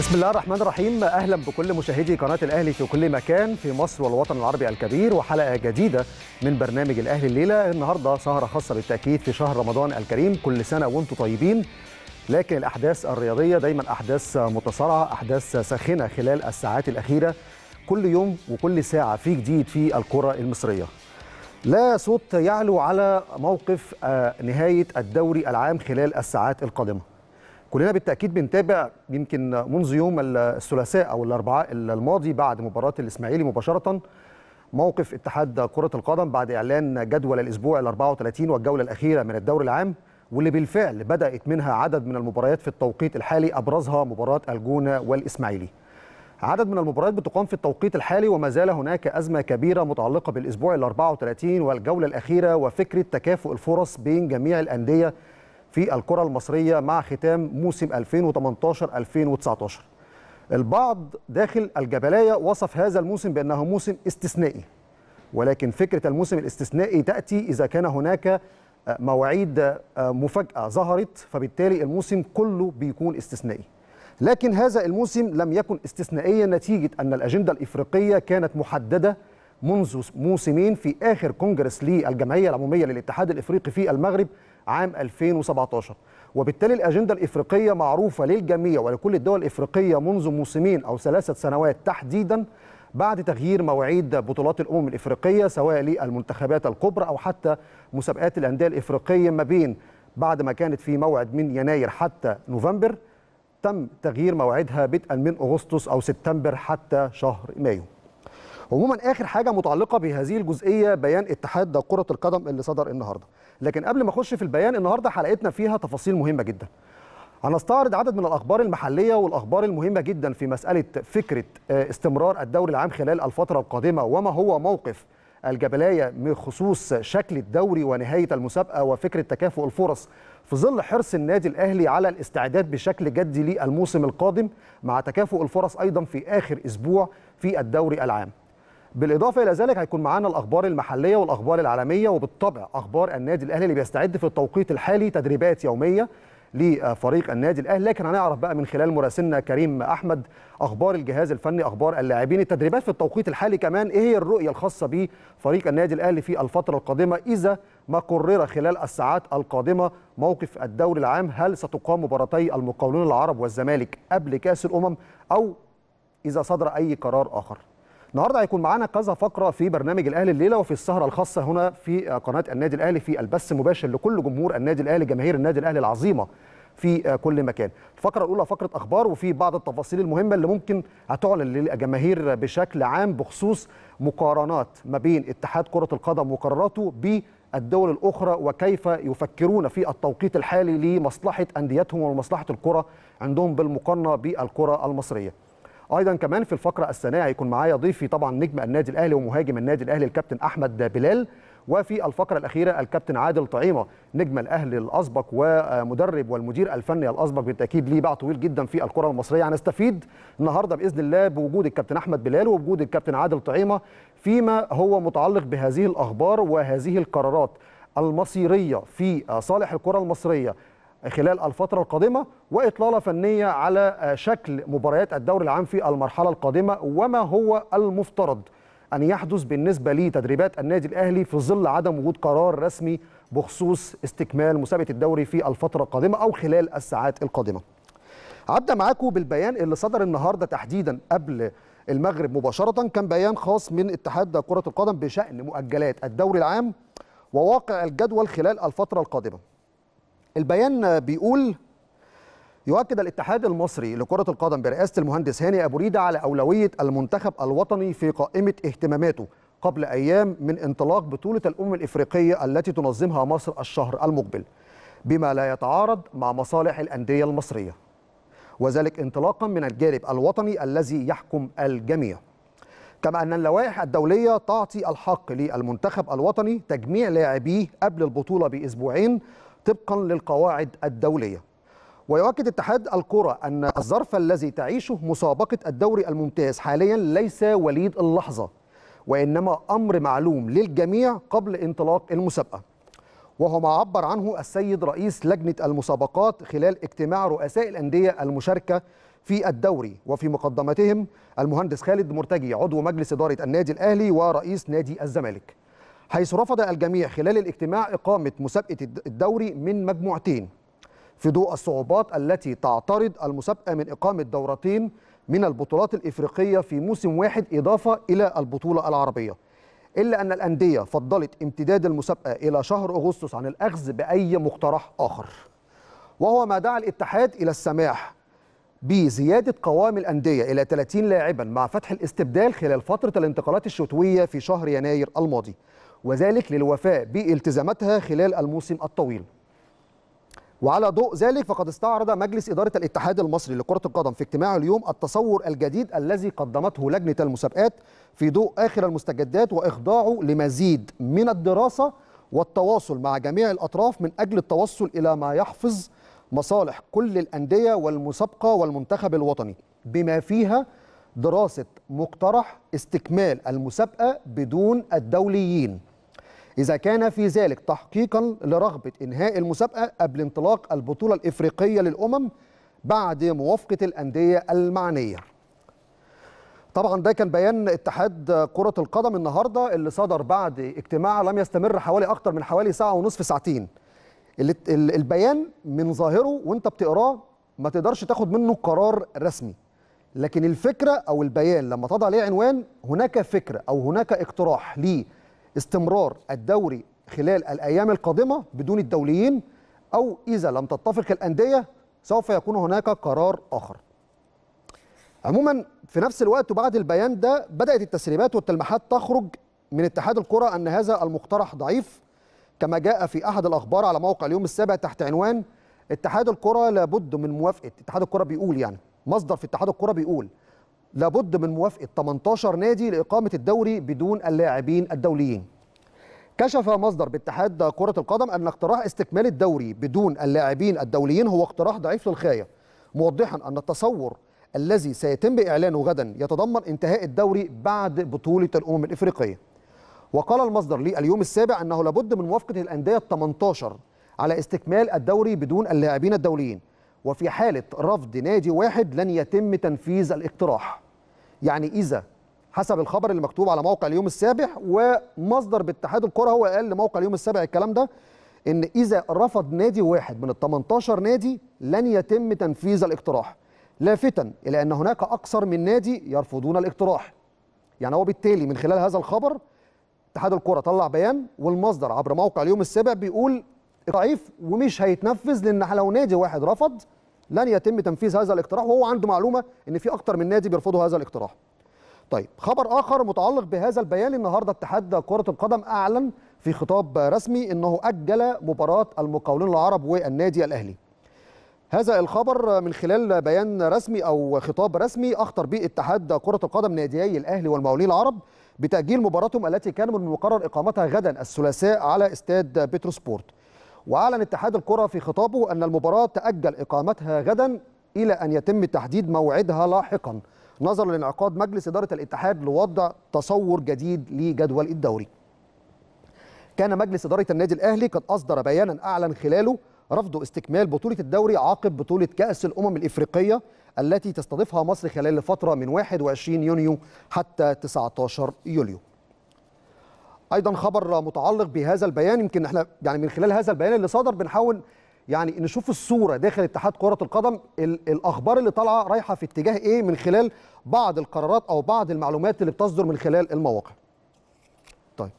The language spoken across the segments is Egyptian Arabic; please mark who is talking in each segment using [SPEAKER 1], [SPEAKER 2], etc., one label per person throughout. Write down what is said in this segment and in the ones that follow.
[SPEAKER 1] بسم الله الرحمن الرحيم اهلا بكل مشاهدي قناه الاهلي في كل مكان في مصر والوطن العربي الكبير وحلقه جديده من برنامج الاهلي الليله النهارده سهره خاصه بالتاكيد في شهر رمضان الكريم كل سنه وانتم طيبين لكن الاحداث الرياضيه دايما احداث متسارعه احداث ساخنه خلال الساعات الاخيره كل يوم وكل ساعه في جديد في الكره المصريه لا صوت يعلو على موقف نهايه الدوري العام خلال الساعات القادمه كلنا بالتاكيد بنتابع يمكن منذ يوم الثلاثاء او الاربعاء الماضي بعد مباراه الاسماعيلي مباشره موقف اتحاد كره القدم بعد اعلان جدول الاسبوع ال 34 والجوله الاخيره من الدوري العام واللي بالفعل بدات منها عدد من المباريات في التوقيت الحالي ابرزها مباراه الجونه والاسماعيلي. عدد من المباريات بتقام في التوقيت الحالي وما زال هناك ازمه كبيره متعلقه بالاسبوع ال 34 والجوله الاخيره وفكره تكافؤ الفرص بين جميع الانديه في الكرة المصرية مع ختام موسم 2018-2019 البعض داخل الجبلاية وصف هذا الموسم بأنه موسم استثنائي ولكن فكرة الموسم الاستثنائي تأتي إذا كان هناك مواعيد مفاجأة ظهرت فبالتالي الموسم كله بيكون استثنائي لكن هذا الموسم لم يكن استثنائيا نتيجة أن الأجندة الإفريقية كانت محددة منذ موسمين في آخر كونجرس للجمعية العمومية للاتحاد الإفريقي في المغرب عام 2017 وبالتالي الأجندة الإفريقية معروفة للجميع ولكل الدول الإفريقية منذ موسمين أو ثلاثة سنوات تحديدا بعد تغيير مواعيد بطولات الأمم الإفريقية سواء للمنتخبات الكبرى أو حتى مسابقات الأندية الإفريقية ما بين بعد ما كانت في موعد من يناير حتى نوفمبر تم تغيير موعدها بدءا من أغسطس أو سبتمبر حتى شهر مايو عموما اخر حاجه متعلقه بهذه الجزئيه بيان اتحاد كره القدم اللي صدر النهارده لكن قبل ما اخش في البيان النهارده حلقتنا فيها تفاصيل مهمه جدا هنستعرض عدد من الاخبار المحليه والاخبار المهمه جدا في مساله فكره استمرار الدوري العام خلال الفتره القادمه وما هو موقف الجبلايه بخصوص شكل الدوري ونهايه المسابقه وفكره تكافؤ الفرص في ظل حرص النادي الاهلي على الاستعداد بشكل جدي للموسم القادم مع تكافؤ الفرص ايضا في اخر اسبوع في الدوري العام بالاضافه الى ذلك هيكون معانا الاخبار المحليه والاخبار العالميه وبالطبع اخبار النادي الاهلي اللي بيستعد في التوقيت الحالي تدريبات يوميه لفريق النادي الاهلي لكن هنعرف بقى من خلال مراسلنا كريم احمد اخبار الجهاز الفني اخبار اللاعبين التدريبات في التوقيت الحالي كمان ايه هي الرؤيه الخاصه بفريق النادي الاهلي في الفتره القادمه اذا ما قرر خلال الساعات القادمه موقف الدوري العام هل ستقام مباراتي المقاولون العرب والزمالك قبل كاس الامم او اذا صدر اي قرار اخر النهارده هيكون معانا كذا فقره في برنامج الاهلي الليله وفي السهره الخاصه هنا في قناه النادي الاهلي في البث مباشر لكل جمهور النادي الاهلي جماهير النادي الاهلي العظيمه في كل مكان. الفقره الاولى فقره اخبار وفي بعض التفاصيل المهمه اللي ممكن هتعلن للجماهير بشكل عام بخصوص مقارنات ما بين اتحاد كره القدم وقراراته بالدول الاخرى وكيف يفكرون في التوقيت الحالي لمصلحه انديتهم ومصلحه الكره عندهم بالمقارنه بالكره المصريه. ايضا كمان في الفقره الثانيه هيكون معايا ضيفي طبعا نجم النادي الاهلي ومهاجم النادي الاهلي الكابتن احمد بلال وفي الفقره الاخيره الكابتن عادل طعيمه نجم الاهلي الاسبق ومدرب والمدير الفني الاسبق بالتاكيد ليه باع طويل جدا في الكره المصريه هنستفيد النهارده باذن الله بوجود الكابتن احمد بلال وبوجود الكابتن عادل طعيمه فيما هو متعلق بهذه الاخبار وهذه القرارات المصيريه في صالح الكره المصريه خلال الفترة القادمة وإطلالة فنية على شكل مباريات الدوري العام في المرحلة القادمة وما هو المفترض أن يحدث بالنسبة لتدريبات النادي الأهلي في ظل عدم وجود قرار رسمي بخصوص استكمال مسابقة الدوري في الفترة القادمة أو خلال الساعات القادمة عبدا معاكم بالبيان اللي صدر النهاردة تحديدا قبل المغرب مباشرة كان بيان خاص من اتحاد كرة القدم بشأن مؤجلات الدوري العام وواقع الجدول خلال الفترة القادمة البيان بيقول يؤكد الاتحاد المصري لكرة القدم برئاسة المهندس هاني أبو ريدة على أولوية المنتخب الوطني في قائمة اهتماماته قبل أيام من انطلاق بطولة الأمم الإفريقية التي تنظمها مصر الشهر المقبل بما لا يتعارض مع مصالح الأندية المصرية وذلك انطلاقا من الجانب الوطني الذي يحكم الجميع كما أن اللوائح الدولية تعطي الحق للمنتخب الوطني تجميع لاعبيه قبل البطولة بأسبوعين طبقا للقواعد الدولية ويؤكد اتحاد الكرة أن الظرف الذي تعيشه مسابقة الدوري الممتاز حاليا ليس وليد اللحظة وإنما أمر معلوم للجميع قبل انطلاق المسابقة وهو ما عبر عنه السيد رئيس لجنة المسابقات خلال اجتماع رؤساء الأندية المشاركة في الدوري وفي مقدمتهم المهندس خالد مرتجي عضو مجلس إدارة النادي الأهلي ورئيس نادي الزمالك حيث رفض الجميع خلال الاجتماع إقامة مسابقة الدوري من مجموعتين في ضوء الصعوبات التي تعترض المسابقة من إقامة دورتين من البطولات الإفريقية في موسم واحد إضافة إلى البطولة العربية إلا أن الأندية فضلت امتداد المسابقة إلى شهر أغسطس عن الأخذ بأي مقترح آخر وهو ما دعا الاتحاد إلى السماح بزيادة قوام الأندية إلى 30 لاعبا مع فتح الاستبدال خلال فترة الانتقالات الشتوية في شهر يناير الماضي وذلك للوفاء بالتزاماتها خلال الموسم الطويل وعلى ضوء ذلك فقد استعرض مجلس إدارة الاتحاد المصري لكرة القدم في اجتماعه اليوم التصور الجديد الذي قدمته لجنة المسابقات في ضوء آخر المستجدات وإخضاعه لمزيد من الدراسة والتواصل مع جميع الأطراف من أجل التوصل إلى ما يحفظ مصالح كل الأندية والمسابقة والمنتخب الوطني بما فيها دراسة مقترح استكمال المسابقة بدون الدوليين إذا كان في ذلك تحقيقا لرغبة إنهاء المسابقة قبل انطلاق البطولة الإفريقية للأمم بعد موافقة الأندية المعنية طبعا ده كان بيان اتحاد كرة القدم النهاردة اللي صدر بعد اجتماع لم يستمر حوالي أكتر من حوالي ساعة ونصف ساعتين البيان من ظاهره وانت بتقراه ما تقدرش تاخد منه قرار رسمي لكن الفكرة أو البيان لما تضع عليه عنوان هناك فكرة أو هناك اقتراح لاستمرار الدوري خلال الأيام القادمة بدون الدوليين أو إذا لم تتفق الأندية سوف يكون هناك قرار آخر عموما في نفس الوقت وبعد البيان ده بدأت التسريبات والتلميحات تخرج من اتحاد الكرة أن هذا المقترح ضعيف كما جاء في أحد الأخبار على موقع اليوم السابع تحت عنوان اتحاد الكرة لابد من موافقة اتحاد الكرة بيقول يعني مصدر في اتحاد الكرة بيقول لابد من موافقة 18 نادي لإقامة الدوري بدون اللاعبين الدوليين كشف مصدر باتحاد كرة القدم أن اقتراح استكمال الدوري بدون اللاعبين الدوليين هو اقتراح ضعيف للغاية موضحا أن التصور الذي سيتم إعلانه غدا يتضمن انتهاء الدوري بعد بطولة الأمم الإفريقية وقال المصدر لي اليوم السابع أنه لابد من موافقة الأندية 18 على استكمال الدوري بدون اللاعبين الدوليين وفي حالة رفض نادي واحد لن يتم تنفيذ الاقتراح يعني إذا حسب الخبر اللي مكتوب على موقع اليوم السابع ومصدر باتحاد الكرة هو قال لموقع اليوم السابع الكلام ده ان اذا رفض نادي واحد من ال 18 نادي لن يتم تنفيذ الاقتراح لافتا الى ان هناك اكثر من نادي يرفضون الاقتراح يعني هو بالتالي من خلال هذا الخبر اتحاد الكره طلع بيان والمصدر عبر موقع اليوم السابع بيقول ضعيف ومش هيتنفذ لان لو نادي واحد رفض لن يتم تنفيذ هذا الاقتراح وهو عنده معلومه ان في اكتر من نادي بيرفضوا هذا الاقتراح طيب خبر اخر متعلق بهذا البيان النهارده اتحاد كره القدم اعلن في خطاب رسمي انه اجل مباراه المقاولون العرب والنادي الاهلي هذا الخبر من خلال بيان رسمي او خطاب رسمي اخطر به اتحاد كره القدم ناديي الاهلي والمقاولين العرب بتاجيل مباراتهم التي كان من المقرر اقامتها غدا الثلاثاء على استاد بتروسبورت واعلن اتحاد الكره في خطابه ان المباراه تاجل اقامتها غدا الى ان يتم تحديد موعدها لاحقا نظرا لانعقاد مجلس اداره الاتحاد لوضع تصور جديد لجدول الدوري كان مجلس اداره النادي الاهلي قد اصدر بيانا اعلن خلاله رفض استكمال بطولة الدوري عقب بطولة كأس الأمم الإفريقية التي تستضيفها مصر خلال الفترة من 21 يونيو حتى 19 يوليو. أيضا خبر متعلق بهذا البيان يمكن احنا يعني من خلال هذا البيان اللي صدر بنحاول يعني نشوف الصورة داخل اتحاد كرة القدم الأخبار اللي طالعة رايحة في اتجاه إيه من خلال بعض القرارات أو بعض المعلومات اللي بتصدر من خلال المواقع. طيب.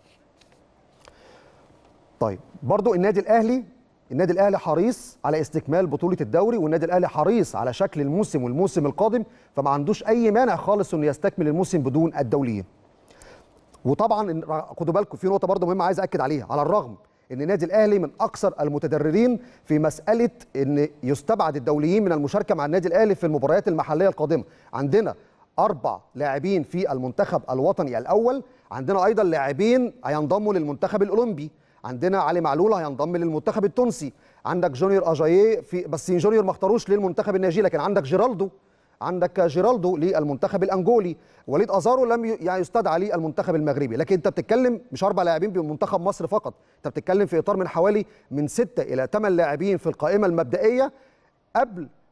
[SPEAKER 1] طيب برضو النادي الأهلي النادي الاهلي حريص على استكمال بطوله الدوري والنادي الاهلي حريص على شكل الموسم والموسم القادم فما عندوش اي مانع خالص انه يستكمل الموسم بدون الدوليين وطبعا خدوا بالكم في نقطه برضه مهمه عايز اكد عليها على الرغم ان النادي الاهلي من اكثر المتضررين في مساله ان يستبعد الدوليين من المشاركه مع النادي الاهلي في المباريات المحليه القادمه عندنا اربع لاعبين في المنتخب الوطني الاول عندنا ايضا لاعبين هينضموا للمنتخب الاولمبي عندنا علي معلول هينضم للمنتخب التونسي عندك جونيور اجاييه في بس جونيور ما اختاروش للمنتخب النيجيري لكن عندك جيرالدو عندك جيرالدو للمنتخب الانجولي وليد ازارو لم يعني يستدعى للمنتخب المغربي لكن انت بتتكلم مش اربع لاعبين بمنتخب مصر فقط انت بتتكلم في اطار من حوالي من ستة الى ثمان لاعبين في القائمه المبدئيه قبل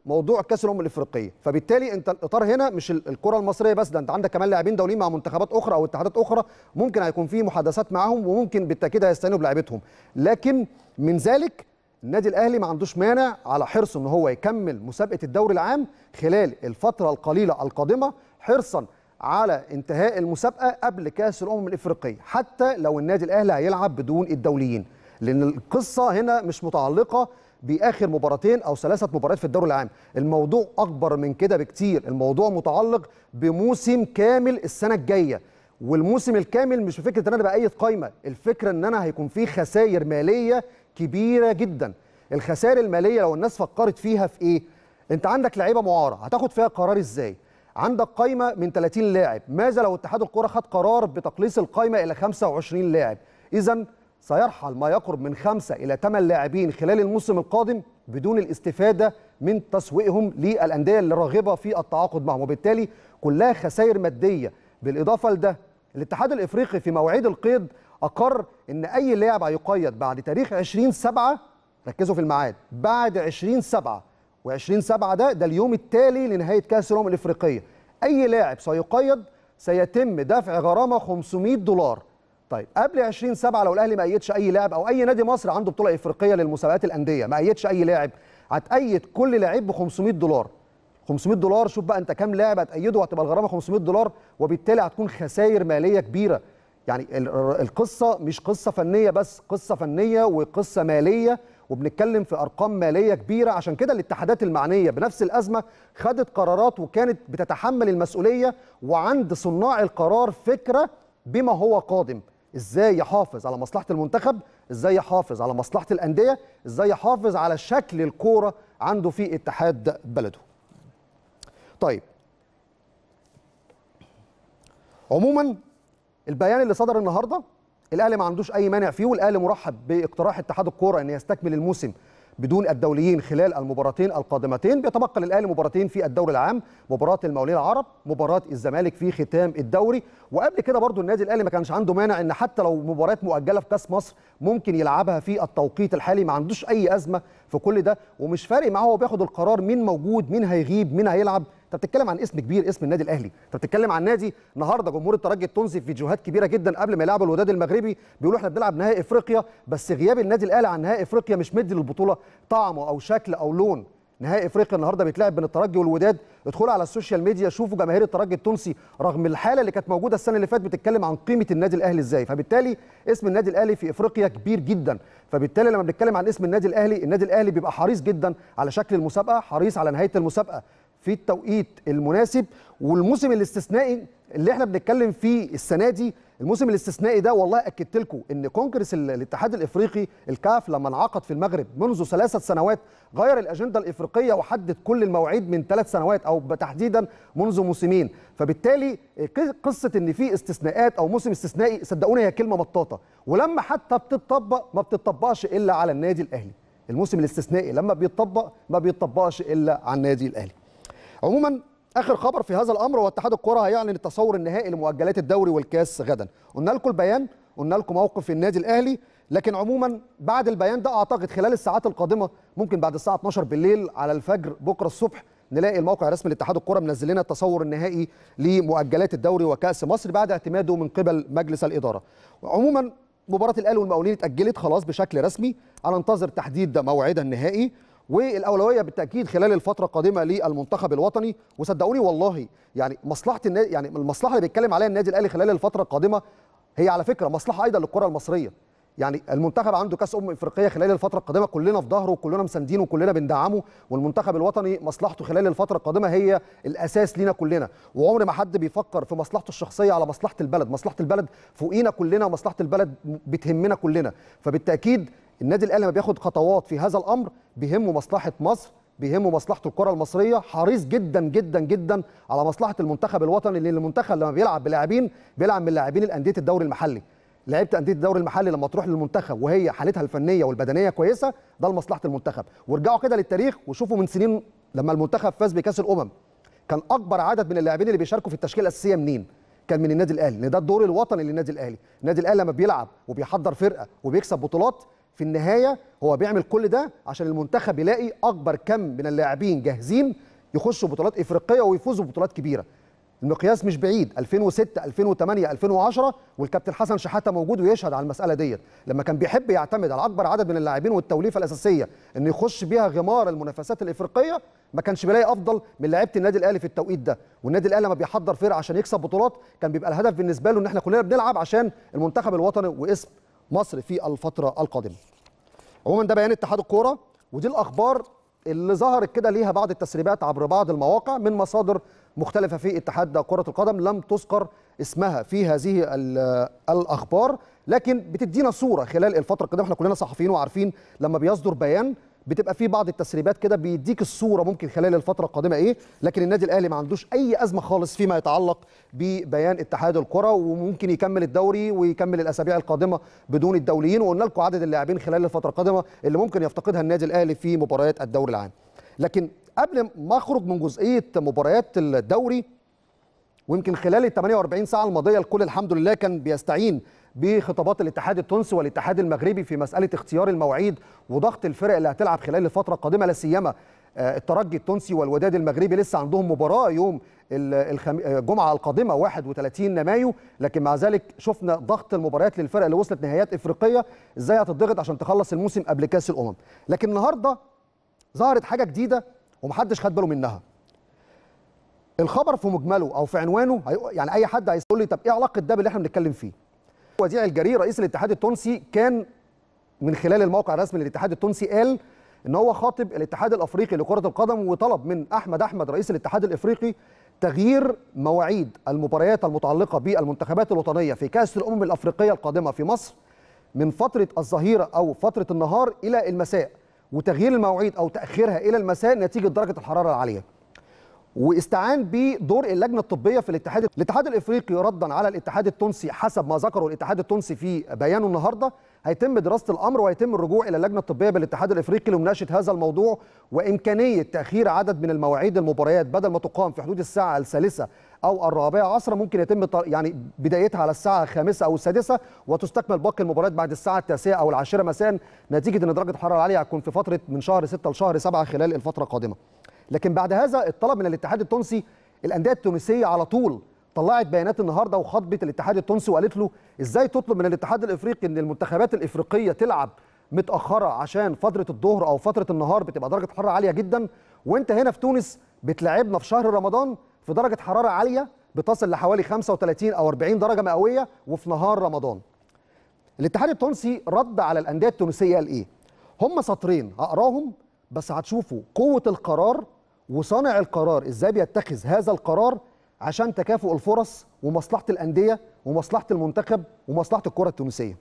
[SPEAKER 1] موضوع كاس الامم الافريقيه فبالتالي انت الاطار هنا مش الكره المصريه بس ده انت عندك كمان لاعبين دوليين مع منتخبات اخرى او اتحادات اخرى ممكن هيكون في محادثات معاهم وممكن بالتاكيد هيستعينوا بلاعيبتهم لكن من ذلك النادي الاهلي ما عندوش مانع على حرصه ان هو يكمل مسابقه الدوري العام خلال الفتره القليله القادمه حرصا على انتهاء المسابقه قبل كاس الامم الافريقيه حتى لو النادي الاهلي هيلعب بدون الدوليين لان القصه هنا مش متعلقه باخر مباراتين او ثلاثه مباريات في الدوري العام الموضوع اكبر من كده بكتير الموضوع متعلق بموسم كامل السنه الجايه والموسم الكامل مش فكره ان انا بايد قايمه الفكره ان انا هيكون في خسائر ماليه كبيره جدا الخسائر الماليه لو الناس فكرت فيها في ايه انت عندك لعيبه معاره هتاخد فيها قرار ازاي عندك قايمه من 30 لاعب ماذا لو اتحاد الكره خد قرار بتقليص القايمه الى 25 لاعب اذا سيرحل ما يقرب من خمسة إلى ثمان لاعبين خلال الموسم القادم بدون الاستفادة من تسويقهم للأندية اللي راغبة في التعاقد معهم وبالتالي كلها خسائر مادية بالإضافة لده الاتحاد الإفريقي في مواعيد القيد أقر إن أي لاعب هيقيد بعد تاريخ 20 7 ركزوا في الميعاد بعد 20 7 و20 7 ده ده اليوم التالي لنهاية كأس الأمم الإفريقية أي لاعب سيقيد سيتم دفع غرامة 500 دولار طيب قبل 20 7 لو الاهلي ما ايدش اي لاعب او اي نادي مصري عنده بطوله افريقيه للمسابقات الانديه ما ايدش اي لاعب هتأيد كل لاعب ب 500 دولار 500 دولار شوف بقى انت كام لاعب هتأيده هتبقى الغرامه 500 دولار وبالتالي هتكون خسائر ماليه كبيره يعني القصه مش قصه فنيه بس قصه فنيه وقصه ماليه وبنتكلم في ارقام ماليه كبيره عشان كده الاتحادات المعنيه بنفس الازمه خدت قرارات وكانت بتتحمل المسؤوليه وعند صناع القرار فكره بما هو قادم ازاي يحافظ على مصلحه المنتخب ازاي يحافظ على مصلحه الانديه ازاي يحافظ على شكل الكوره عنده في اتحاد بلده طيب عموما البيان اللي صدر النهارده الاهلي ما عندوش اي مانع فيه والاهلي مرحب باقتراح اتحاد الكوره ان يستكمل الموسم بدون الدوليين خلال المباراتين القادمتين بيتبقى للاهلي مباراتين في الدوري العام مباراه المقاولين العرب مباراه الزمالك في ختام الدوري وقبل كده برضو النادي الاهلي ما كانش عنده مانع ان حتى لو مباريات مؤجله في كاس مصر ممكن يلعبها في التوقيت الحالي ما عندوش اي ازمه في كل ده ومش فارق معاه هو بياخد القرار مين موجود مين هيغيب مين هيلعب انت بتتكلم عن اسم كبير اسم النادي الاهلي انت بتتكلم عن نادي النهارده جمهور الترجي التونسي في فيديوهات كبيره جدا قبل ما يلعب الوداد المغربي بيقولوا احنا بنلعب نهائي افريقيا بس غياب النادي الاهلي عن نهائي افريقيا مش مدي للبطوله طعم او شكل او لون نهائي افريقيا النهارده بيتلعب بين الترجي والوداد ادخلوا على السوشيال ميديا شوفوا جماهير الترجي التونسي رغم الحاله اللي كانت موجوده السنه اللي فاتت بتتكلم عن قيمه النادي الاهلي ازاي فبالتالي اسم النادي الاهلي في افريقيا كبير جدا فبالتالي لما بنتكلم عن اسم النادي الاهلي النادي الاهلي بيبقى حريص جدا على شكل المسابقه حريص على نهايه المسابقه في التوقيت المناسب والموسم الاستثنائي اللي احنا بنتكلم فيه السنه دي الموسم الاستثنائي ده والله اكدت لكم ان كونجرس الاتحاد الافريقي الكاف لما انعقد في المغرب منذ ثلاثه سنوات غير الاجنده الافريقيه وحدد كل المواعيد من ثلاث سنوات او تحديدا منذ موسمين فبالتالي قصه ان في استثناءات او موسم استثنائي صدقوني هي كلمه مطاطه ولما حتى بتطبق ما بتطبقش الا على النادي الاهلي الموسم الاستثنائي لما بيطبق ما بيطبقش الا على النادي الاهلي عموما اخر خبر في هذا الامر هو اتحاد الكره هيعلن التصور النهائي لمؤجلات الدوري والكاس غدا قلنا لكم البيان قلنا لكم موقف النادي الاهلي لكن عموما بعد البيان ده اعتقد خلال الساعات القادمه ممكن بعد الساعه 12 بالليل على الفجر بكره الصبح نلاقي الموقع الرسمي لاتحاد الكره منزل لنا التصور النهائي لمؤجلات الدوري وكاس مصر بعد اعتماده من قبل مجلس الاداره عموما مباراه الاهلي والمقاولين اتاجلت خلاص بشكل رسمي هننتظر تحديد موعدها النهائي والاولويه بالتاكيد خلال الفتره القادمه للمنتخب الوطني وصدقوني والله يعني مصلحه النادي يعني المصلحه اللي بيتكلم عليها النادي الاهلي خلال الفتره القادمه هي على فكره مصلحه ايضا للكره المصريه يعني المنتخب عنده كاس امم افريقيه خلال الفتره القادمه كلنا في ظهره وكلنا مساندينه وكلنا بندعمه والمنتخب الوطني مصلحته خلال الفتره القادمه هي الاساس لينا كلنا وعمر ما حد بيفكر في مصلحته الشخصيه على مصلحه البلد مصلحه البلد فوقينا كلنا مصلحه البلد بتهمنا كلنا فبالتاكيد النادي الاهلي لما بياخد خطوات في هذا الامر بيهمه مصلحه مصر بيهمه مصلحه الكره المصريه حريص جدا جدا جدا على مصلحه المنتخب الوطني لان المنتخب لما بيلعب بلاعبين بيلعب من لاعبين الانديه الدوري المحلي لعيبه انديه الدوري المحلي لما تروح للمنتخب وهي حالتها الفنيه والبدنيه كويسه ده لمصلحه المنتخب وارجعوا كده للتاريخ وشوفوا من سنين لما المنتخب فاز بكاس الامم كان اكبر عدد من اللاعبين اللي بيشاركوا في التشكيله الاساسيه منين كان من النادي الاهلي لان ده الدور الوطني للنادي الاهلي النادي الاهلي لما بيلعب وبيحضر فرقه وبيكسب بطولات في النهايه هو بيعمل كل ده عشان المنتخب يلاقي اكبر كم من اللاعبين جاهزين يخشوا بطولات افريقيه ويفوزوا ببطولات كبيره المقياس مش بعيد 2006 2008 2010 والكابتن حسن شحاته موجود ويشهد على المساله ديت لما كان بيحب يعتمد على اكبر عدد من اللاعبين والتوليفه الاساسيه انه يخش بيها غمار المنافسات الافريقيه ما كانش بيلاقي افضل من لعيبه النادي الاهلي في التوقيت ده والنادي الاهلي لما بيحضر فرقه عشان يكسب بطولات كان بيبقى الهدف بالنسبه له ان احنا كلنا بنلعب عشان المنتخب الوطني واسم مصر في الفتره القادمه عموما ده بيان اتحاد الكوره ودي الاخبار اللي ظهرت كده ليها بعض التسريبات عبر بعض المواقع من مصادر مختلفة في اتحاد كرة القدم لم تذكر اسمها في هذه الأخبار لكن بتدينا صورة خلال الفترة القادمة احنا كلنا صحفيين وعارفين لما بيصدر بيان بتبقى في بعض التسريبات كده بيديك الصوره ممكن خلال الفتره القادمه ايه لكن النادي الاهلي ما عندوش اي ازمه خالص فيما يتعلق ببيان اتحاد الكره وممكن يكمل الدوري ويكمل الاسابيع القادمه بدون الدوليين وقلنا لكم عدد اللاعبين خلال الفتره القادمه اللي ممكن يفتقدها النادي الاهلي في مباريات الدوري العام لكن قبل ما اخرج من جزئيه مباريات الدوري ويمكن خلال ال 48 ساعه الماضيه الكل الحمد لله كان بيستعين بخطابات الاتحاد التونسي والاتحاد المغربي في مساله اختيار المواعيد وضغط الفرق اللي هتلعب خلال الفتره القادمه لا سيما الترجي التونسي والوداد المغربي لسه عندهم مباراه يوم الجمعه القادمه 31 مايو لكن مع ذلك شفنا ضغط المباريات للفرق اللي وصلت نهائيات افريقيه ازاي هتضغط عشان تخلص الموسم قبل كاس الامم لكن النهارده ظهرت حاجه جديده ومحدش خد باله منها الخبر في مجمله او في عنوانه يعني اي حد هيقول لي طب ايه علاقه ده باللي احنا بنتكلم فيه وديع الجري رئيس الاتحاد التونسي كان من خلال الموقع الرسمي للاتحاد التونسي قال ان هو خاطب الاتحاد الافريقي لكره القدم وطلب من احمد احمد رئيس الاتحاد الافريقي تغيير مواعيد المباريات المتعلقه بالمنتخبات الوطنيه في كاس الامم الافريقيه القادمه في مصر من فتره الظهيره او فتره النهار الى المساء وتغيير المواعيد او تاخيرها الى المساء نتيجه درجه الحراره العاليه واستعان بدور اللجنه الطبيه في الاتحاد الاتحاد الافريقي ردا على الاتحاد التونسي حسب ما ذكره الاتحاد التونسي في بيانه النهارده هيتم دراسه الامر وهيتم الرجوع الى اللجنه الطبيه بالاتحاد الافريقي لمناقشه هذا الموضوع وامكانيه تاخير عدد من المواعيد المباريات بدل ما تقام في حدود الساعه الثالثه او الرابعه عصرا ممكن يتم يعني بدايتها على الساعه الخامسه او السادسه وتستكمل باقي المباريات بعد الساعه التاسعه او العاشره مساء نتيجه ان درجه الحراره العاليه هتكون في فتره من شهر 6 لشهر 7 خلال الفتره القادمه لكن بعد هذا الطلب من الاتحاد التونسي الانديه التونسيه على طول طلعت بيانات النهارده وخاطبت الاتحاد التونسي وقالت له ازاي تطلب من الاتحاد الافريقي ان المنتخبات الافريقيه تلعب متاخره عشان فتره الظهر او فتره النهار بتبقى درجه حراره عاليه جدا وانت هنا في تونس بتلعبنا في شهر رمضان في درجه حراره عاليه بتصل لحوالي 35 او 40 درجه مئويه وفي نهار رمضان. الاتحاد التونسي رد على الانديه التونسيه قال ايه؟ هم سطرين هقراهم بس هتشوفوا قوه القرار وصانع القرار ازاي بيتخذ هذا القرار عشان تكافؤ الفرص ومصلحه الانديه ومصلحه المنتخب ومصلحه الكره التونسيه.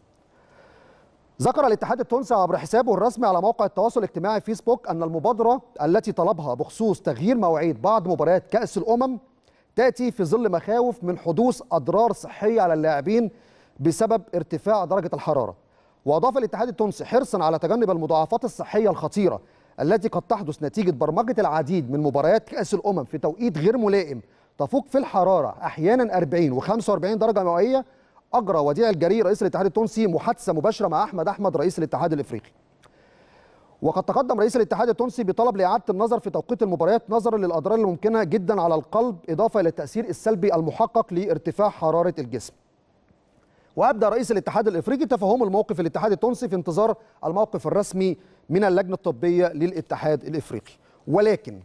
[SPEAKER 1] ذكر الاتحاد التونسي عبر حسابه الرسمي على موقع التواصل الاجتماعي فيسبوك ان المبادره التي طلبها بخصوص تغيير مواعيد بعض مباريات كاس الامم تاتي في ظل مخاوف من حدوث اضرار صحيه على اللاعبين بسبب ارتفاع درجه الحراره. واضاف الاتحاد التونسي حرصا على تجنب المضاعفات الصحيه الخطيره التي قد تحدث نتيجه برمجه العديد من مباريات كاس الامم في توقيت غير ملائم تفوق في الحراره احيانا 40 و45 درجه مئويه اجرى وديع الجري رئيس الاتحاد التونسي محادثه مباشره مع احمد احمد رئيس الاتحاد الافريقي. وقد تقدم رئيس الاتحاد التونسي بطلب لاعاده النظر في توقيت المباريات نظرا للاضرار الممكنه جدا على القلب اضافه الى التاثير السلبي المحقق لارتفاع حراره الجسم. وابدى رئيس الاتحاد الافريقي تفهم الموقف الاتحاد التونسي في انتظار الموقف الرسمي من اللجنه الطبيه للاتحاد الافريقي. ولكن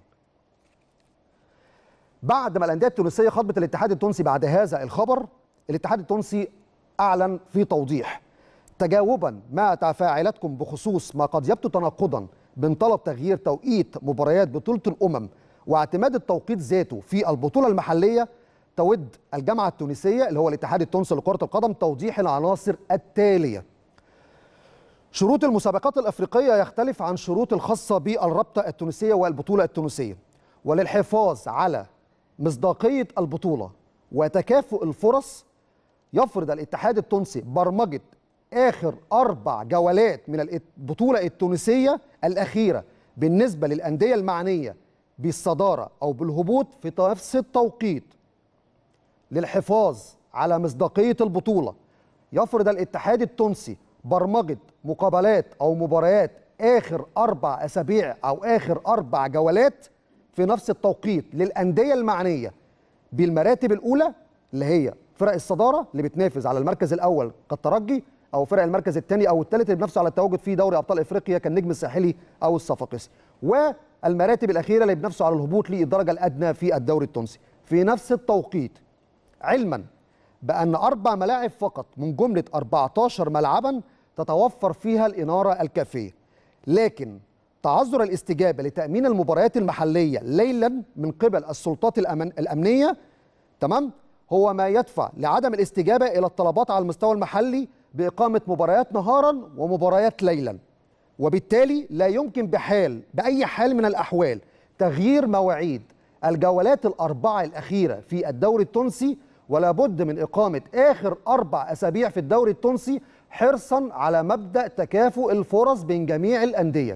[SPEAKER 1] بعد ما الانديه التونسيه خاطبت الاتحاد التونسي بعد هذا الخبر الاتحاد التونسي اعلن في توضيح تجاوبا مع تفاعلاتكم بخصوص ما قد يبدو تناقضا بين طلب تغيير توقيت مباريات بطوله الامم واعتماد التوقيت ذاته في البطوله المحليه تود الجامعه التونسيه اللي هو الاتحاد التونسي لكره القدم توضيح العناصر التاليه شروط المسابقات الافريقيه يختلف عن شروط الخاصه بالرابطه التونسيه والبطوله التونسيه وللحفاظ على مصداقيه البطوله وتكافؤ الفرص يفرض الاتحاد التونسي برمجه اخر اربع جولات من البطوله التونسيه الاخيره بالنسبه للانديه المعنيه بالصداره او بالهبوط في نفس التوقيت للحفاظ على مصداقيه البطوله يفرض الاتحاد التونسي برمجه مقابلات او مباريات اخر اربع اسابيع او اخر اربع جولات في نفس التوقيت للانديه المعنيه بالمراتب الاولى اللي هي فرق الصداره اللي بتنافس على المركز الاول كالترجي او فرق المركز الثاني او الثالث اللي بينافسوا على التواجد في دوري ابطال افريقيا كالنجم الساحلي او الصفاقسي والمراتب الاخيره اللي بينافسوا على الهبوط للدرجه الادنى في الدوري التونسي في نفس التوقيت علما بان اربع ملاعب فقط من جمله 14 ملعبا تتوفر فيها الاناره الكافيه لكن تعذر الاستجابه لتامين المباريات المحليه ليلا من قبل السلطات الأمن الامنيه تمام هو ما يدفع لعدم الاستجابه الى الطلبات على المستوى المحلي باقامه مباريات نهارا ومباريات ليلا وبالتالي لا يمكن بحال باي حال من الاحوال تغيير مواعيد الجولات الاربعه الاخيره في الدوري التونسي ولا بد من اقامه اخر اربع اسابيع في الدوري التونسي حرصا على مبدا تكافؤ الفرص بين جميع الانديه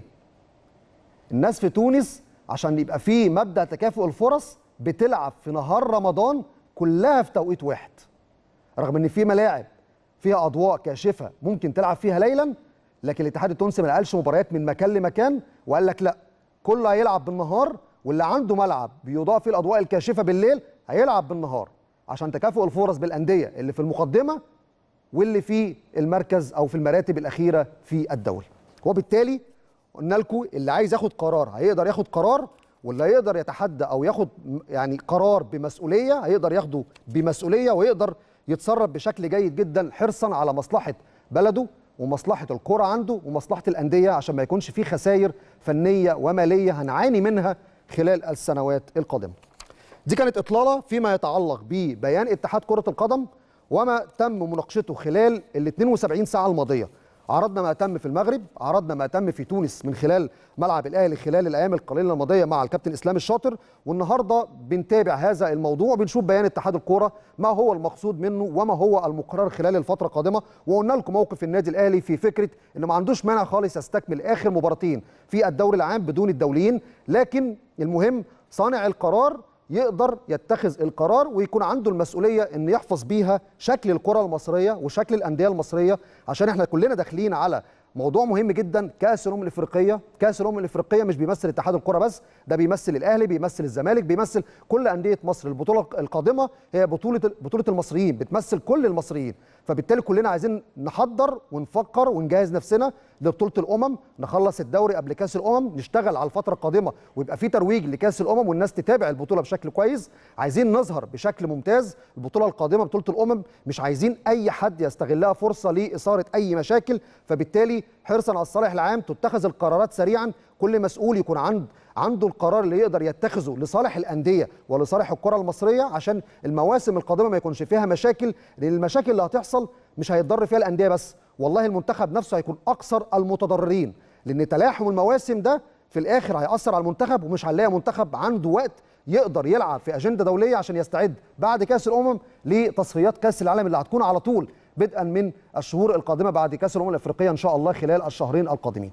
[SPEAKER 1] الناس في تونس عشان يبقى في مبدا تكافؤ الفرص بتلعب في نهار رمضان كلها في توقيت واحد رغم ان في ملاعب فيها اضواء كاشفه ممكن تلعب فيها ليلا لكن الاتحاد التونسي ما نقلش مباريات من مكان لمكان وقال لك لا كله هيلعب بالنهار واللي عنده ملعب بيضاء فيه الاضواء الكاشفه بالليل هيلعب بالنهار عشان تكافؤ الفرص بالانديه اللي في المقدمه واللي في المركز او في المراتب الاخيره في الدوري وبالتالي قلنا لكم اللي عايز ياخد قرار هيقدر ياخد قرار واللي هيقدر يتحدى او ياخد يعني قرار بمسؤوليه هيقدر ياخده بمسؤوليه ويقدر يتصرف بشكل جيد جدا حرصا على مصلحه بلده ومصلحه الكره عنده ومصلحه الانديه عشان ما يكونش في خسائر فنيه وماليه هنعاني منها خلال السنوات القادمه. دي كانت اطلاله فيما يتعلق ببيان اتحاد كره القدم وما تم مناقشته خلال ال 72 ساعه الماضيه. عرضنا ما تم في المغرب عرضنا ما تم في تونس من خلال ملعب الاهلي خلال الايام القليله الماضيه مع الكابتن اسلام الشاطر والنهارده بنتابع هذا الموضوع بنشوف بيان اتحاد الكوره ما هو المقصود منه وما هو المقرر خلال الفتره القادمه وقلنا لكم موقف النادي الاهلي في فكره انه ما عندوش مانع خالص يستكمل اخر مباراتين في الدوري العام بدون الدوليين لكن المهم صانع القرار يقدر يتخذ القرار ويكون عنده المسؤوليه ان يحفظ بيها شكل الكره المصريه وشكل الانديه المصريه عشان احنا كلنا داخلين على موضوع مهم جدا كاس الامم الافريقيه كاس الامم الافريقيه مش بيمثل اتحاد الكره بس ده بيمثل الاهلي بيمثل الزمالك بيمثل كل انديه مصر البطوله القادمه هي بطوله بطوله المصريين بتمثل كل المصريين فبالتالي كلنا عايزين نحضر ونفكر ونجهز نفسنا لبطوله الامم نخلص الدوري قبل كاس الامم نشتغل على الفتره القادمه ويبقى في ترويج لكاس الامم والناس تتابع البطوله بشكل كويس عايزين نظهر بشكل ممتاز البطوله القادمه بطوله الامم مش عايزين اي حد يستغلها فرصه لاثاره اي مشاكل فبالتالي حرصا على الصالح العام تتخذ القرارات سريعا كل مسؤول يكون عند عنده القرار اللي يقدر يتخذه لصالح الانديه ولصالح الكره المصريه عشان المواسم القادمه ما يكونش فيها مشاكل لان المشاكل اللي هتحصل مش هيتضر فيها الانديه بس والله المنتخب نفسه هيكون اكثر المتضررين لان تلاحم المواسم ده في الاخر هياثر على المنتخب ومش هنلاقي منتخب عنده وقت يقدر يلعب في اجنده دوليه عشان يستعد بعد كاس الامم لتصفيات كاس العالم اللي هتكون على طول بدءا من الشهور القادمه بعد كاس الامم الافريقيه ان شاء الله خلال الشهرين القادمين.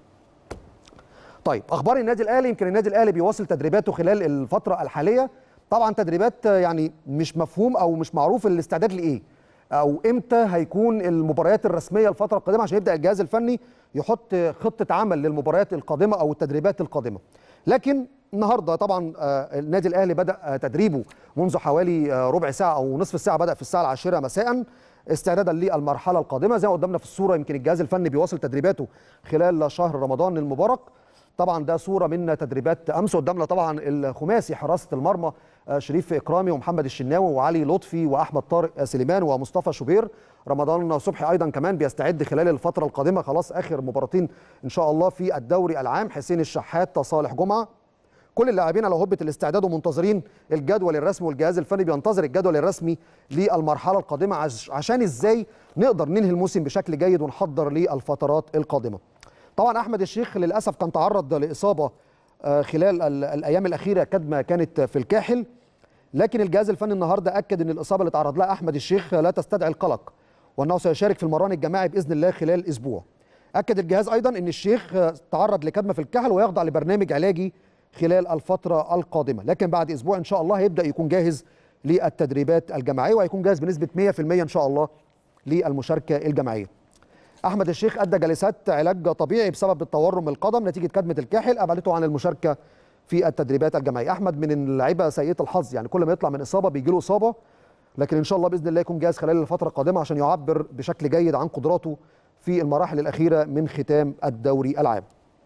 [SPEAKER 1] طيب اخبار النادي الاهلي يمكن النادي الاهلي بيواصل تدريباته خلال الفتره الحاليه طبعا تدريبات يعني مش مفهوم او مش معروف الاستعداد لايه او امتى هيكون المباريات الرسميه الفتره القادمه عشان يبدا الجهاز الفني يحط خطه عمل للمباريات القادمه او التدريبات القادمه لكن النهارده طبعا النادي الاهلي بدا تدريبه منذ حوالي ربع ساعه او نصف الساعه بدا في الساعه العاشره مساء استعدادا للمرحله القادمه زي ما قدامنا في الصوره يمكن الجهاز الفني بيواصل تدريباته خلال شهر رمضان المبارك طبعا ده صوره من تدريبات امس قدامنا طبعا الخماسي حراسه المرمى شريف اكرامي ومحمد الشناوي وعلي لطفي واحمد طارق سليمان ومصطفى شوبير رمضان صبحي ايضا كمان بيستعد خلال الفتره القادمه خلاص اخر مباراتين ان شاء الله في الدوري العام حسين الشحات صالح جمعه كل اللاعبين على هبه الاستعداد ومنتظرين الجدول الرسمي والجهاز الفني بينتظر الجدول الرسمي للمرحله القادمه عشان ازاي نقدر ننهي الموسم بشكل جيد ونحضر للفترات القادمه طبعا احمد الشيخ للاسف كان تعرض لاصابه خلال الايام الاخيره كدمه كانت في الكاحل لكن الجهاز الفني النهارده اكد ان الاصابه اللي تعرض لها احمد الشيخ لا تستدعي القلق وانه سيشارك في المران الجماعي باذن الله خلال اسبوع اكد الجهاز ايضا ان الشيخ تعرض لكدمه في الكحل ويخضع لبرنامج علاجي خلال الفتره القادمه لكن بعد اسبوع ان شاء الله هيبدا يكون جاهز للتدريبات الجماعيه وهيكون جاهز بنسبه 100% ان شاء الله للمشاركه الجماعيه احمد الشيخ ادى جلسات علاج طبيعي بسبب التورم القدم نتيجه كدمه الكاحل ابعدته عن المشاركه في التدريبات الجماعيه احمد من اللعيبه سيئه الحظ يعني كل ما يطلع من اصابه بيجي له اصابه لكن ان شاء الله باذن الله يكون جاهز خلال الفتره القادمه عشان يعبر بشكل جيد عن قدراته في المراحل الاخيره من ختام الدوري العام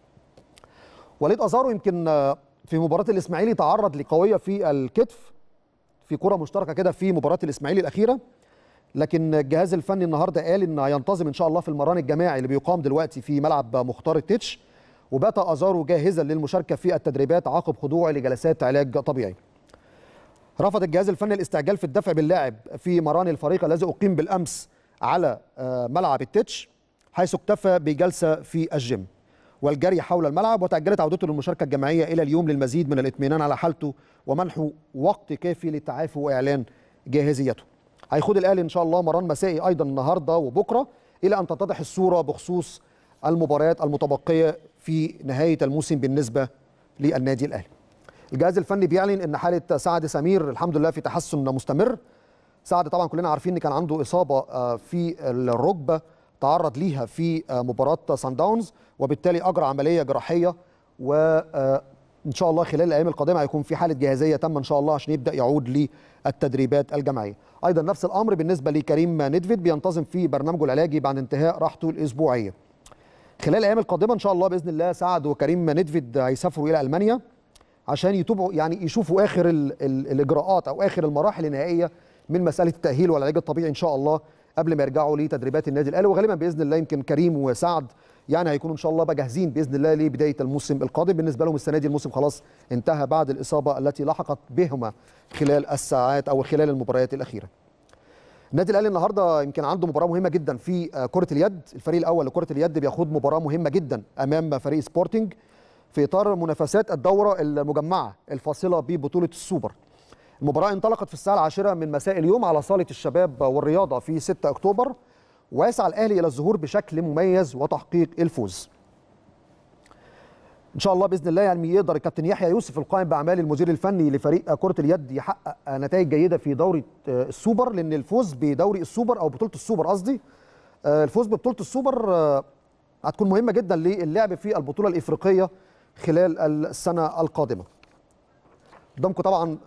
[SPEAKER 1] وليد ازارو يمكن في مباراه الاسماعيلي تعرض لقويه في الكتف في كره مشتركه كده في مباراه الاسماعيلي الاخيره لكن الجهاز الفني النهارده قال ان هينتظم ان شاء الله في المران الجماعي اللي بيقام دلوقتي في ملعب مختار التتش وبات ازارو جاهزا للمشاركه في التدريبات عقب خضوعه لجلسات علاج طبيعي. رفض الجهاز الفني الاستعجال في الدفع باللاعب في مران الفريق الذي اقيم بالامس على ملعب التتش حيث اكتفى بجلسه في الجيم والجري حول الملعب وتاجلت عودته للمشاركه الجماعيه الى اليوم للمزيد من الاطمئنان على حالته ومنحه وقت كافي للتعافي واعلان جاهزيته. هيخوض الاهلي ان شاء الله مران مسائي ايضا النهارده وبكره الى ان تتضح الصوره بخصوص المباريات المتبقيه في نهايه الموسم بالنسبه للنادي الاهلي. الجهاز الفني بيعلن ان حاله سعد سمير الحمد لله في تحسن مستمر. سعد طبعا كلنا عارفين ان كان عنده اصابه في الركبه تعرض ليها في مباراه سان داونز وبالتالي اجرى عمليه جراحيه وان شاء الله خلال الايام القادمه هيكون في حاله جاهزيه تامه ان شاء الله عشان يبدا يعود للتدريبات الجماعيه. ايضا نفس الامر بالنسبه لكريم ندفيد بينتظم في برنامجه العلاجي بعد انتهاء راحته الاسبوعيه. خلال الايام القادمه ان شاء الله باذن الله سعد وكريم ندفيد هيسافروا الى المانيا عشان يتوبوا يعني يشوفوا اخر ال ال الاجراءات او اخر المراحل النهائيه من مساله التاهيل والعلاج الطبيعي ان شاء الله قبل ما يرجعوا لتدريبات النادي الاهلي وغالبا باذن الله يمكن كريم وسعد يعني هيكونوا ان شاء الله بقى جاهزين باذن الله لبدايه الموسم القادم بالنسبه لهم السنه دي الموسم خلاص انتهى بعد الاصابه التي لحقت بهما خلال الساعات او خلال المباريات الاخيره. النادي الاهلي النهارده يمكن عنده مباراه مهمه جدا في كره اليد، الفريق الاول لكره اليد بيخوض مباراه مهمه جدا امام فريق سبورتنج في اطار منافسات الدوره المجمعه الفاصله ببطوله السوبر. المباراه انطلقت في الساعه العاشره من مساء اليوم على صاله الشباب والرياضه في 6 اكتوبر ويسعى الاهلي الى الظهور بشكل مميز وتحقيق الفوز. ان شاء الله باذن الله يعني يقدر الكابتن يحيى يوسف القائم باعمال المدير الفني لفريق كره اليد يحقق نتائج جيده في دوره السوبر لان الفوز بدوري السوبر او بطوله السوبر قصدي الفوز ببطوله السوبر هتكون مهمه جدا للعب في البطوله الافريقيه خلال السنه القادمه. قدامكم طبعا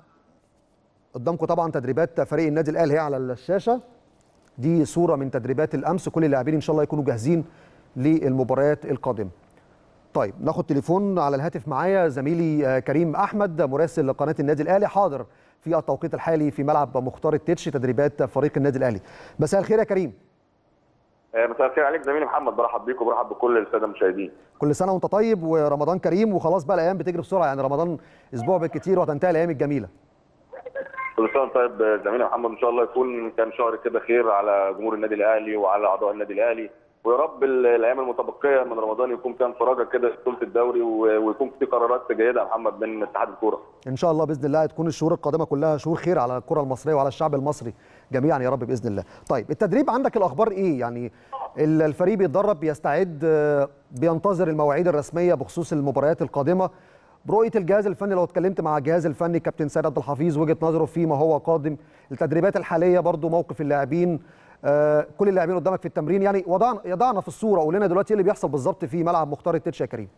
[SPEAKER 1] قدامكم طبعا تدريبات فريق النادي الاهلي على الشاشه دي صوره من تدريبات الامس كل اللاعبين ان شاء الله يكونوا جاهزين للمباريات القادمه. طيب ناخد تليفون على الهاتف معايا زميلي كريم احمد مراسل قناه النادي الاهلي حاضر في التوقيت الحالي في ملعب مختار التتش تدريبات فريق النادي الاهلي. مساء الخير يا كريم.
[SPEAKER 2] مساء الخير عليك زميلي محمد برحب بيك وبرحب بكل الساده المشاهدين.
[SPEAKER 1] كل سنه وانت طيب ورمضان كريم وخلاص بقى الايام بتجري بسرعه يعني رمضان اسبوع بالكثير وهتنتهي الايام الجميله.
[SPEAKER 2] كل سنه طيب زميلي محمد ان شاء الله يكون كان شهر كده خير على جمهور النادي الاهلي وعلى اعضاء النادي الاهلي ويا رب الايام المتبقيه من رمضان يكون كان فرجه كده في بطوله الدوري ويكون في قرارات جيده يا محمد من اتحاد الكوره.
[SPEAKER 1] ان شاء الله باذن الله تكون الشهور القادمه كلها شهور خير على الكره المصريه وعلى الشعب المصري جميعا يا رب باذن الله. طيب التدريب عندك الاخبار ايه؟ يعني الفريق بيتدرب بيستعد بينتظر المواعيد الرسميه بخصوص المباريات القادمه برؤيه الجهاز الفني لو اتكلمت مع الجهاز الفني كابتن سيد عبد الحفيظ وجهه نظره فيما هو قادم التدريبات الحاليه برضو موقف اللاعبين آه كل اللاعبين قدامك في التمرين يعني وضعنا يضعنا في الصوره قول لنا دلوقتي ايه اللي بيحصل بالظبط في ملعب مختار التتش يا كريم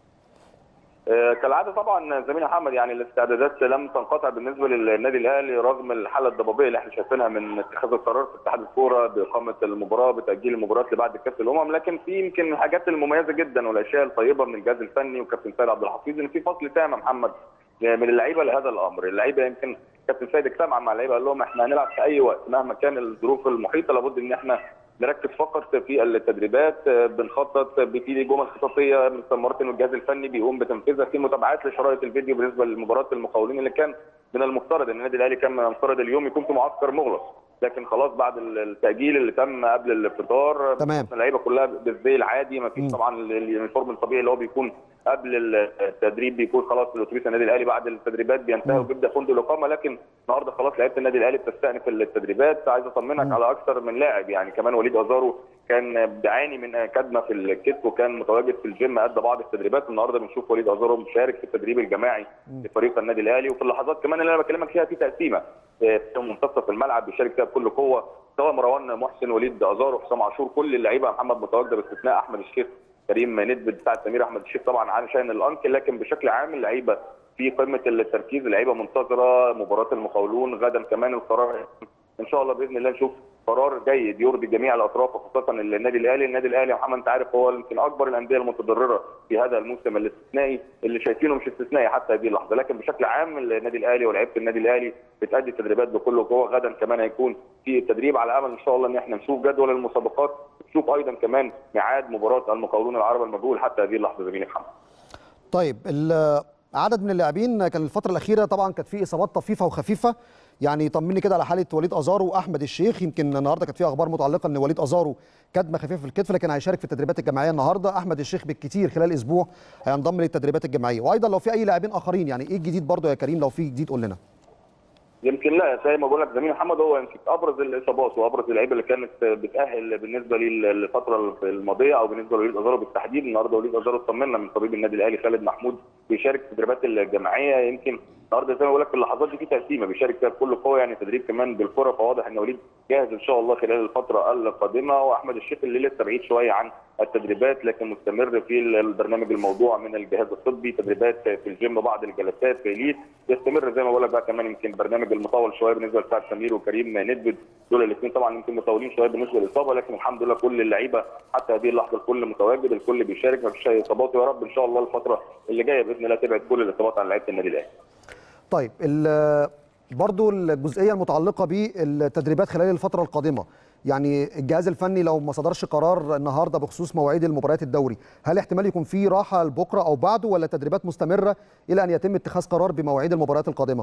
[SPEAKER 2] آه كالعاده طبعا زميلي محمد يعني الاستعدادات لم تنقطع بالنسبه للنادي الاهلي رغم الحاله الضبابيه اللي احنا شايفينها من اتخاذ القرار في اتحاد الكوره باقامه المباراه بتاجيل المباراه لبعد كاس الامم لكن في يمكن الحاجات المميزه جدا والاشياء الطيبه من الجهاز الفني وكابتن سيد عبد الحفيظ ان في فصل تام يا محمد من اللعيبه لهذا الامر، اللعيبه يمكن كابتن سيد اجتمع مع اللعيبه قال لهم احنا هنلعب في اي وقت مهما كان الظروف المحيطه لابد ان احنا نركز فقط في التدريبات بنخطط في جمل خططيه مستر مارتن والجهاز الفني بيقوم بتنفيذها في متابعات لشرائط الفيديو بالنسبه لمباراه المقاولين اللي كان من المفترض ان النادي الاهلي كان من المفترض اليوم يكون في معسكر مغلق لكن خلاص بعد التاجيل اللي تم قبل الفطار
[SPEAKER 1] تمام
[SPEAKER 2] اللعيبه كلها بالزي العادي ما فيش طبعا اليونيفورم الطبيعي اللي هو بيكون قبل التدريب بيكون خلاص الاتوبيس النادي الاهلي بعد التدريبات بينتهي وبيبدا فندق الاقامه لكن النهارده خلاص لعيبه النادي الاهلي بتستأنف التدريبات عايز اطمنك على اكثر من لاعب يعني كمان وليد ازارو كان بيعاني من كدمه في الكتف وكان متواجد في الجيم ادى بعض التدريبات النهارده بنشوف وليد ازارو مشارك في التدريب الجماعي لفريق النادي الاهلي وفي اللحظات كمان اللي انا بكلمك فيها في تقسيمه في منتصف الملعب بيشارك فيها بكل قوه سواء مروان محسن وليد ازارو حسام عاشور كل اللعيبه محمد متواجده باستثناء احمد الشيخ كريم ندبد بتاع سمير احمد الشيخ طبعا عشان الانكل لكن بشكل عام اللعيبه في قمه التركيز اللعيبه منتظره مباراه المقاولون غدا كمان القرار ان شاء الله باذن الله نشوف قرار جيد يرضي جميع الاطراف وخاصه النادي الاهلي، النادي الاهلي يا محمد انت عارف هو يمكن اكبر الانديه المتضرره في هذا الموسم الاستثنائي اللي شايفينه مش استثنائي حتى هذه اللحظه، لكن بشكل عام النادي الاهلي ولاعيبه النادي الاهلي بتادي التدريبات بكل قوه، غدا كمان هيكون في التدريب على امل ان شاء الله ان احنا نشوف جدول المسابقات، نشوف ايضا كمان ميعاد مباراه المقاولون العرب المجهول حتى هذه اللحظه زميلي محمد.
[SPEAKER 1] طيب عدد من اللاعبين كان الفتره الاخيره طبعا كانت في اصابات طفيفه وخفيفه يعني طمني كده على حاله وليد ازارو واحمد الشيخ يمكن النهارده كانت في اخبار متعلقه ان وليد ازارو كدمه خفيفه في الكتف لكن هيشارك في التدريبات الجماعيه النهارده احمد الشيخ بالكثير خلال اسبوع هينضم للتدريبات الجماعيه وايضا لو في اي لاعبين اخرين يعني ايه الجديد برضو يا كريم لو في جديد قول لنا
[SPEAKER 2] يمكن لا زي ما بقول لك زميلي محمد هو يمكن ابرز الاصابات وابرز اللعيبه اللي كانت بتاهل بالنسبه للفتره الماضيه او بالنسبه لوليد ازارو بالتحديد النهارده وليد ازارو اطمنا من طبيب النادي الاهلي خالد محمود بيشارك في التدريبات الجماعيه يمكن النهارده زي ما بقول لك في اللحظات دي في تقسيمه بيشارك فيها بكل قوه يعني تدريب كمان بالكره فواضح ان وليد جاهز ان شاء الله خلال الفتره القادمه واحمد الشيخ اللي لسه بعيد شويه عن التدريبات لكن مستمر في البرنامج الموضوع من الجهاز الطبي تدريبات في الجيم بعض الجلسات في اليت يستمر زي ما بقول لك بقى كمان يمكن برنامج المطول شويه بالنسبه لسعد سمير وكريم ندبد دول الاثنين طبعا يمكن مطولين شويه بالنسبه للاصابه لكن الحمد لله كل اللعيبه حتى هذه اللحظه الكل متواجد الكل بيشارك ما فيش اي اصابات ويا رب ان شاء الله الفتره اللي جايه باذن الله تبعد كل الاصابات عن لعيبه النادي الاهلي.
[SPEAKER 1] طيب برضو الجزئيه المتعلقه بالتدريبات خلال الفتره القادمه يعني الجهاز الفني لو ما صدرش قرار النهارده بخصوص مواعيد المباريات الدوري هل احتمال يكون في راحه لبكره او بعده ولا تدريبات مستمره الى ان يتم اتخاذ قرار بمواعيد المباريات القادمه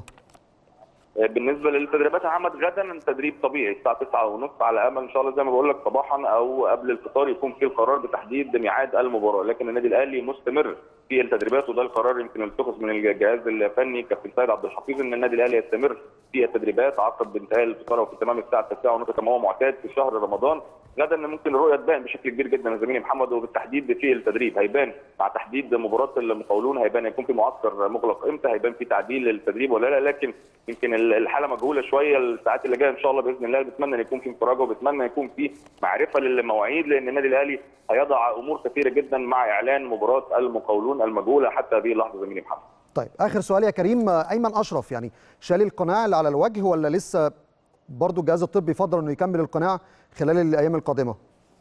[SPEAKER 2] بالنسبه للتدريبات يا محمد غدا تدريب طبيعي الساعه 9:30 على امل ان شاء الله زي ما بقول لك صباحا او قبل الفطار يكون في القرار بتحديد ميعاد المباراه لكن النادي الاهلي مستمر في التدريبات وده القرار يمكن اتخذ من الجهاز الفني كابتن سيد عبد الحفيظ ان النادي الاهلي يستمر في التدريبات عقب انتهاء الفطار وفي تمام الساعه 9:30 كما هو معتاد في شهر رمضان غدا ممكن الرؤيه تبان بشكل كبير جدا يا زميلي محمد وبالتحديد في التدريب هيبان مع تحديد مباراه المقاولون هيبان هيكون في معسكر مغلق امتى هيبان في تعديل للتدريب ولا لا لكن يمكن الحاله مجهوله شويه الساعات اللي جايه ان شاء الله باذن الله بتمنى ان يكون في انفراجه وبتمنى يكون في معرفه للمواعيد لان النادي الاهلي هيضع امور كثيره جدا مع اعلان مباراه المقاولون المجهوله حتى هذه اللحظه زميلي محمد.
[SPEAKER 1] طيب اخر سؤال يا كريم ايمن اشرف يعني شال القناع اللي على الوجه ولا لسه برضه الجهاز الطبي يفضل انه يكمل القناع خلال الايام القادمه؟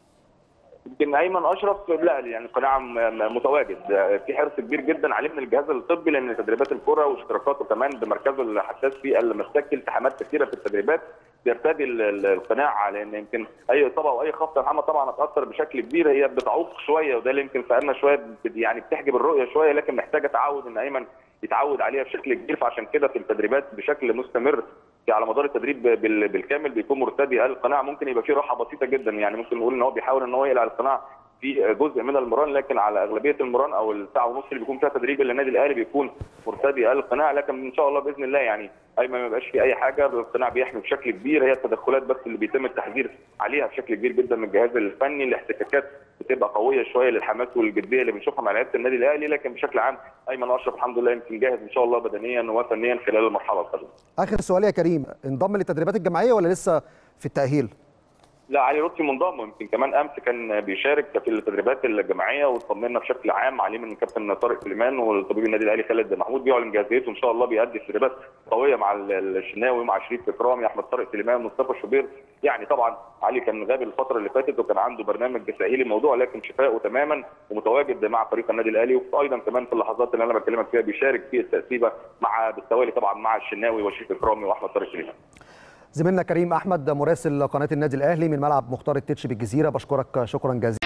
[SPEAKER 2] يمكن ايمن اشرف لا يعني القناع متواجد في حرص كبير جدا عليه من الجهاز الطبي لان تدريبات الكره واشتراكاته كمان بمركزه الحساس في المساك التحامات كثيره في التدريبات بيرتدي القناع لان يمكن اي اصابه او اي خبطه محمد طبعا هتاثر بشكل كبير هي بتعوق شويه وده اللي يمكن سالنا شويه يعني بتحجب الرؤيه شويه لكن محتاجه تعود ان ايمن يتعود عليها بشكل كبير فعشان كده في التدريبات بشكل مستمر على مدار التدريب بالكامل بيكون مرتدي القناع ممكن يبقى فيه راحه بسيطه جدا يعني ممكن نقول ان هو بيحاول ان هو يقلع القناع في جزء من المران لكن على اغلبيه المران او الساعه ونص اللي بيكون فيها تدريب للنادي الاهلي بيكون مرتدي القناع لكن ان شاء الله باذن الله يعني ايمن ما يبقاش في اي حاجه القناع بيحمي بشكل كبير هي التدخلات بس اللي بيتم التحذير عليها بشكل كبير جدا من الجهاز الفني الاحتكاكات بتبقى قويه شويه للحماس والجديه اللي بنشوفها مع لعيبه النادي الاهلي لكن بشكل عام ايمن اشرف الحمد لله يمكن جاهز ان شاء الله بدنيا وفنيا خلال المرحله القادمه.
[SPEAKER 1] اخر سؤال يا كريم انضم للتدريبات الجماعيه ولا لسه في التاهيل؟
[SPEAKER 2] لا علي لطفي منضم يمكن كمان امس كان بيشارك في التدريبات الجماعيه واطمنا بشكل عام عليه من الكابتن طارق سليمان والطبيب النادي الاهلي خالد محمود بيعلن جاهزيته ان شاء الله بيأدي تدريبات قويه مع الشناوي مع شريف اكرامي احمد طارق سليمان مصطفى شوبير يعني طبعا علي كان غاب الفتره اللي فاتت وكان عنده برنامج تاهيلي الموضوع لكن شفائه تماما ومتواجد مع فريق النادي الاهلي وايضا كمان في اللحظات اللي انا بكلمك فيها بيشارك في التأسيبة مع بالتوالي طبعا مع الشناوي وشريف اكرامي واحمد طارق سليمان
[SPEAKER 1] زميلنا كريم احمد مراسل قناه النادي الاهلي من ملعب مختار التتش بالجزيره بشكرك شكرا جزيلا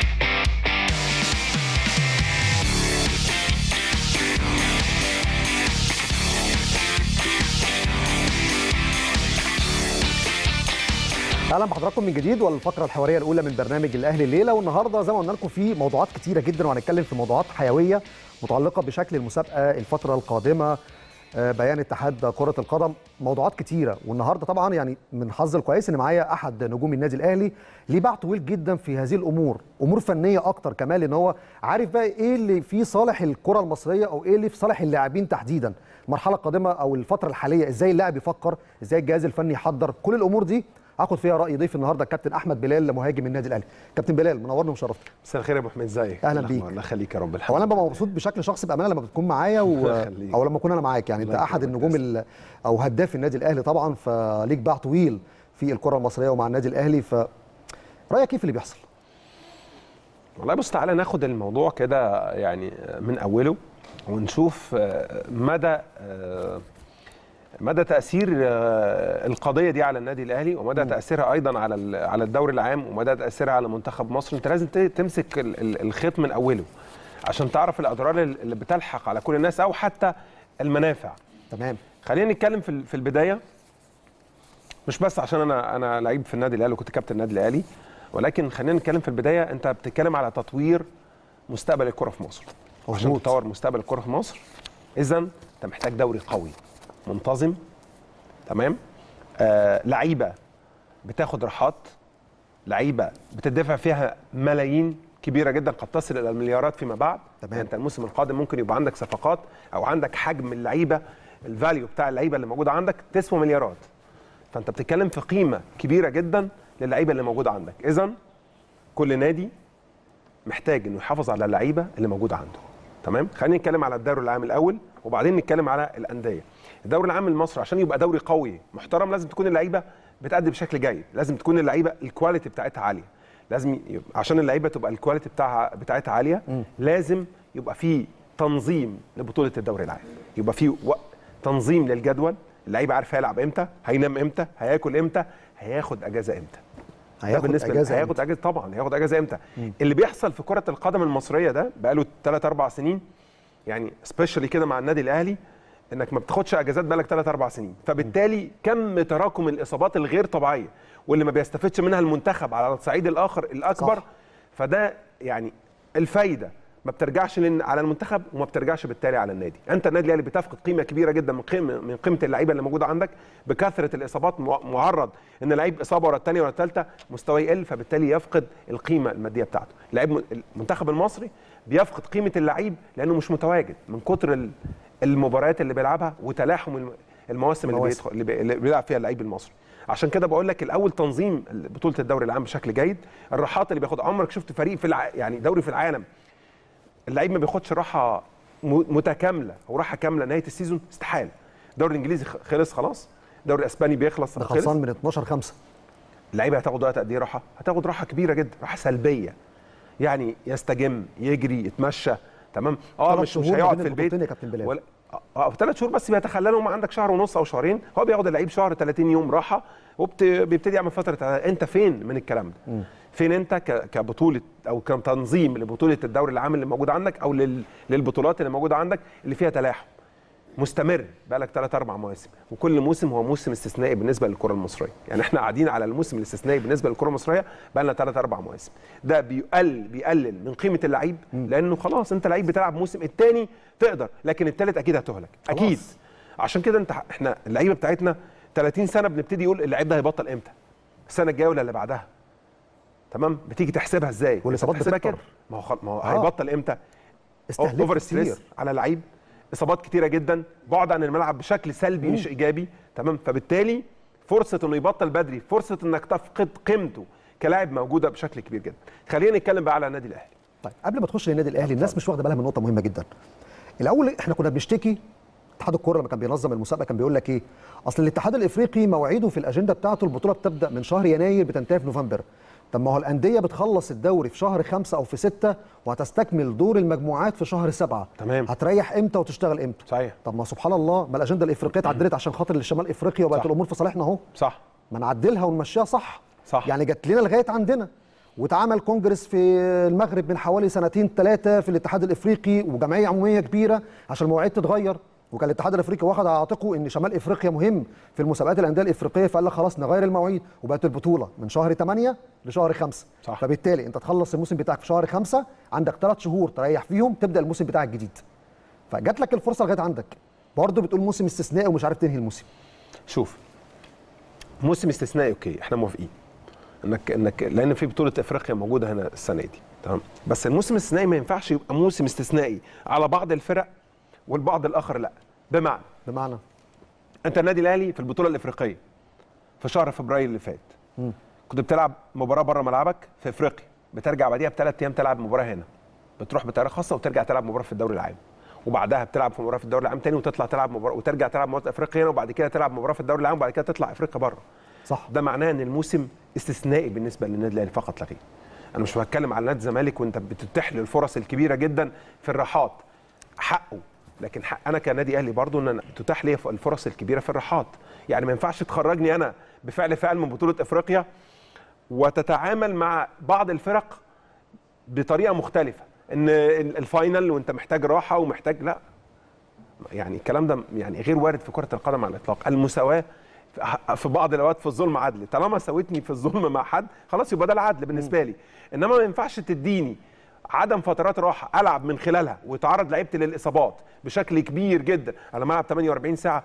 [SPEAKER 1] اهلا بحضراتكم من جديد والفقره الحواريه الاولى من برنامج الاهلي الليله والنهارده زي ما قلنا لكم في موضوعات كتيره جدا وهنتكلم في موضوعات حيويه متعلقه بشكل المسابقه الفتره القادمه آه، بيان اتحاد كره القدم موضوعات كتيره والنهارده طبعا يعني من حظ الكويس ان معايا احد نجوم النادي الاهلي ليه باع طويل جدا في هذه الامور امور فنيه اكتر كمان لان هو عارف بقى ايه اللي في صالح الكره المصريه او ايه اللي في صالح اللاعبين تحديدا المرحله القادمه او الفتره الحاليه ازاي اللاعب يفكر ازاي الجهاز الفني يحضر كل الامور دي هاخد فيها راي ضيف النهارده الكابتن احمد بلال مهاجم النادي الاهلي كابتن بلال منورني ومشرفني
[SPEAKER 3] مساء الخير يا ابو حميد ازيك
[SPEAKER 1] أهلاً
[SPEAKER 3] الأخبار؟
[SPEAKER 1] بيك.
[SPEAKER 3] الله يخليك يا رب
[SPEAKER 1] هو
[SPEAKER 3] الحمد
[SPEAKER 1] انا ببقى مبسوط بشكل شخصي بامانه لما بتكون معايا و...
[SPEAKER 3] الله يخليك.
[SPEAKER 1] او لما اكون انا معاك يعني انت
[SPEAKER 3] الله
[SPEAKER 1] احد
[SPEAKER 3] يكرمك
[SPEAKER 1] النجوم ال... او هداف النادي الاهلي طبعا فليك باع طويل في الكره المصريه ومع النادي الاهلي ف رايك ايه في اللي بيحصل
[SPEAKER 3] والله بص تعالى ناخد الموضوع كده يعني من اوله ونشوف آه، مدى آه، مدى تاثير آه، القضيه دي على النادي الاهلي ومدى تاثيرها ايضا على ال- على الدوري العام ومدى تاثيرها على منتخب مصر انت لازم ت- تمسك ال- ال- الخيط من اوله عشان تعرف الاضرار اللي بتلحق على كل الناس او حتى المنافع
[SPEAKER 1] تمام
[SPEAKER 3] خلينا نتكلم في ال- في البدايه مش بس عشان انا انا لعيب في النادي الاهلي وكنت كابتن النادي الاهلي ولكن خلينا نتكلم في البدايه انت بتتكلم على تطوير مستقبل الكره في مصر عشان
[SPEAKER 1] مظبوط.
[SPEAKER 3] تطور مستقبل الكره في مصر اذا انت محتاج دوري قوي منتظم تمام آه لعيبه بتاخد راحات لعيبه بتدفع فيها ملايين كبيره جدا قد تصل الى المليارات فيما بعد
[SPEAKER 1] تمام.
[SPEAKER 3] يعني انت الموسم القادم ممكن يبقى عندك صفقات او عندك حجم اللعيبه الفاليو بتاع اللعيبه اللي موجوده عندك تسوى مليارات فانت بتتكلم في قيمه كبيره جدا للعيبه اللي موجوده عندك اذا كل نادي محتاج انه يحافظ على اللعيبه اللي موجوده عنده تمام خلينا نتكلم على الدوري العام الاول وبعدين نتكلم على الانديه الدوري العام المصري عشان يبقى دوري قوي محترم لازم تكون اللعيبه بتأدي بشكل جيد لازم تكون اللعيبه الكواليتي بتاعتها عاليه لازم يبقى عشان اللعيبه تبقى الكواليتي بتاعها بتاعتها عاليه لازم يبقى في تنظيم لبطوله الدوري العام يبقى في و... تنظيم للجدول اللعيب عارف هيلعب امتى هينام امتى هياكل امتى هياخد اجازه امتى ده
[SPEAKER 1] هياخد
[SPEAKER 3] بالنسبه
[SPEAKER 1] اجازه
[SPEAKER 3] هياخد اجازه طبعا هياخد اجازه امتى اللي بيحصل في كره القدم المصريه ده بقاله 3 4 سنين يعني سبيشالي كده مع النادي الاهلي انك ما بتاخدش اجازات بقالك 3 4 سنين فبالتالي كم تراكم الاصابات الغير طبيعيه واللي ما بيستفدش منها المنتخب على الصعيد الاخر الاكبر
[SPEAKER 1] صح.
[SPEAKER 3] فده يعني الفايده ما بترجعش لن- على المنتخب وما بترجعش بالتالي على النادي انت النادي الاهلي بتفقد قيمه كبيره جدا من قيمه من قيمه اللعيبه اللي موجوده عندك بكثره الاصابات مع- معرض ان لعيب اصابه ورا الثانيه ورا الثالثه مستواه يقل فبالتالي يفقد القيمه الماديه بتاعته لعيب م- المنتخب المصري بيفقد قيمه اللعيب لانه مش متواجد من كتر ال- المباريات اللي بيلعبها وتلاحم الم- المواسم اللي,
[SPEAKER 1] مواسم.
[SPEAKER 3] بيدخل اللي بي- اللي بيلعب فيها اللعيب المصري عشان كده بقول لك الاول تنظيم بطوله الدوري العام بشكل جيد الراحات اللي بياخدها عمرك شفت فريق في الع... يعني دوري في العالم اللعيب ما بياخدش راحه م- متكامله او راحه كامله نهايه السيزون استحاله الدوري الانجليزي خ- خلص خلاص الدوري الاسباني بيخلص
[SPEAKER 1] ده
[SPEAKER 3] خلص
[SPEAKER 1] خلصان من 12 5
[SPEAKER 3] اللعيبه هتاخد وقت قد ايه راحه؟ هتاخد راحه كبيره جدا، راحه سلبيه. يعني يستجم، يجري، يتمشى، تمام؟ اه
[SPEAKER 1] ثلاث
[SPEAKER 3] مش مش
[SPEAKER 1] شهور ما
[SPEAKER 3] هيقعد
[SPEAKER 1] بين
[SPEAKER 3] في البيت
[SPEAKER 1] البطولتين يا كابتن بلال.
[SPEAKER 3] ولا اه في ثلاث شهور بس بيتخللهم عندك شهر ونص او شهرين، هو بياخد اللعيب شهر 30 يوم راحه وبيبتدي يعمل فتره إعداد. انت فين من الكلام ده؟ فين انت ك- كبطوله او كتنظيم لبطوله الدوري العام اللي موجوده عندك او لل- للبطولات اللي موجوده عندك اللي فيها تلاحم مستمر بقالك ثلاث اربع مواسم وكل موسم هو موسم استثنائي بالنسبه للكره المصريه يعني احنا قاعدين على الموسم الاستثنائي بالنسبه للكره المصريه بقالنا ثلاث اربع مواسم ده بيقل بيقلل من قيمه اللعيب لانه خلاص انت لعيب بتلعب موسم الثاني تقدر لكن الثالث اكيد هتهلك اكيد عشان كده انت احنا اللعيبه بتاعتنا 30 سنه بنبتدي يقول اللعيب ده هيبطل امتى السنه الجايه ولا اللي بعدها تمام بتيجي تحسبها ازاي
[SPEAKER 1] والإصابات
[SPEAKER 3] بتحسبها
[SPEAKER 1] بتكتر.
[SPEAKER 3] كده ما هو خل... ما هو
[SPEAKER 1] آه.
[SPEAKER 3] هيبطل امتى
[SPEAKER 1] استهلكت
[SPEAKER 3] اوفر
[SPEAKER 1] كتير
[SPEAKER 3] ستريس على لعيب اصابات كتيره جدا بعد عن الملعب بشكل سلبي مش ايجابي تمام فبالتالي فرصه انه يبطل بدري فرصه انك تفقد قيمته كلاعب موجوده بشكل كبير جدا خلينا نتكلم بقى على النادي الاهلي
[SPEAKER 1] طيب قبل ما تخش للنادي الاهلي الناس مش واخده بالها من نقطه مهمه جدا الاول احنا كنا بنشتكي اتحاد الكوره لما كان بينظم المسابقه كان بيقول لك ايه اصل الاتحاد الافريقي مواعيده في الاجنده بتاعته البطوله بتبدا من شهر يناير بتنتهي في نوفمبر طب ما هو الانديه بتخلص الدوري في شهر خمسة او في ستة وهتستكمل دور المجموعات في شهر سبعة
[SPEAKER 3] تمام.
[SPEAKER 1] هتريح امتى وتشتغل امتى
[SPEAKER 3] صحيح
[SPEAKER 1] طب ما سبحان الله ما الاجنده الافريقيه اتعدلت عشان خاطر الشمال افريقيا وبقت
[SPEAKER 3] صح.
[SPEAKER 1] الامور في صالحنا اهو
[SPEAKER 3] صح
[SPEAKER 1] ما نعدلها ونمشيها صح
[SPEAKER 3] صح.
[SPEAKER 1] يعني جت لنا لغايه عندنا واتعمل كونجرس في المغرب من حوالي سنتين ثلاثه في الاتحاد الافريقي وجمعيه عموميه كبيره عشان المواعيد تتغير وكان الاتحاد الافريقي واخد على عاتقه ان شمال افريقيا مهم في المسابقات الانديه الافريقيه فقال لك خلاص نغير المواعيد وبقت البطوله من شهر 8 لشهر 5
[SPEAKER 3] صح.
[SPEAKER 1] فبالتالي انت تخلص الموسم بتاعك في شهر 5 عندك ثلاث شهور تريح فيهم تبدا الموسم بتاعك الجديد فجات لك الفرصه لغايه عندك برضه بتقول موسم استثنائي ومش عارف تنهي الموسم
[SPEAKER 3] شوف موسم استثنائي اوكي احنا موافقين انك انك لان في بطوله افريقيا موجوده هنا السنه دي تمام بس الموسم الاستثنائي ما ينفعش يبقى موسم استثنائي على بعض الفرق والبعض الاخر لا بمعنى
[SPEAKER 1] بمعنى
[SPEAKER 3] انت النادي الاهلي في البطوله الافريقيه في شهر فبراير اللي فات كنت بتلعب مباراه بره ملعبك في افريقيا بترجع بعديها بثلاث ايام تلعب مباراه هنا بتروح بطريقه خاصه وترجع تلعب مباراه في الدوري العام وبعدها بتلعب في مباراه في الدوري العام تاني وتطلع تلعب مباراه وترجع تلعب مباراه افريقيا هنا وبعد كده تلعب مباراه في الدوري العام وبعد كده تطلع افريقيا بره
[SPEAKER 1] صح
[SPEAKER 3] ده معناه ان الموسم استثنائي بالنسبه للنادي الاهلي فقط لا غير انا مش بتكلم على نادي الزمالك وانت بتتيح له الفرص الكبيره جدا في الراحات حقه لكن حق انا كنادي اهلي برضو ان أنا تتاح لي الفرص الكبيره في الراحات يعني ما ينفعش تخرجني انا بفعل فعل من بطوله افريقيا وتتعامل مع بعض الفرق بطريقه مختلفه ان الفاينل وانت محتاج راحه ومحتاج لا يعني الكلام ده يعني غير وارد في كره القدم على الاطلاق المساواه في بعض الاوقات في الظلم عدل طالما سويتني في الظلم مع حد خلاص يبقى ده العدل بالنسبه لي انما ما ينفعش تديني عدم فترات راحه العب من خلالها ويتعرض لعيبتي للاصابات بشكل كبير جدا انا ملعب 48 ساعه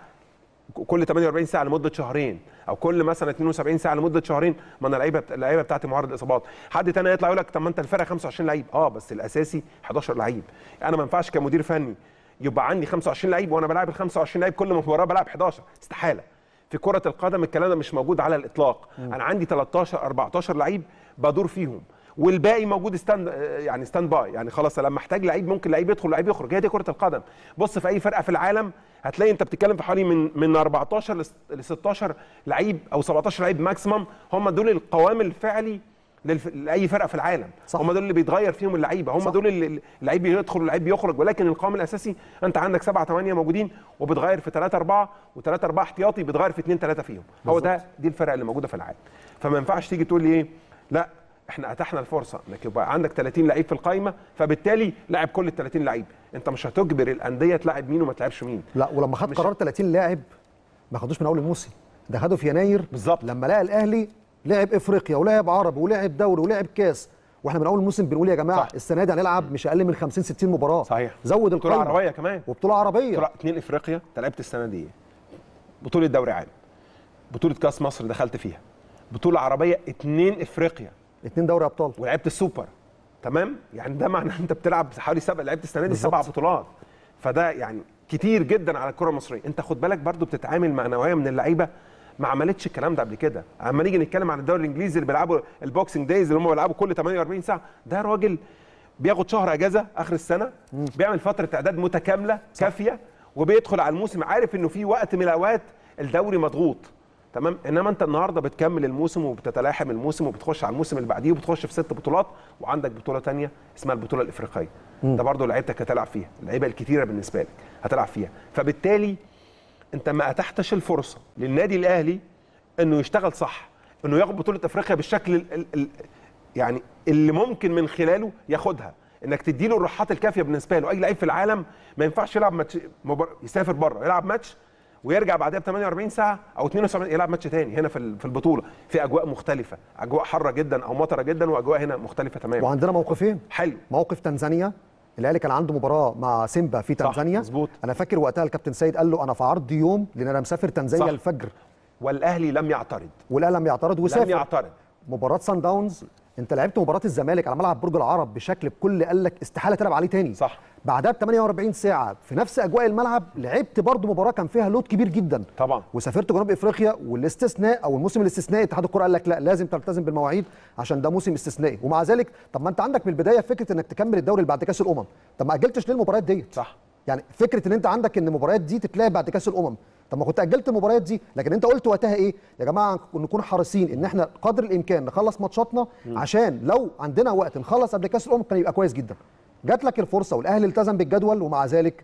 [SPEAKER 3] كل 48 ساعه لمده شهرين او كل مثلا 72 ساعه لمده شهرين ما انا اللعيبه اللعيبه بتاعتي معرض لاصابات حد تاني يطلع يقول لك طب ما انت الفرقه 25 لعيب اه بس الاساسي 11 لعيب انا ما ينفعش كمدير فني يبقى عندي 25 لعيب وانا بلعب ال 25 لعيب كل مباراه بلعب 11 استحاله في كره القدم الكلام ده مش موجود على الاطلاق م. انا عندي 13 14 لعيب بدور فيهم والباقي موجود ستاند يعني ستاند باي يعني خلاص لما احتاج لعيب ممكن لعيب يدخل لعيب يخرج هي دي كره القدم بص في اي فرقه في العالم هتلاقي انت بتتكلم في حوالي من من 14 ل 16 لعيب او 17 لعيب ماكسيمم هم دول القوام الفعلي للف... لاي فرقه في العالم صح. هم دول اللي بيتغير فيهم اللعيبه هم صح. دول اللي اللعيب يدخل واللعيب بيخرج ولكن القوام الاساسي انت عندك سبعة ثمانية موجودين وبتغير في 3 4 و3 4 احتياطي بتغير في 2 3 فيهم بالزبط. هو ده دي الفرق اللي موجوده في العالم فما ينفعش تيجي تقول لي ايه لا احنا اتحنا الفرصه انك يبقى عندك 30 لعيب في القائمه فبالتالي لاعب كل ال 30 لعيب انت مش هتجبر الانديه تلاعب مين وما تلعبش مين
[SPEAKER 1] لا ولما خد قرار 30 لاعب ما خدوش من اول الموسم ده خدوا في يناير
[SPEAKER 3] بالظبط
[SPEAKER 1] لما لقى الاهلي لعب افريقيا ولعب عربي ولعب دوري ولعب كاس واحنا من اول الموسم بنقول يا جماعه صح. السنه دي هنلعب مش اقل من 50 60 مباراه
[SPEAKER 3] صحيح
[SPEAKER 1] زود
[SPEAKER 3] بطوله عربيه كمان
[SPEAKER 1] وبطوله عربيه
[SPEAKER 3] بطوله اثنين افريقيا انت لعبت السنه دي بطوله دوري عام بطوله كاس مصر دخلت فيها بطوله عربيه اثنين افريقيا
[SPEAKER 1] اثنين دوري ابطال
[SPEAKER 3] ولعبت السوبر تمام يعني ده معناه انت بتلعب حوالي سبع لعبت السنه دي سبع بطولات فده يعني كتير جدا على الكره المصريه انت خد بالك برضو بتتعامل مع نوعيه من اللعيبه ما عملتش الكلام ده قبل كده اما نيجي نتكلم عن الدوري الانجليزي اللي بيلعبوا البوكسنج دايز اللي هم بيلعبوا كل 48 ساعه ده راجل بياخد شهر اجازه اخر السنه مم. بيعمل فتره اعداد متكامله كافيه وبيدخل على الموسم عارف انه في وقت من الاوقات الدوري مضغوط تمام انما انت النهارده بتكمل الموسم وبتتلاحم الموسم وبتخش على الموسم اللي بعديه وبتخش في ست بطولات وعندك بطوله ثانيه اسمها البطوله الافريقيه ده برضه لعيبتك هتلعب فيها اللعيبه الكتيره بالنسبه لك هتلعب فيها فبالتالي انت ما اتحتش الفرصه للنادي الاهلي انه يشتغل صح انه ياخد بطوله افريقيا بالشكل ال ال ال يعني اللي ممكن من خلاله ياخدها انك تدي له الراحات الكافيه بالنسبه له اي لعيب في العالم ما ينفعش يلعب ماتش مبار... يسافر بره يلعب ماتش ويرجع بعدها ب 48 ساعه او 72 يلعب ماتش تاني هنا في في البطوله في اجواء مختلفه اجواء حاره جدا او مطره جدا واجواء هنا مختلفه تماما
[SPEAKER 1] وعندنا موقفين
[SPEAKER 3] حلو
[SPEAKER 1] موقف تنزانيا الاهلي كان عنده مباراه مع سيمبا في تنزانيا
[SPEAKER 3] مظبوط
[SPEAKER 1] انا فاكر وقتها الكابتن سيد قال له انا في عرض يوم لان انا مسافر تنزانيا
[SPEAKER 3] صح.
[SPEAKER 1] الفجر
[SPEAKER 3] والاهلي لم يعترض
[SPEAKER 1] والاهلي لم يعترض وسافر
[SPEAKER 3] لم يعترض
[SPEAKER 1] مباراه سان داونز انت لعبت مباراه الزمالك على ملعب برج العرب بشكل بكل قال لك استحاله تلعب عليه تاني
[SPEAKER 3] صح
[SPEAKER 1] بعدها ب 48 ساعه في نفس اجواء الملعب لعبت برضه مباراه كان فيها لود كبير جدا
[SPEAKER 3] طبعا
[SPEAKER 1] وسافرت جنوب افريقيا والاستثناء او الموسم الاستثنائي اتحاد الكره قال لك لا لازم تلتزم بالمواعيد عشان ده موسم استثنائي ومع ذلك طب ما انت عندك من البدايه فكره انك تكمل الدوري اللي بعد كاس الامم طب ما اجلتش ليه المباريات ديت
[SPEAKER 3] صح
[SPEAKER 1] يعني فكره ان انت عندك ان المباريات دي تتلعب بعد كاس الامم طب ما كنت اجلت المباريات دي لكن انت قلت وقتها ايه يا جماعه نكون حريصين ان احنا قدر الامكان نخلص ماتشاتنا عشان لو عندنا وقت نخلص قبل كاس الامم كان يبقى كويس جدا جات لك الفرصه والاهلي التزم بالجدول ومع ذلك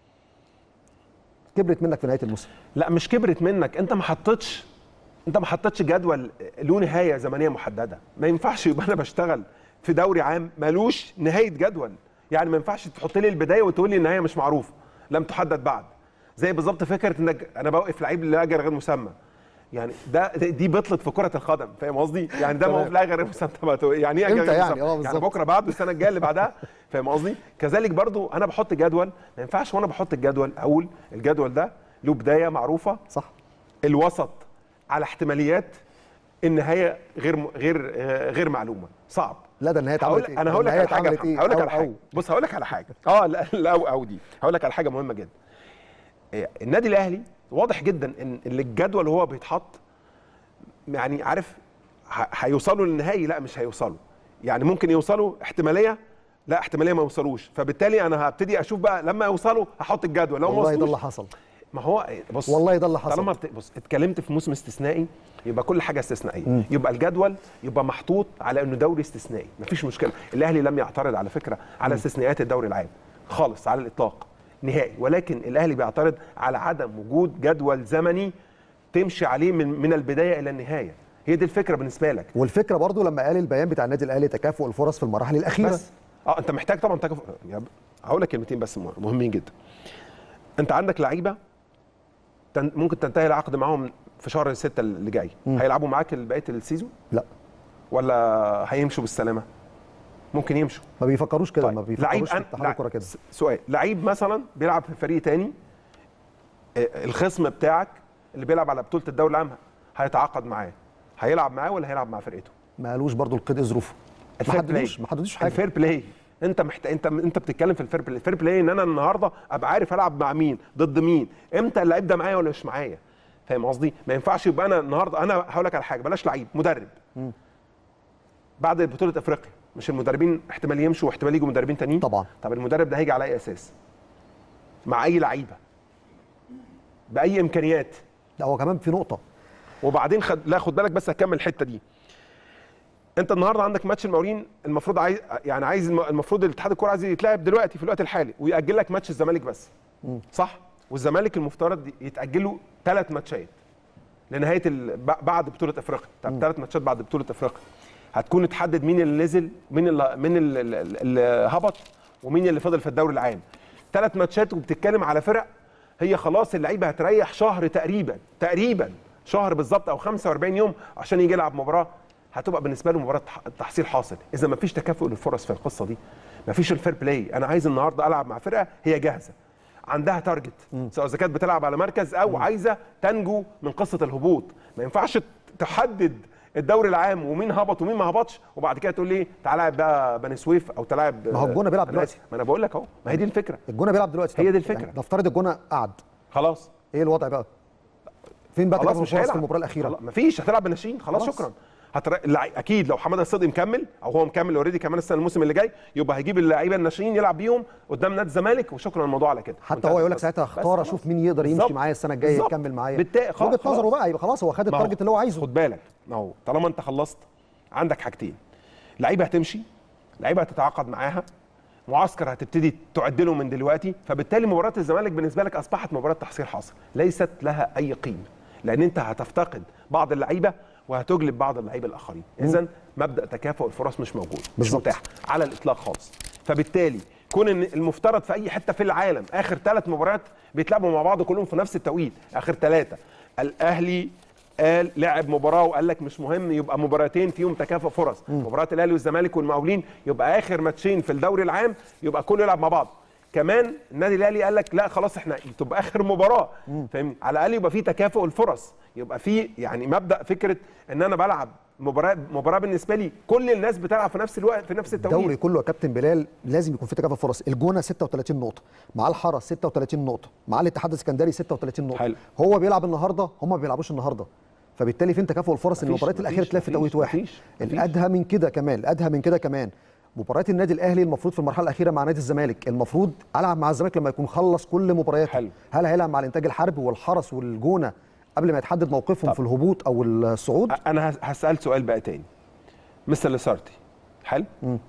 [SPEAKER 1] كبرت منك في نهايه الموسم
[SPEAKER 3] لا مش كبرت منك انت ما حطيتش انت ما حطيتش جدول له نهايه زمنيه محدده ما ينفعش يبقى انا بشتغل في دوري عام ملوش نهايه جدول يعني ما ينفعش تحط لي البدايه وتقول لي النهايه مش معروفه لم تحدد بعد زي بالظبط فكره انك انا بوقف لعيب لاجل غير مسمى يعني ده ده- دي بطلت في كره القدم فاهم قصدي يعني ده موقف لاجل غير مسمى طب يعني ايه أجل
[SPEAKER 1] إمتى
[SPEAKER 3] غير
[SPEAKER 1] يعني؟
[SPEAKER 3] مسمى؟
[SPEAKER 1] آه،
[SPEAKER 3] يعني
[SPEAKER 1] بالظبط.
[SPEAKER 3] بكره بعده السنه الجايه اللي بعدها فاهم قصدي كذلك برضو انا بحط جدول ما ينفعش وانا بحط الجدول اقول الجدول ده له بدايه معروفه
[SPEAKER 1] صح
[SPEAKER 3] الوسط على احتماليات النهايه غير م- غير آه، غير معلومه صعب
[SPEAKER 1] لا ده النهايه
[SPEAKER 3] هقول
[SPEAKER 1] اتعملت ايه
[SPEAKER 3] انا هقول لك
[SPEAKER 1] النهاية
[SPEAKER 3] على حاجه
[SPEAKER 1] اتعملت ايه
[SPEAKER 3] هقول لك
[SPEAKER 1] أو-
[SPEAKER 3] على حاجه
[SPEAKER 1] أو.
[SPEAKER 3] بص هقول لك على حاجه اه لا لا او او دي هقول لك على حاجه مهمه جدا إيه، النادي الاهلي واضح جدا ان اللي الجدول اللي هو بيتحط يعني عارف ه- هيوصلوا للنهائي لا مش هيوصلوا يعني ممكن يوصلوا احتماليه لا احتماليه ما يوصلوش فبالتالي انا هبتدي اشوف بقى لما يوصلوا هحط الجدول لو ما
[SPEAKER 1] والله ده
[SPEAKER 3] وصلوش
[SPEAKER 1] اللي حصل
[SPEAKER 3] ما هو بص
[SPEAKER 1] والله ده اللي حصل.
[SPEAKER 3] طالما بت... بص اتكلمت في موسم استثنائي يبقى كل حاجه استثنائيه يبقى الجدول يبقى محطوط على انه دوري استثنائي مفيش مشكله الاهلي لم يعترض على فكره على استثناءات الدوري العام خالص على الاطلاق نهائي ولكن الاهلي بيعترض على عدم وجود جدول زمني تمشي عليه من من البدايه الى النهايه هي دي الفكره بالنسبه لك
[SPEAKER 1] والفكره برضو لما قال البيان بتاع النادي الاهلي تكافؤ الفرص في المراحل الاخيره
[SPEAKER 3] بس اه انت محتاج طبعا تكافؤ يا ب- هقول لك كلمتين بس مه- مهمين جدا انت عندك لعيبه تن- ممكن تنتهي العقد معاهم في شهر ستة اللي جاي هيلعبوا معاك بقيه السيزون
[SPEAKER 1] لا
[SPEAKER 3] ولا هيمشوا بالسلامه ممكن يمشوا
[SPEAKER 1] ما بيفكروش كده ما
[SPEAKER 3] لعيب
[SPEAKER 1] بيفكروش في
[SPEAKER 3] أن-
[SPEAKER 1] اتحاد
[SPEAKER 3] لع-
[SPEAKER 1] الكوره كده
[SPEAKER 3] س- سؤال لعيب مثلا بيلعب في فريق تاني آه، الخصم بتاعك اللي بيلعب على بطوله الدوري العام هيتعاقد معاه هيلعب معاه ولا هيلعب مع فرقته
[SPEAKER 1] ما قالوش برضو القيد ايه ظروفه ما
[SPEAKER 3] الفير بلاي
[SPEAKER 1] حددوش ما حددوش حاجه
[SPEAKER 3] الفير بلاي انت محت... انت انت بتتكلم في الفير بلاي الفير بلاي ان انا النهارده ابقى عارف العب مع مين ضد مين امتى اللعيب ده معايا ولا مش معايا فاهم قصدي ما ينفعش يبقى انا النهارده انا هقول لك على حاجه بلاش لعيب مدرب بعد بطوله افريقيا مش المدربين احتمال يمشوا واحتمال يجوا مدربين تانيين
[SPEAKER 1] طبعا.
[SPEAKER 3] طب المدرب ده هيجي على اي اساس مع اي لعيبه باي امكانيات
[SPEAKER 1] لا هو كمان في نقطه
[SPEAKER 3] وبعدين خد لا خد بالك بس هكمل الحته دي انت النهارده عندك ماتش المقاولين المفروض عايز يعني عايز الم- المفروض الاتحاد الكوره عايز يتلعب دلوقتي في الوقت الحالي ويأجل لك ماتش الزمالك بس صح والزمالك المفترض يتأجل له ثلاث ماتشات لنهايه ال... ب- بعد بطوله افريقيا طب ثلاث ماتشات بعد بطوله افريقيا هتكون اتحدد مين اللي نزل مين اللي مين اللي, اللي هبط ومين اللي فضل في الدوري العام ثلاث ماتشات وبتتكلم على فرق هي خلاص اللعيبه هتريح شهر تقريبا تقريبا شهر بالظبط او 45 يوم عشان يجي يلعب مباراه هتبقى بالنسبه له مباراه تح- تحصيل حاصل اذا ما فيش تكافؤ للفرص في القصه دي ما فيش الفير بلاي انا عايز النهارده العب مع فرقه هي جاهزه عندها تارجت سواء اذا كانت بتلعب على مركز او عايزه تنجو من قصه الهبوط ما ينفعش تحدد الدوري العام ومين هبط ومين ما هبطش وبعد كده تقول لي تعالى العب بقى بني سويف او تلعب
[SPEAKER 1] ما هو الجونة بيلعب دلوقتي.
[SPEAKER 3] ما انا بقول لك اهو ما هي دي الفكره
[SPEAKER 1] الجونه بيلعب دلوقتي
[SPEAKER 3] هي
[SPEAKER 1] طب
[SPEAKER 3] دي الفكرة.
[SPEAKER 1] يعني نفترض الجونه قعد
[SPEAKER 3] خلاص
[SPEAKER 1] ايه الوضع بقى فين بقى
[SPEAKER 3] خلاص
[SPEAKER 1] تكافؤ
[SPEAKER 3] مش
[SPEAKER 1] الفرص
[SPEAKER 3] هيلعب
[SPEAKER 1] في المباراه الاخيره
[SPEAKER 3] خلاص، مفيش هتلعب بالناشئين خلاص,
[SPEAKER 1] خلاص.
[SPEAKER 3] شكرا هتر... اللع- اكيد لو حماده الصدقي مكمل او هو مكمل اوريدي كمان السنه الموسم اللي جاي يبقى هيجيب اللعيبه الناشئين يلعب بيهم قدام نادي الزمالك وشكرا الموضوع على كده
[SPEAKER 1] حتى هو يقول لك ساعتها اختار اشوف مين يقدر يمشي
[SPEAKER 3] بالظبط.
[SPEAKER 1] معايا السنه الجايه
[SPEAKER 3] بالظبط.
[SPEAKER 1] يكمل معايا
[SPEAKER 3] بالتالي خلاص-
[SPEAKER 1] وجهه نظره
[SPEAKER 3] خلاص.
[SPEAKER 1] بقى يبقى خلاص هو خد
[SPEAKER 3] ما هو
[SPEAKER 1] التارجت اللي هو عايزه
[SPEAKER 3] خد بالك ما هو طالما انت خلصت عندك حاجتين لعيبه هتمشي لعيبه هتتعاقد معاها معسكر هتبتدي تعد له من دلوقتي فبالتالي مباراه الزمالك بالنسبه لك اصبحت مباراه تحصيل حاصل ليست لها اي قيمه لان انت هتفتقد بعض اللعيبه وهتجلب بعض اللعيبه الاخرين اذا مبدا تكافؤ الفرص مش موجود مش
[SPEAKER 1] بالظبط.
[SPEAKER 3] متاح على الاطلاق خالص فبالتالي كون ان المفترض في اي حته في العالم اخر ثلاث مباريات بيتلعبوا مع بعض كلهم في نفس التوقيت اخر ثلاثه الاهلي قال لعب مباراه وقال لك مش مهم يبقى مباراتين فيهم تكافؤ فرص مباراه الاهلي والزمالك والمقاولين يبقى اخر ماتشين في الدوري العام يبقى كله يلعب مع بعض كمان النادي الاهلي قال لك لا خلاص احنا تبقى اخر مباراه فاهمني على الاقل يبقى في تكافؤ الفرص يبقى في يعني مبدا فكره ان انا بلعب مباراه مباراه بالنسبه لي كل الناس بتلعب في نفس الوقت في نفس التوقيت
[SPEAKER 1] الدوري كله يا كابتن بلال لازم يكون في تكافؤ فرص الجونه 36 نقطه مع الحرس 36 نقطه مع الاتحاد السكندري 36 نقطه
[SPEAKER 3] حلو.
[SPEAKER 1] هو بيلعب النهارده هم ما بيلعبوش النهارده فبالتالي فين تكافؤ الفرص ان
[SPEAKER 3] مفيش-
[SPEAKER 1] المباريات الاخيره
[SPEAKER 3] مفيش-
[SPEAKER 1] تلعب في
[SPEAKER 3] مفيش-
[SPEAKER 1] توقيت واحد
[SPEAKER 3] مفيش- مفيش.
[SPEAKER 1] الادهى من كده كمان الادهى من كده كمان مباريات النادي الاهلي المفروض في المرحله الاخيره مع نادي الزمالك المفروض العب مع الزمالك لما يكون خلص كل مبارياته
[SPEAKER 3] حلو.
[SPEAKER 1] هل هيلعب مع الانتاج الحربي والحرس والجونه قبل ما يتحدد موقفهم في الهبوط او الصعود
[SPEAKER 3] انا هس- هسال سؤال بقى تاني مستر لسارتي حلو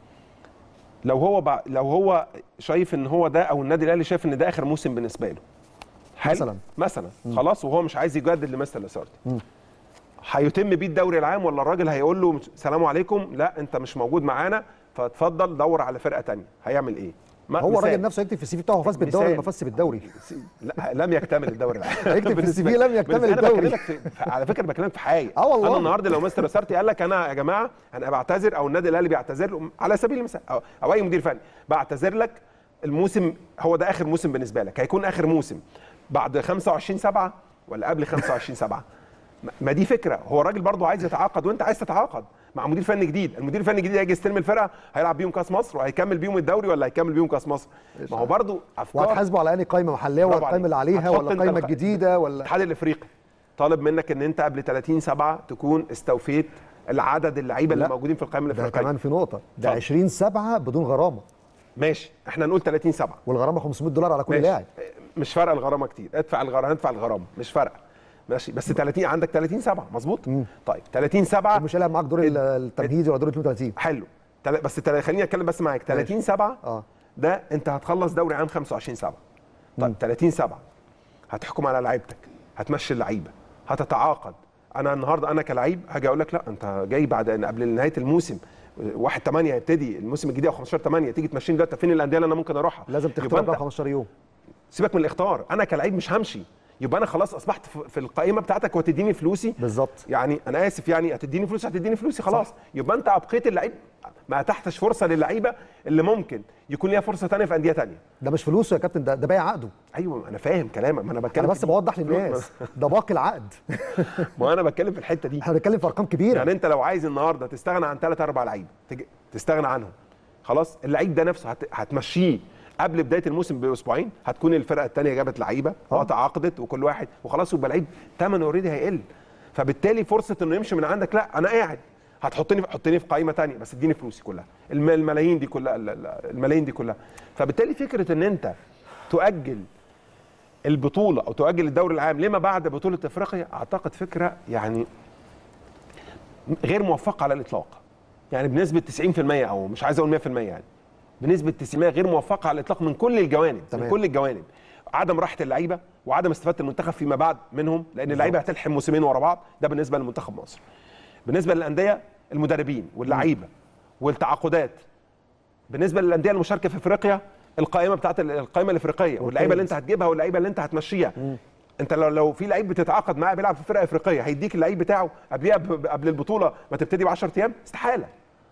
[SPEAKER 3] لو هو بع... لو هو شايف ان هو ده او النادي الاهلي شايف ان ده اخر موسم بالنسبه له حلو
[SPEAKER 1] مثلاً.
[SPEAKER 3] مثلا خلاص وهو مش عايز يجدد لمستر لسارتي هيتم بيه الدوري العام ولا الراجل هيقول له سلام عليكم لا انت مش موجود معانا فاتفضل دور على فرقه تانية هيعمل ايه ما-
[SPEAKER 1] هو
[SPEAKER 3] مثال.
[SPEAKER 1] الراجل نفسه يكتب في السي في بتاعه هو فاز بالدوري
[SPEAKER 3] مثال.
[SPEAKER 1] ولا ما فازش بالدوري
[SPEAKER 3] لا لم يكتمل الدوري العام
[SPEAKER 1] هيكتب في السي في لم يكتمل
[SPEAKER 3] بالنسبة- أنا
[SPEAKER 1] الدوري.
[SPEAKER 3] بكلمك في في- على فكره بكلمك في حقيقه
[SPEAKER 1] آه والله.
[SPEAKER 3] انا النهارده لو مستر سارتي قال لك انا يا جماعه انا بعتذر او النادي الاهلي بيعتذر له على سبيل المثال أو, او اي مدير فني بعتذر لك الموسم هو ده اخر موسم بالنسبه لك هيكون اخر موسم بعد 25 7 ولا قبل 25 7 ما دي فكره هو الراجل برضه عايز يتعاقد وانت عايز تتعاقد مع مدير فني جديد المدير الفني الجديد هيجي يستلم الفرقه هيلعب بيهم كاس مصر وهيكمل بيهم الدوري ولا هيكمل بيهم كاس مصر ما هو برضه افكار
[SPEAKER 1] وهتحاسبه على انهي قايمه محليه ولا
[SPEAKER 3] برافو
[SPEAKER 1] القايمه اللي
[SPEAKER 3] عليك.
[SPEAKER 1] عليها
[SPEAKER 3] هتحط
[SPEAKER 1] ولا
[SPEAKER 3] أنت
[SPEAKER 1] القايمه
[SPEAKER 3] الخ-
[SPEAKER 1] الجديده ولا
[SPEAKER 3] الاتحاد الافريقي طالب منك ان انت قبل 30 7 تكون استوفيت العدد اللعيبه اللي
[SPEAKER 1] لا.
[SPEAKER 3] موجودين في القائمه
[SPEAKER 1] ده
[SPEAKER 3] الافريقيه
[SPEAKER 1] كمان في نقطه ده
[SPEAKER 3] اتفضل.
[SPEAKER 1] 20 7 بدون غرامه
[SPEAKER 3] ماشي احنا نقول 30 7
[SPEAKER 1] والغرامه 500 دولار على كل
[SPEAKER 3] ماشي.
[SPEAKER 1] لاعب
[SPEAKER 3] مش فارقه الغرامه كتير ادفع الغرامه ادفع الغرامه مش فارقه ماشي بس 30 عندك 30 7 مظبوط طيب 30 7
[SPEAKER 1] مش هيلعب معاك دور ال- التمهيدي ولا دور 32
[SPEAKER 3] حلو تل- بس تل- خليني اتكلم بس معاك 30 7
[SPEAKER 1] اه
[SPEAKER 3] ده انت هتخلص دوري عام 25 7 طيب 30 7 هتحكم على لعيبتك هتمشي اللعيبه هتتعاقد انا النهارده انا كلعيب هاجي اقول لك لا انت جاي بعد قبل نهايه الموسم 1 8 هيبتدي الموسم الجديد او 15 8 تيجي تمشيني دلوقتي فين الانديه اللي انا ممكن اروحها
[SPEAKER 1] لازم
[SPEAKER 3] يبقى
[SPEAKER 1] تختار
[SPEAKER 3] أنت-
[SPEAKER 1] بقى 15 يوم
[SPEAKER 3] سيبك من الاختار انا كلعيب مش همشي يبقى انا خلاص اصبحت في- في القائمه بتاعتك وتديني فلوسي
[SPEAKER 1] بالظبط
[SPEAKER 3] يعني انا اسف يعني هتديني فلوس هتديني فلوسي خلاص يبقى انت ابقيت اللعيب ما اتحتش فرصه للعيبه اللي ممكن يكون ليها فرصه ثانيه في انديه ثانيه
[SPEAKER 1] ده مش فلوسه يا كابتن ده ده بايع عقده
[SPEAKER 3] ايوه انا فاهم كلامك ما انا بتكلم
[SPEAKER 1] انا بس
[SPEAKER 3] في-
[SPEAKER 1] بوضح للناس ده باقي العقد
[SPEAKER 3] ما انا بتكلم في الحته دي
[SPEAKER 1] احنا بنتكلم في ارقام كبيره
[SPEAKER 3] يعني انت لو عايز النهارده تستغنى عن ثلاث اربع لعيبه تج- تستغنى عنهم خلاص اللعيب ده نفسه هت... هتمشيه قبل بدايه الموسم باسبوعين هتكون الفرقه الثانيه جابت لعيبه وتعاقدت وكل واحد وخلاص يبقى لعيب ثمنه اوريدي هيقل فبالتالي فرصه انه يمشي من عندك لا انا قاعد هتحطني حطني في قائمه ثانيه بس اديني فلوسي كلها الم- الملايين دي كلها ال- ال- الملايين دي كلها فبالتالي فكره ان انت تؤجل البطوله او تؤجل الدوري العام لما بعد بطوله افريقيا اعتقد فكره يعني غير موفقه على الاطلاق يعني بنسبه 90% او مش عايز اقول 100% يعني بنسبه 90% غير موفقه على الاطلاق من كل الجوانب
[SPEAKER 1] تمام.
[SPEAKER 3] من كل الجوانب عدم راحه اللعيبه وعدم استفاده المنتخب فيما بعد منهم لان اللعيبه هتلحم موسمين ورا بعض ده بالنسبه لمنتخب مصر بالنسبه للانديه المدربين واللعيبه والتعاقدات بالنسبه للانديه المشاركه في افريقيا القائمه بتاعت ال- القائمه الافريقيه واللعيبه اللي انت هتجيبها واللعيبه اللي انت هتمشيها انت لو لو في لعيب بتتعاقد معاه بيلعب في فرقه افريقيه هيديك اللعيب بتاعه قبلها ب- قبل البطوله ما تبتدي ب 10 ايام استحاله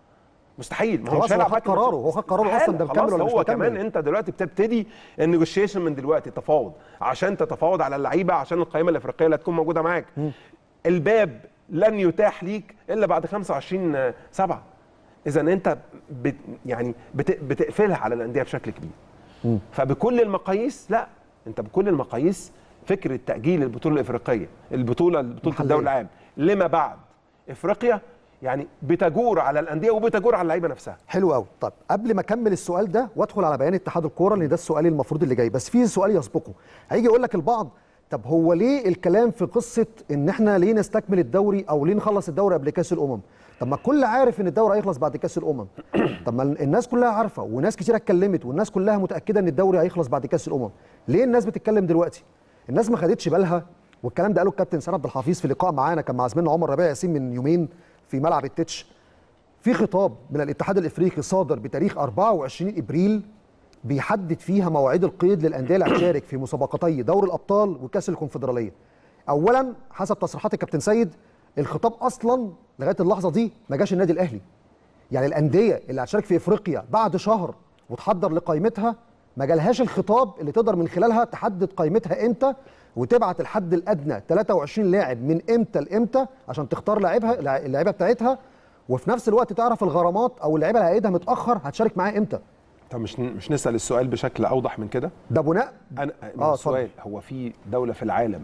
[SPEAKER 3] مستحيل ما
[SPEAKER 1] خلاص
[SPEAKER 3] مش
[SPEAKER 1] هو
[SPEAKER 3] هيلعب
[SPEAKER 1] خد
[SPEAKER 3] معاك
[SPEAKER 1] قراره،
[SPEAKER 3] الماتش.
[SPEAKER 1] هو خد قراره
[SPEAKER 3] استحالة.
[SPEAKER 1] أصلاً ده مكمل
[SPEAKER 3] خلاص
[SPEAKER 1] ولا مش
[SPEAKER 3] هو
[SPEAKER 1] مكمل.
[SPEAKER 3] كمان انت دلوقتي بتبتدي النيجوشيشن من دلوقتي تفاوض عشان تتفاوض على اللعيبه عشان القائمه الافريقيه اللي هتكون موجوده معاك الباب لن يتاح ليك الا بعد 25 7 اذا انت بت يعني بت بتقفلها على الانديه بشكل كبير فبكل المقاييس لا انت بكل المقاييس فكره تاجيل البطوله الافريقيه البطوله بطوله
[SPEAKER 1] محلية.
[SPEAKER 3] الدوري العام لما بعد افريقيا يعني بتجور على الانديه وبتجور على اللعيبه نفسها
[SPEAKER 1] حلو قوي طب قبل ما اكمل السؤال ده وادخل على بيان اتحاد الكوره لان ده السؤال المفروض اللي جاي بس في سؤال يسبقه هيجي يقول لك البعض طب هو ليه الكلام في قصه ان احنا ليه نستكمل الدوري او ليه نخلص الدوري قبل كاس الامم طب ما الكل عارف ان الدوري هيخلص بعد كاس الامم طب ما الناس كلها عارفه وناس كتير اتكلمت والناس كلها متاكده ان الدوري هيخلص بعد كاس الامم ليه الناس بتتكلم دلوقتي الناس ما خدتش بالها والكلام ده قاله الكابتن سند عبد الحفيظ في لقاء معانا كان مع زميلنا عمر ربيع ياسين من يومين في ملعب التتش في خطاب من الاتحاد الافريقي صادر بتاريخ 24 ابريل بيحدد فيها مواعيد القيد للانديه اللي هتشارك في مسابقتي دوري الابطال وكاس الكونفدراليه. اولا حسب تصريحات الكابتن سيد الخطاب اصلا لغايه اللحظه دي ما جاش النادي الاهلي. يعني الانديه اللي هتشارك في افريقيا بعد شهر وتحضر لقائمتها ما جالهاش الخطاب اللي تقدر من خلالها تحدد قائمتها امتى وتبعت الحد الادنى 23 لاعب من امتى لامتى عشان تختار لاعبها اللعيبه بتاعتها وفي نفس الوقت تعرف الغرامات او اللعيبه اللي هيقيدها متاخر هتشارك معاه امتى
[SPEAKER 3] طب مش مش نسال السؤال بشكل اوضح من كده
[SPEAKER 1] ده بناء
[SPEAKER 3] انا
[SPEAKER 1] آه،
[SPEAKER 3] آه
[SPEAKER 1] اتفضل.
[SPEAKER 3] السؤال هو في دوله في العالم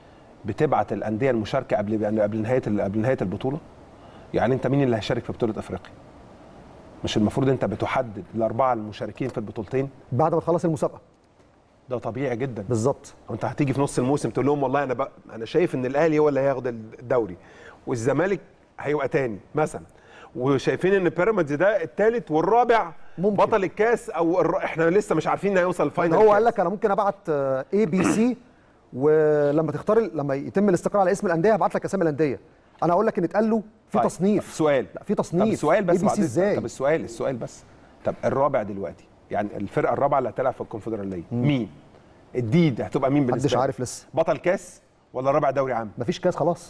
[SPEAKER 3] بتبعت الانديه المشاركه قبل يعني قبل نهايه ال- قبل نهايه البطوله يعني انت مين اللي هيشارك في بطوله افريقيا مش المفروض انت بتحدد الاربعه المشاركين في البطولتين
[SPEAKER 1] بعد ما تخلص المسابقه
[SPEAKER 3] ده طبيعي جدا
[SPEAKER 1] بالظبط
[SPEAKER 3] وانت هتيجي في نص الموسم تقول لهم والله انا بقى انا شايف ان الاهلي هو اللي هياخد الدوري والزمالك هيبقى تاني مثلا وشايفين ان بيراميدز ده الثالث والرابع
[SPEAKER 1] ممكن.
[SPEAKER 3] بطل الكاس او الر... احنا لسه مش عارفين هيوصل
[SPEAKER 1] ان
[SPEAKER 3] الفاينل
[SPEAKER 1] هو
[SPEAKER 3] الكاس.
[SPEAKER 1] قال لك انا ممكن ابعت اي بي سي ولما تختار لما يتم الاستقرار على اسم الانديه هبعت لك اسامي الانديه انا اقول لك ان اتقال له في
[SPEAKER 3] طيب،
[SPEAKER 1] تصنيف
[SPEAKER 3] طب سؤال
[SPEAKER 1] لا في
[SPEAKER 3] طب
[SPEAKER 1] تصنيف
[SPEAKER 3] السؤال بس
[SPEAKER 1] اي بي
[SPEAKER 3] بعد
[SPEAKER 1] سي
[SPEAKER 3] إذنك.
[SPEAKER 1] ازاي
[SPEAKER 3] طب السؤال السؤال بس طب الرابع دلوقتي يعني الفرقه الرابعه اللي هتلعب في الكونفدراليه مين الديد هتبقى مين بالنسبه
[SPEAKER 1] محدش
[SPEAKER 3] لك؟
[SPEAKER 1] عارف لسه
[SPEAKER 3] بطل كاس ولا رابع دوري عام
[SPEAKER 1] مفيش كاس خلاص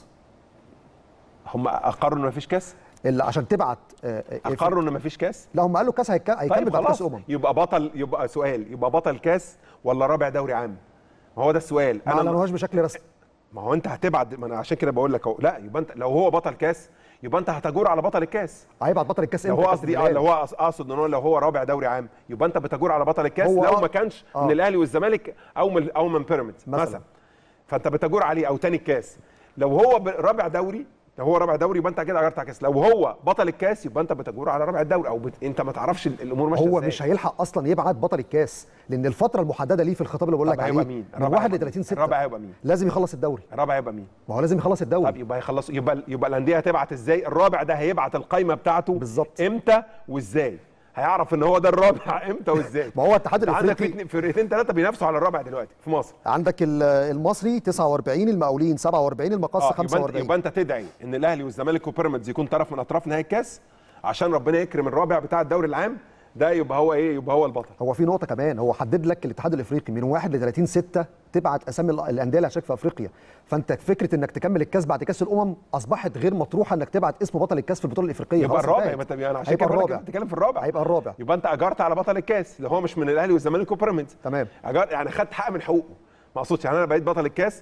[SPEAKER 3] هم اقروا ان مفيش كاس
[SPEAKER 1] اللي عشان تبعت آه، آه،
[SPEAKER 3] اقروا ان مفيش كاس
[SPEAKER 1] لا هم قالوا كاس هيك- هيكمل
[SPEAKER 3] طيب
[SPEAKER 1] بعد كاس
[SPEAKER 3] خلاص
[SPEAKER 1] امم
[SPEAKER 3] يبقى بطل يبقى سؤال يبقى بطل كاس ولا رابع دوري عام ما هو ده السؤال
[SPEAKER 1] ما
[SPEAKER 3] انا
[SPEAKER 1] اعلنوهاش بشكل رسمي
[SPEAKER 3] ما هو انت هتبعد ما انا عشان كده بقول لك اهو لا يبقى انت لو هو بطل كاس يبقى انت هتجور على بطل الكاس
[SPEAKER 1] هيبعت بطل الكاس
[SPEAKER 3] لو
[SPEAKER 1] امتى
[SPEAKER 3] هو
[SPEAKER 1] يا كابتن
[SPEAKER 3] قصدي اه
[SPEAKER 1] بلال؟
[SPEAKER 3] لو هو أقص- اقصد ان هو لو هو رابع دوري عام يبقى انت بتجور على بطل الكاس
[SPEAKER 1] هو
[SPEAKER 3] لو
[SPEAKER 1] آه.
[SPEAKER 3] ما كانش
[SPEAKER 1] آه.
[SPEAKER 3] من الاهلي والزمالك او من او من بيراميدز
[SPEAKER 1] مثلاً.
[SPEAKER 3] مثلا فانت بتجور عليه او تاني الكاس لو هو ب- رابع دوري لو هو رابع دوري يبقى انت كده اجرت على الكاس لو هو بطل الكاس يبقى انت بتجور على رابع الدوري او بت... انت ما تعرفش ال- الامور ماشيه
[SPEAKER 1] هو
[SPEAKER 3] ازاي.
[SPEAKER 1] مش هيلحق اصلا يبعت بطل الكاس لان الفتره المحدده ليه في الخطاب اللي بقول
[SPEAKER 3] طب
[SPEAKER 1] لك عليه
[SPEAKER 3] هيبقى مين؟
[SPEAKER 1] من
[SPEAKER 3] الرابع
[SPEAKER 1] 1 ل
[SPEAKER 3] هيبقى
[SPEAKER 1] 30
[SPEAKER 3] مين؟
[SPEAKER 1] 6
[SPEAKER 3] الرابع هيبقى مين؟
[SPEAKER 1] لازم يخلص الدوري
[SPEAKER 3] الرابع هيبقى مين
[SPEAKER 1] ما هو لازم يخلص الدوري
[SPEAKER 3] طب يبقى هيخلص يبقى يبقى الانديه هتبعت ازاي الرابع ده هيبعت القايمه بتاعته
[SPEAKER 1] بالظبط.
[SPEAKER 3] امتى وازاي هيعرف ان هو ده الرابع امتى وازاي
[SPEAKER 1] ما هو الاتحاد
[SPEAKER 3] ده عندك
[SPEAKER 1] الافريقي
[SPEAKER 3] اتنين- فرقتين ثلاثه بينافسوا على الرابع دلوقتي في مصر
[SPEAKER 1] عندك ال- المصري 49 المقاولين 47 المقص
[SPEAKER 3] اه يبقى انت
[SPEAKER 1] 45
[SPEAKER 3] يبقى انت تدعي ان الاهلي والزمالك وبيراميدز يكون طرف من اطراف نهائي الكاس عشان ربنا يكرم الرابع بتاع الدوري العام ده يبقى هو ايه يبقى هو البطل
[SPEAKER 1] هو في نقطة كمان هو حدد لك الاتحاد الافريقي من 1 ل 30 6 تبعت اسامي ال- الاندية اللي هتشارك في افريقيا فانت فكرة انك تكمل الكاس بعد كاس الامم اصبحت غير مطروحة انك تبعت اسم بطل الكاس في البطولة الافريقية
[SPEAKER 3] يبقى
[SPEAKER 1] خلاص
[SPEAKER 3] الرابع
[SPEAKER 1] انتهت.
[SPEAKER 3] يبقى طب انا عشان
[SPEAKER 1] هيبقى
[SPEAKER 3] كده بقولك
[SPEAKER 1] الرابع
[SPEAKER 3] بتتكلم في الرابع
[SPEAKER 1] هيبقى الرابع
[SPEAKER 3] يبقى انت اجرت على بطل الكاس اللي هو مش من الاهلي والزمالك وبيراميدز
[SPEAKER 1] تمام
[SPEAKER 3] أجر يعني خدت حق من حقوقه ما اقصدش يعني انا بقيت بطل الكاس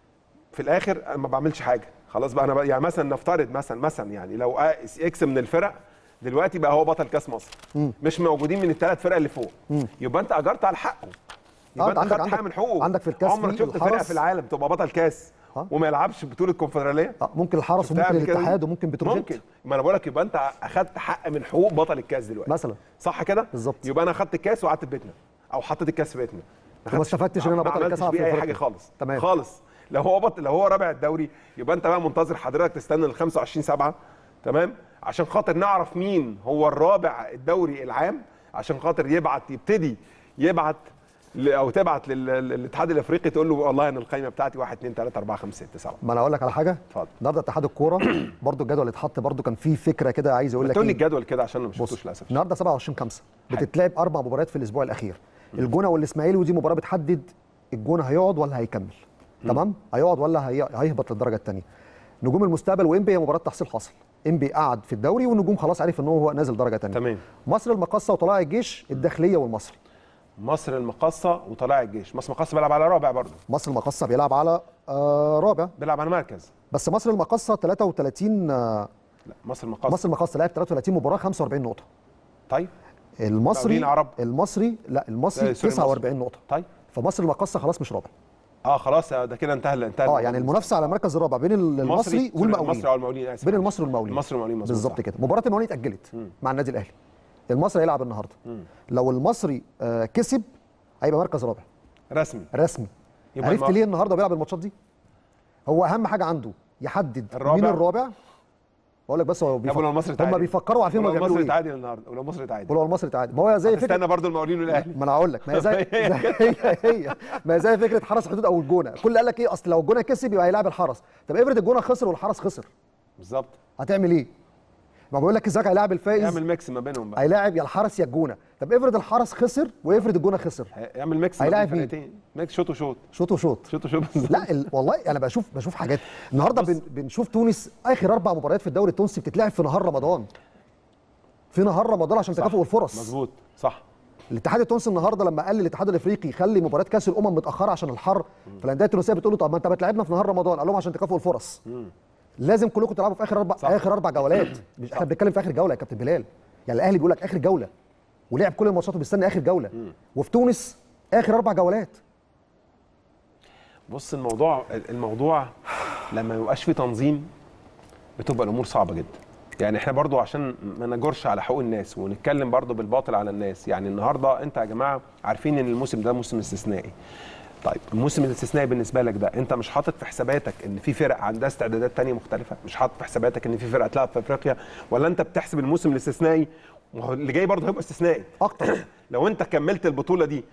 [SPEAKER 3] في الاخر انا ما بعملش حاجه خلاص بقى انا بقى يعني مثلا نفترض مثلا مثلا يعني لو اكس من الفرق دلوقتي بقى هو بطل كاس مصر مش موجودين من الثلاث فرق اللي فوق يبقى انت اجرت على حقه يبقى
[SPEAKER 1] انت
[SPEAKER 3] انت
[SPEAKER 1] عندك-
[SPEAKER 3] خدت حق
[SPEAKER 1] عندك-
[SPEAKER 3] من حقوقه
[SPEAKER 1] عندك في الكاس
[SPEAKER 3] عمرك
[SPEAKER 1] في
[SPEAKER 3] شفت فرقه
[SPEAKER 1] الحرس.
[SPEAKER 3] في العالم تبقى بطل كاس
[SPEAKER 1] ها؟
[SPEAKER 3] وما يلعبش بطوله كونفدراليه
[SPEAKER 1] آه، ممكن الحرس
[SPEAKER 3] شفتها
[SPEAKER 1] وممكن
[SPEAKER 3] قبل كده دي؟
[SPEAKER 1] الاتحاد وممكن بتروجيت
[SPEAKER 3] ممكن ما انا بقول لك يبقى انت اخدت حق من حقوق بطل الكاس دلوقتي
[SPEAKER 1] مثلا
[SPEAKER 3] صح كده
[SPEAKER 1] بالظبط.
[SPEAKER 3] يبقى انا اخدت الكاس وقعدت في بيتنا او حطيت الكاس في بيتنا ما
[SPEAKER 1] وما
[SPEAKER 3] خدتش-
[SPEAKER 1] استفدتش ان انا
[SPEAKER 3] ما
[SPEAKER 1] بطل الكاس
[SPEAKER 3] عملتش
[SPEAKER 1] في
[SPEAKER 3] بيه اي
[SPEAKER 1] أفريقيا.
[SPEAKER 3] حاجه خالص
[SPEAKER 1] تمام.
[SPEAKER 3] خالص لو هو بط... لو هو رابع الدوري يبقى انت بقى منتظر حضرتك تستنى ال 25 7 تمام عشان خاطر نعرف مين هو الرابع الدوري العام عشان خاطر يبعت يبتدي يبعت ل- او تبعت لل- للاتحاد الافريقي تقول له والله انا القائمه بتاعتي 1 2 3 4 5 6 7
[SPEAKER 1] ما انا اقول لك على حاجة
[SPEAKER 3] اتفضل
[SPEAKER 1] النهارده اتحاد الكورة برضو الجدول اللي اتحط برضو كان فيه فكرة كده عايز اقول لك
[SPEAKER 3] تقول لي
[SPEAKER 1] إيه؟
[SPEAKER 3] الجدول كده عشان انا ما
[SPEAKER 1] بص
[SPEAKER 3] شفتوش للاسف
[SPEAKER 1] النهارده 27 5
[SPEAKER 3] حلو.
[SPEAKER 1] بتتلعب اربع مباريات في الاسبوع الاخير الجونه والاسماعيلي ودي مباراه بتحدد الجونه هيقعد ولا هيكمل تمام هيقعد ولا هي... هيهبط للدرجه الثانيه نجوم المستقبل وانبي هي مباراه تحصيل حاصل انبي قعد في الدوري والنجوم خلاص عرف ان هو نازل درجه ثانيه
[SPEAKER 3] تمام
[SPEAKER 1] مصر المقاصه وطلائع الجيش الداخليه والمصري
[SPEAKER 3] مصر المقاصه وطلائع الجيش مصر المقاصه بيلعب على رابع برضه
[SPEAKER 1] مصر المقاصه بيلعب على آه رابع
[SPEAKER 3] بيلعب على مركز
[SPEAKER 1] بس مصر المقاصه 33 آه
[SPEAKER 3] لا مصر المقاصه
[SPEAKER 1] مصر المقاصه لعب 33 مباراه 45 نقطه
[SPEAKER 3] طيب
[SPEAKER 1] المصري
[SPEAKER 3] مقاولين عرب.
[SPEAKER 1] المصري لا المصري
[SPEAKER 3] لا، سوري،
[SPEAKER 1] 49 نقطه
[SPEAKER 3] طيب
[SPEAKER 1] فمصر المقاصه خلاص مش رابع
[SPEAKER 3] اه خلاص ده كده انتهى انتهى
[SPEAKER 1] اه يعني المنافسه على المركز الرابع بين المصري
[SPEAKER 3] سوري،
[SPEAKER 1] والمقاولين
[SPEAKER 3] المصري او المقاولين اسف
[SPEAKER 1] بين المصري والمقاولين
[SPEAKER 3] المصري والمقاولين مظبوط
[SPEAKER 1] بالظبط
[SPEAKER 3] صح.
[SPEAKER 1] كده مباراه المقاولين اتاجلت مع النادي الاهلي المصري هيلعب النهارده لو المصري آه كسب هيبقى مركز رابع
[SPEAKER 3] رسمي
[SPEAKER 1] رسمي
[SPEAKER 3] يبقى
[SPEAKER 1] عرفت
[SPEAKER 3] الم-
[SPEAKER 1] ليه النهارده بيلعب الماتشات دي هو اهم حاجه عنده يحدد
[SPEAKER 3] الرابع.
[SPEAKER 1] مين الرابع بقول لك بس هو
[SPEAKER 3] طب ولو المصري
[SPEAKER 1] هم
[SPEAKER 3] تعادل
[SPEAKER 1] بيفكروا عارفين هم
[SPEAKER 3] ولو
[SPEAKER 1] بيعملوا
[SPEAKER 3] المصري
[SPEAKER 1] ايه
[SPEAKER 3] تعادل النهارده ولو المصري تعادل
[SPEAKER 1] ولو المصري تعادل ما هو زي فكره
[SPEAKER 3] استنى برضه المقاولين والاهلي
[SPEAKER 1] ما انا هقول لك ما هي زي, زي هي هي ما هي زي فكره حرس الحدود او الجونه كل قال لك ايه اصل لو الجونه كسب يبقى هيلاعب الحرس طب افرض الجونه خسر والحرس خسر
[SPEAKER 3] بالظبط
[SPEAKER 1] هتعمل ايه ما بقول لك الزمالك هيلاعب الفائز
[SPEAKER 3] يعمل ميكس ما بينهم بقى
[SPEAKER 1] هيلاعب يا الحرس يا الجونه طب افرض الحرس خسر وافرض الجونه خسر
[SPEAKER 3] يعمل ميكس ما
[SPEAKER 1] هيلاعب
[SPEAKER 3] بين
[SPEAKER 1] مين؟
[SPEAKER 3] فرقتين. ميكس شوط وشوط
[SPEAKER 1] شوط وشوط
[SPEAKER 3] شوط وشوط
[SPEAKER 1] لا ال... والله انا بشوف بشوف حاجات النهارده بن... بنشوف تونس اخر اربع مباريات في الدوري التونسي بتتلعب في نهار رمضان في نهار رمضان عشان تكافؤ الفرص
[SPEAKER 3] مظبوط صح
[SPEAKER 1] الاتحاد التونسي النهارده لما قال للاتحاد الافريقي خلي مباراه كاس الامم متاخره عشان الحر فالانديه التونسيه بتقول له طب ما انت بتلعبنا في نهار رمضان قال لهم عشان تكافئوا الفرص لازم كلكم تلعبوا في اخر اربع
[SPEAKER 3] صح.
[SPEAKER 1] اخر اربع جولات مش احنا بنتكلم في اخر جوله يا كابتن بلال يعني الاهلي بيقول لك اخر جوله ولعب كل الماتشات وبيستنى اخر جوله وفي تونس اخر اربع جولات
[SPEAKER 3] بص الموضوع الموضوع لما يبقاش فيه تنظيم بتبقى الامور صعبه جدا يعني احنا برضو عشان ما نجرش على حقوق الناس ونتكلم برضو بالباطل على الناس يعني النهارده انت يا جماعه عارفين ان الموسم ده موسم استثنائي طيب الموسم الاستثنائي بالنسبه لك ده انت مش حاطط في حساباتك ان في فرق عندها استعدادات تانية مختلفه مش حاطط في حساباتك ان في فرق تلعب في افريقيا ولا انت بتحسب الموسم الاستثنائي ما هو اللي جاي برضه هيبقى استثنائي
[SPEAKER 1] اكتر
[SPEAKER 3] لو انت كملت البطوله دي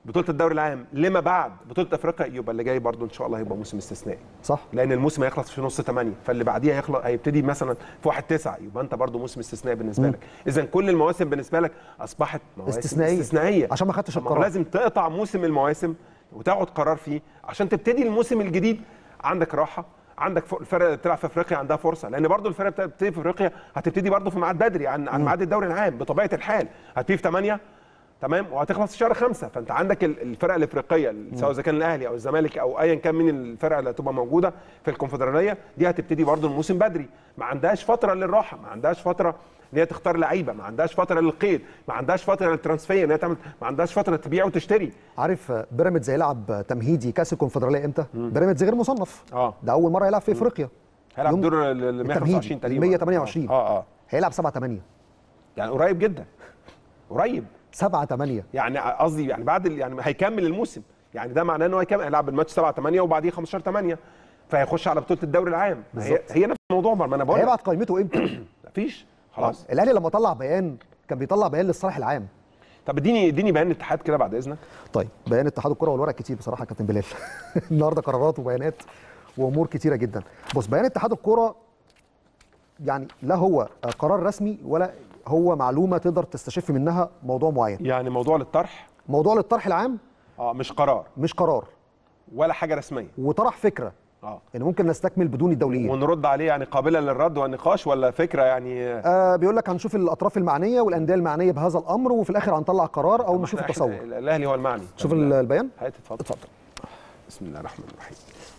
[SPEAKER 3] بطوله الدوري العام لما بعد بطوله افريقيا يبقى اللي جاي برضو ان شاء الله هيبقى موسم استثنائي
[SPEAKER 1] صح
[SPEAKER 3] لان الموسم هيخلص في نص 8 فاللي بعديها هيخلص هيبتدي مثلا في 1 9 يبقى انت برضو موسم استثنائي بالنسبه لك اذا كل المواسم بالنسبه لك اصبحت مواسم
[SPEAKER 1] استثنائية.
[SPEAKER 3] استثنائيه
[SPEAKER 1] عشان ما خدتش
[SPEAKER 3] طب هو
[SPEAKER 1] القرار.
[SPEAKER 3] لازم تقطع موسم المواسم وتاخد قرار فيه عشان تبتدي الموسم الجديد عندك راحه عندك ف- الفرق اللي بتلعب في افريقيا عندها فرصه لان برضو الفرق اللي بتبتدي في افريقيا هتبتدي برضو في ميعاد بدري عن عن ميعاد الدوري العام بطبيعه الحال هتبتدي في 8 تمام وهتخلص في شهر خمسة فانت عندك ال- الفرق الافريقيه سواء اذا كان الاهلي او الزمالك او ايا كان من الفرق اللي هتبقى موجوده في الكونفدراليه دي هتبتدي برضو الموسم بدري ما عندهاش فتره للراحه ما عندهاش فتره ان هي تختار لعيبه ما عندهاش فتره للقيد ما عندهاش فتره للترانسفير ان هي تعمل ما عندهاش فتره تبيع وتشتري
[SPEAKER 1] عارف آه، بيراميدز هيلعب تمهيدي كاس الكونفدراليه امتى؟ بيراميدز غير مصنف
[SPEAKER 3] اه
[SPEAKER 1] ده اول مره يلعب في افريقيا
[SPEAKER 3] هيلعب
[SPEAKER 1] يوم
[SPEAKER 3] دور ال- ال 125
[SPEAKER 1] التمهيدي،
[SPEAKER 3] تقريبا
[SPEAKER 1] 128
[SPEAKER 3] اه اه
[SPEAKER 1] هيلعب 7 8
[SPEAKER 3] يعني قريب جدا قريب
[SPEAKER 1] 7 8
[SPEAKER 3] يعني قصدي يعني بعد ال- يعني هيكمل الموسم يعني ده معناه ان هو هيكمل هيلعب الماتش 7 8 وبعديه 15 8 فهيخش على بطوله الدوري العام هي,
[SPEAKER 1] بالظبط.
[SPEAKER 3] هي نفس الموضوع ما انا بقول لك
[SPEAKER 1] هيبعت قائمته امتى؟
[SPEAKER 3] مفيش خلاص
[SPEAKER 1] الاهلي لما طلع بيان كان بيطلع بيان للصالح العام
[SPEAKER 3] طب اديني اديني بيان الاتحاد كده بعد اذنك
[SPEAKER 1] طيب بيان اتحاد الكره والورق كتير بصراحه يا كابتن بلال النهارده قرارات وبيانات وامور كتيره جدا بص بيان اتحاد الكره يعني لا هو قرار رسمي ولا هو معلومه تقدر تستشف منها موضوع معين
[SPEAKER 3] يعني موضوع للطرح
[SPEAKER 1] موضوع للطرح العام
[SPEAKER 3] اه مش قرار
[SPEAKER 1] مش قرار
[SPEAKER 3] ولا حاجه رسميه
[SPEAKER 1] وطرح فكره
[SPEAKER 3] اه
[SPEAKER 1] ان ممكن نستكمل بدون الدوليين
[SPEAKER 3] ونرد عليه يعني قابله للرد والنقاش ولا فكره يعني
[SPEAKER 1] آه بيقول لك هنشوف الاطراف المعنيه والانديه المعنيه بهذا الامر وفي الاخر هنطلع قرار او نشوف
[SPEAKER 3] إحنا-
[SPEAKER 1] التصور
[SPEAKER 3] الاهلي هو المعني
[SPEAKER 1] شوف ال- البيان
[SPEAKER 3] هات اتفضل اتفضل بسم الله الرحمن الرحيم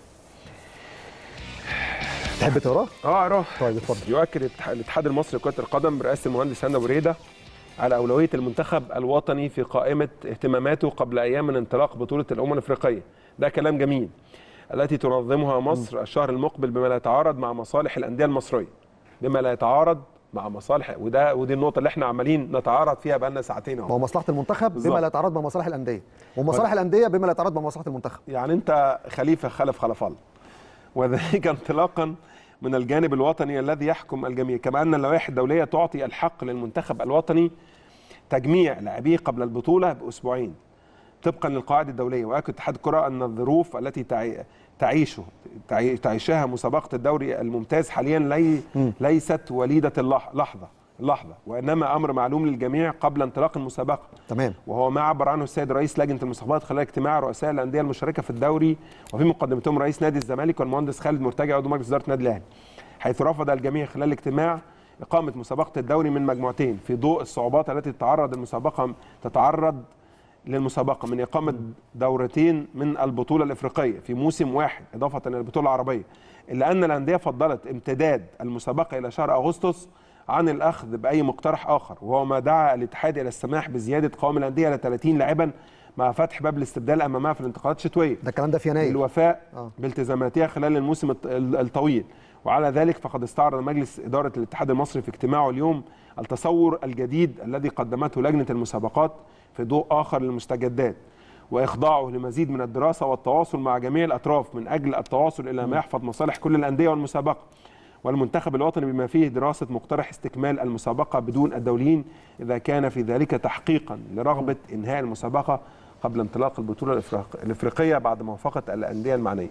[SPEAKER 1] تحب تقراه
[SPEAKER 3] اه روح
[SPEAKER 1] طيب اتفضل
[SPEAKER 3] يؤكد الاتح- الاتحاد المصري لكرة القدم برئاسة المهندس هنا بريدة على أولوية المنتخب الوطني في قائمة اهتماماته قبل أيام من انطلاق بطولة الأمم الأفريقية ده كلام جميل التي تنظمها مصر الشهر المقبل بما لا يتعارض مع مصالح الأندية المصرية بما لا يتعارض مع مصالح وده ودي النقطة اللي احنا عمالين نتعارض فيها بقالنا ساعتين
[SPEAKER 1] ما
[SPEAKER 3] اهو
[SPEAKER 1] هو مصلحه المنتخب بما
[SPEAKER 3] بالظبط.
[SPEAKER 1] لا يتعارض مع مصالح الانديه ومصالح الانديه بما لا يتعارض مع مصلحه المنتخب
[SPEAKER 3] يعني انت خليفه خلف خلف الله وذلك انطلاقا من الجانب الوطني الذي يحكم الجميع كما ان اللوائح الدوليه تعطي الحق للمنتخب الوطني تجميع لاعبيه قبل البطوله باسبوعين طبقا للقواعد الدوليه واكد اتحاد الكره ان الظروف التي تعي- تعيشه تعي- تعيشها مسابقه الدوري الممتاز حاليا لي ليست وليده اللح- لحظه لحظه وانما امر معلوم للجميع قبل انطلاق المسابقه
[SPEAKER 1] تمام
[SPEAKER 3] وهو ما عبر عنه السيد رئيس لجنه المسابقات خلال اجتماع رؤساء الانديه المشاركه في الدوري وفي مقدمتهم رئيس نادي الزمالك والمهندس خالد مرتجع عضو مجلس اداره النادي الاهلي حيث رفض الجميع خلال الاجتماع اقامه مسابقه الدوري من مجموعتين في ضوء الصعوبات التي تتعرض المسابقه تتعرض للمسابقه من اقامه دورتين من البطوله الافريقيه في موسم واحد اضافه الى البطوله العربيه الا ان الانديه فضلت امتداد المسابقه الى شهر اغسطس عن الاخذ باي مقترح اخر وهو ما دعا الاتحاد الى السماح بزياده قوام الانديه الى 30 لاعبا مع فتح باب الاستبدال امامها في الانتقالات الشتويه
[SPEAKER 1] ده الكلام ده في يناير
[SPEAKER 3] للوفاء
[SPEAKER 1] آه.
[SPEAKER 3] بالتزاماتها خلال الموسم الط- ال- الطويل وعلى ذلك فقد استعرض مجلس إدارة الاتحاد المصري في اجتماعه اليوم التصور الجديد الذي قدمته لجنة المسابقات في ضوء آخر للمستجدات وإخضاعه لمزيد من الدراسة والتواصل مع جميع الأطراف من أجل التواصل إلى ما يحفظ مصالح كل الأندية والمسابقة والمنتخب الوطني بما فيه دراسة مقترح استكمال المسابقة بدون الدوليين إذا كان في ذلك تحقيقا لرغبة إنهاء المسابقة قبل انطلاق البطولة الإفريق- الإفريقية بعد موافقة الأندية المعنية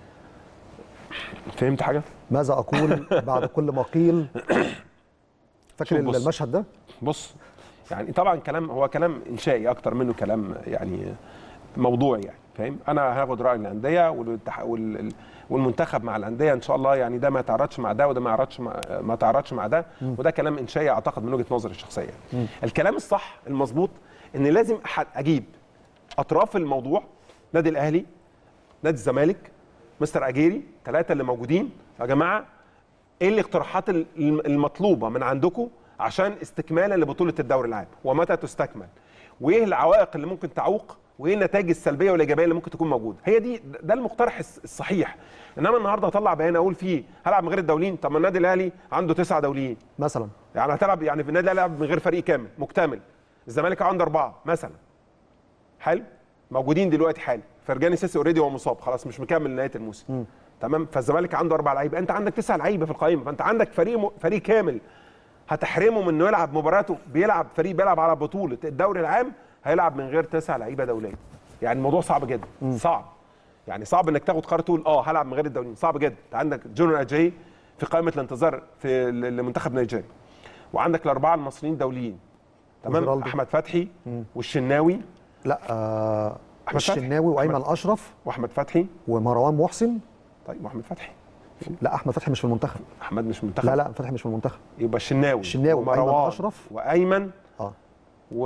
[SPEAKER 3] فهمت حاجة؟
[SPEAKER 1] ماذا اقول بعد كل ما قيل فاكر
[SPEAKER 3] شوف بص.
[SPEAKER 1] المشهد ده
[SPEAKER 3] بص يعني طبعا كلام هو كلام انشائي اكتر منه كلام يعني موضوعي يعني فاهم انا هاخد راي الانديه والاتح- وال- والمنتخب مع الانديه ان شاء الله يعني ده ما يتعرضش مع ده وده ما يعرضش مع ما يتعرضش مع ده وده كلام انشائي اعتقد من وجهه نظري الشخصيه يعني. الكلام الصح المظبوط ان لازم أح- اجيب اطراف الموضوع نادي الاهلي نادي الزمالك مستر اجيري ثلاثه اللي موجودين يا جماعه ايه الاقتراحات ال- الم- المطلوبه من عندكم عشان استكمالا لبطوله الدوري العام ومتى تستكمل وايه العوائق اللي ممكن تعوق وايه النتائج السلبيه والايجابيه اللي ممكن تكون موجوده هي دي ده المقترح الس- الصحيح انما النهارده هطلع بيان اقول فيه هلعب من غير الدوليين طب ما النادي الاهلي عنده تسعه دوليين
[SPEAKER 1] مثلا
[SPEAKER 3] يعني هتلعب يعني في النادي الاهلي هيلعب من غير فريق كامل مكتمل الزمالك عنده اربعه مثلا حلو موجودين دلوقتي حالي فرجاني سيسي اوريدي هو مصاب خلاص مش مكمل نهايه الموسم تمام فالزمالك عنده اربع لعيبه انت عندك تسع لعيبه في القائمه فانت عندك فريق م... فريق كامل هتحرمه من انه يلعب مباراته بيلعب فريق بيلعب على بطوله الدوري العام هيلعب من غير تسع لعيبه دوليه يعني الموضوع صعب جدا صعب يعني صعب انك تاخد قرار تقول اه هلعب من غير الدوليين صعب جدا انت عندك جونر اجاي في قائمه الانتظار في ل- لمنتخب نيجيريا وعندك الاربعه المصريين دوليين تمام
[SPEAKER 1] وجيرالدو.
[SPEAKER 3] احمد فتحي والشناوي
[SPEAKER 1] لا آه
[SPEAKER 3] أحمد فتحي.
[SPEAKER 1] الشناوي وايمن اشرف
[SPEAKER 3] واحمد فتحي
[SPEAKER 1] ومروان محسن
[SPEAKER 3] طيب واحمد فتحي
[SPEAKER 1] لا احمد فتحي مش في المنتخب
[SPEAKER 3] احمد مش منتخب
[SPEAKER 1] لا لا فتحي مش في المنتخب
[SPEAKER 3] يبقى الشناوي
[SPEAKER 1] الشناوي وأيمن
[SPEAKER 3] ومروان
[SPEAKER 1] أشرف.
[SPEAKER 3] وايمن
[SPEAKER 1] اه
[SPEAKER 3] و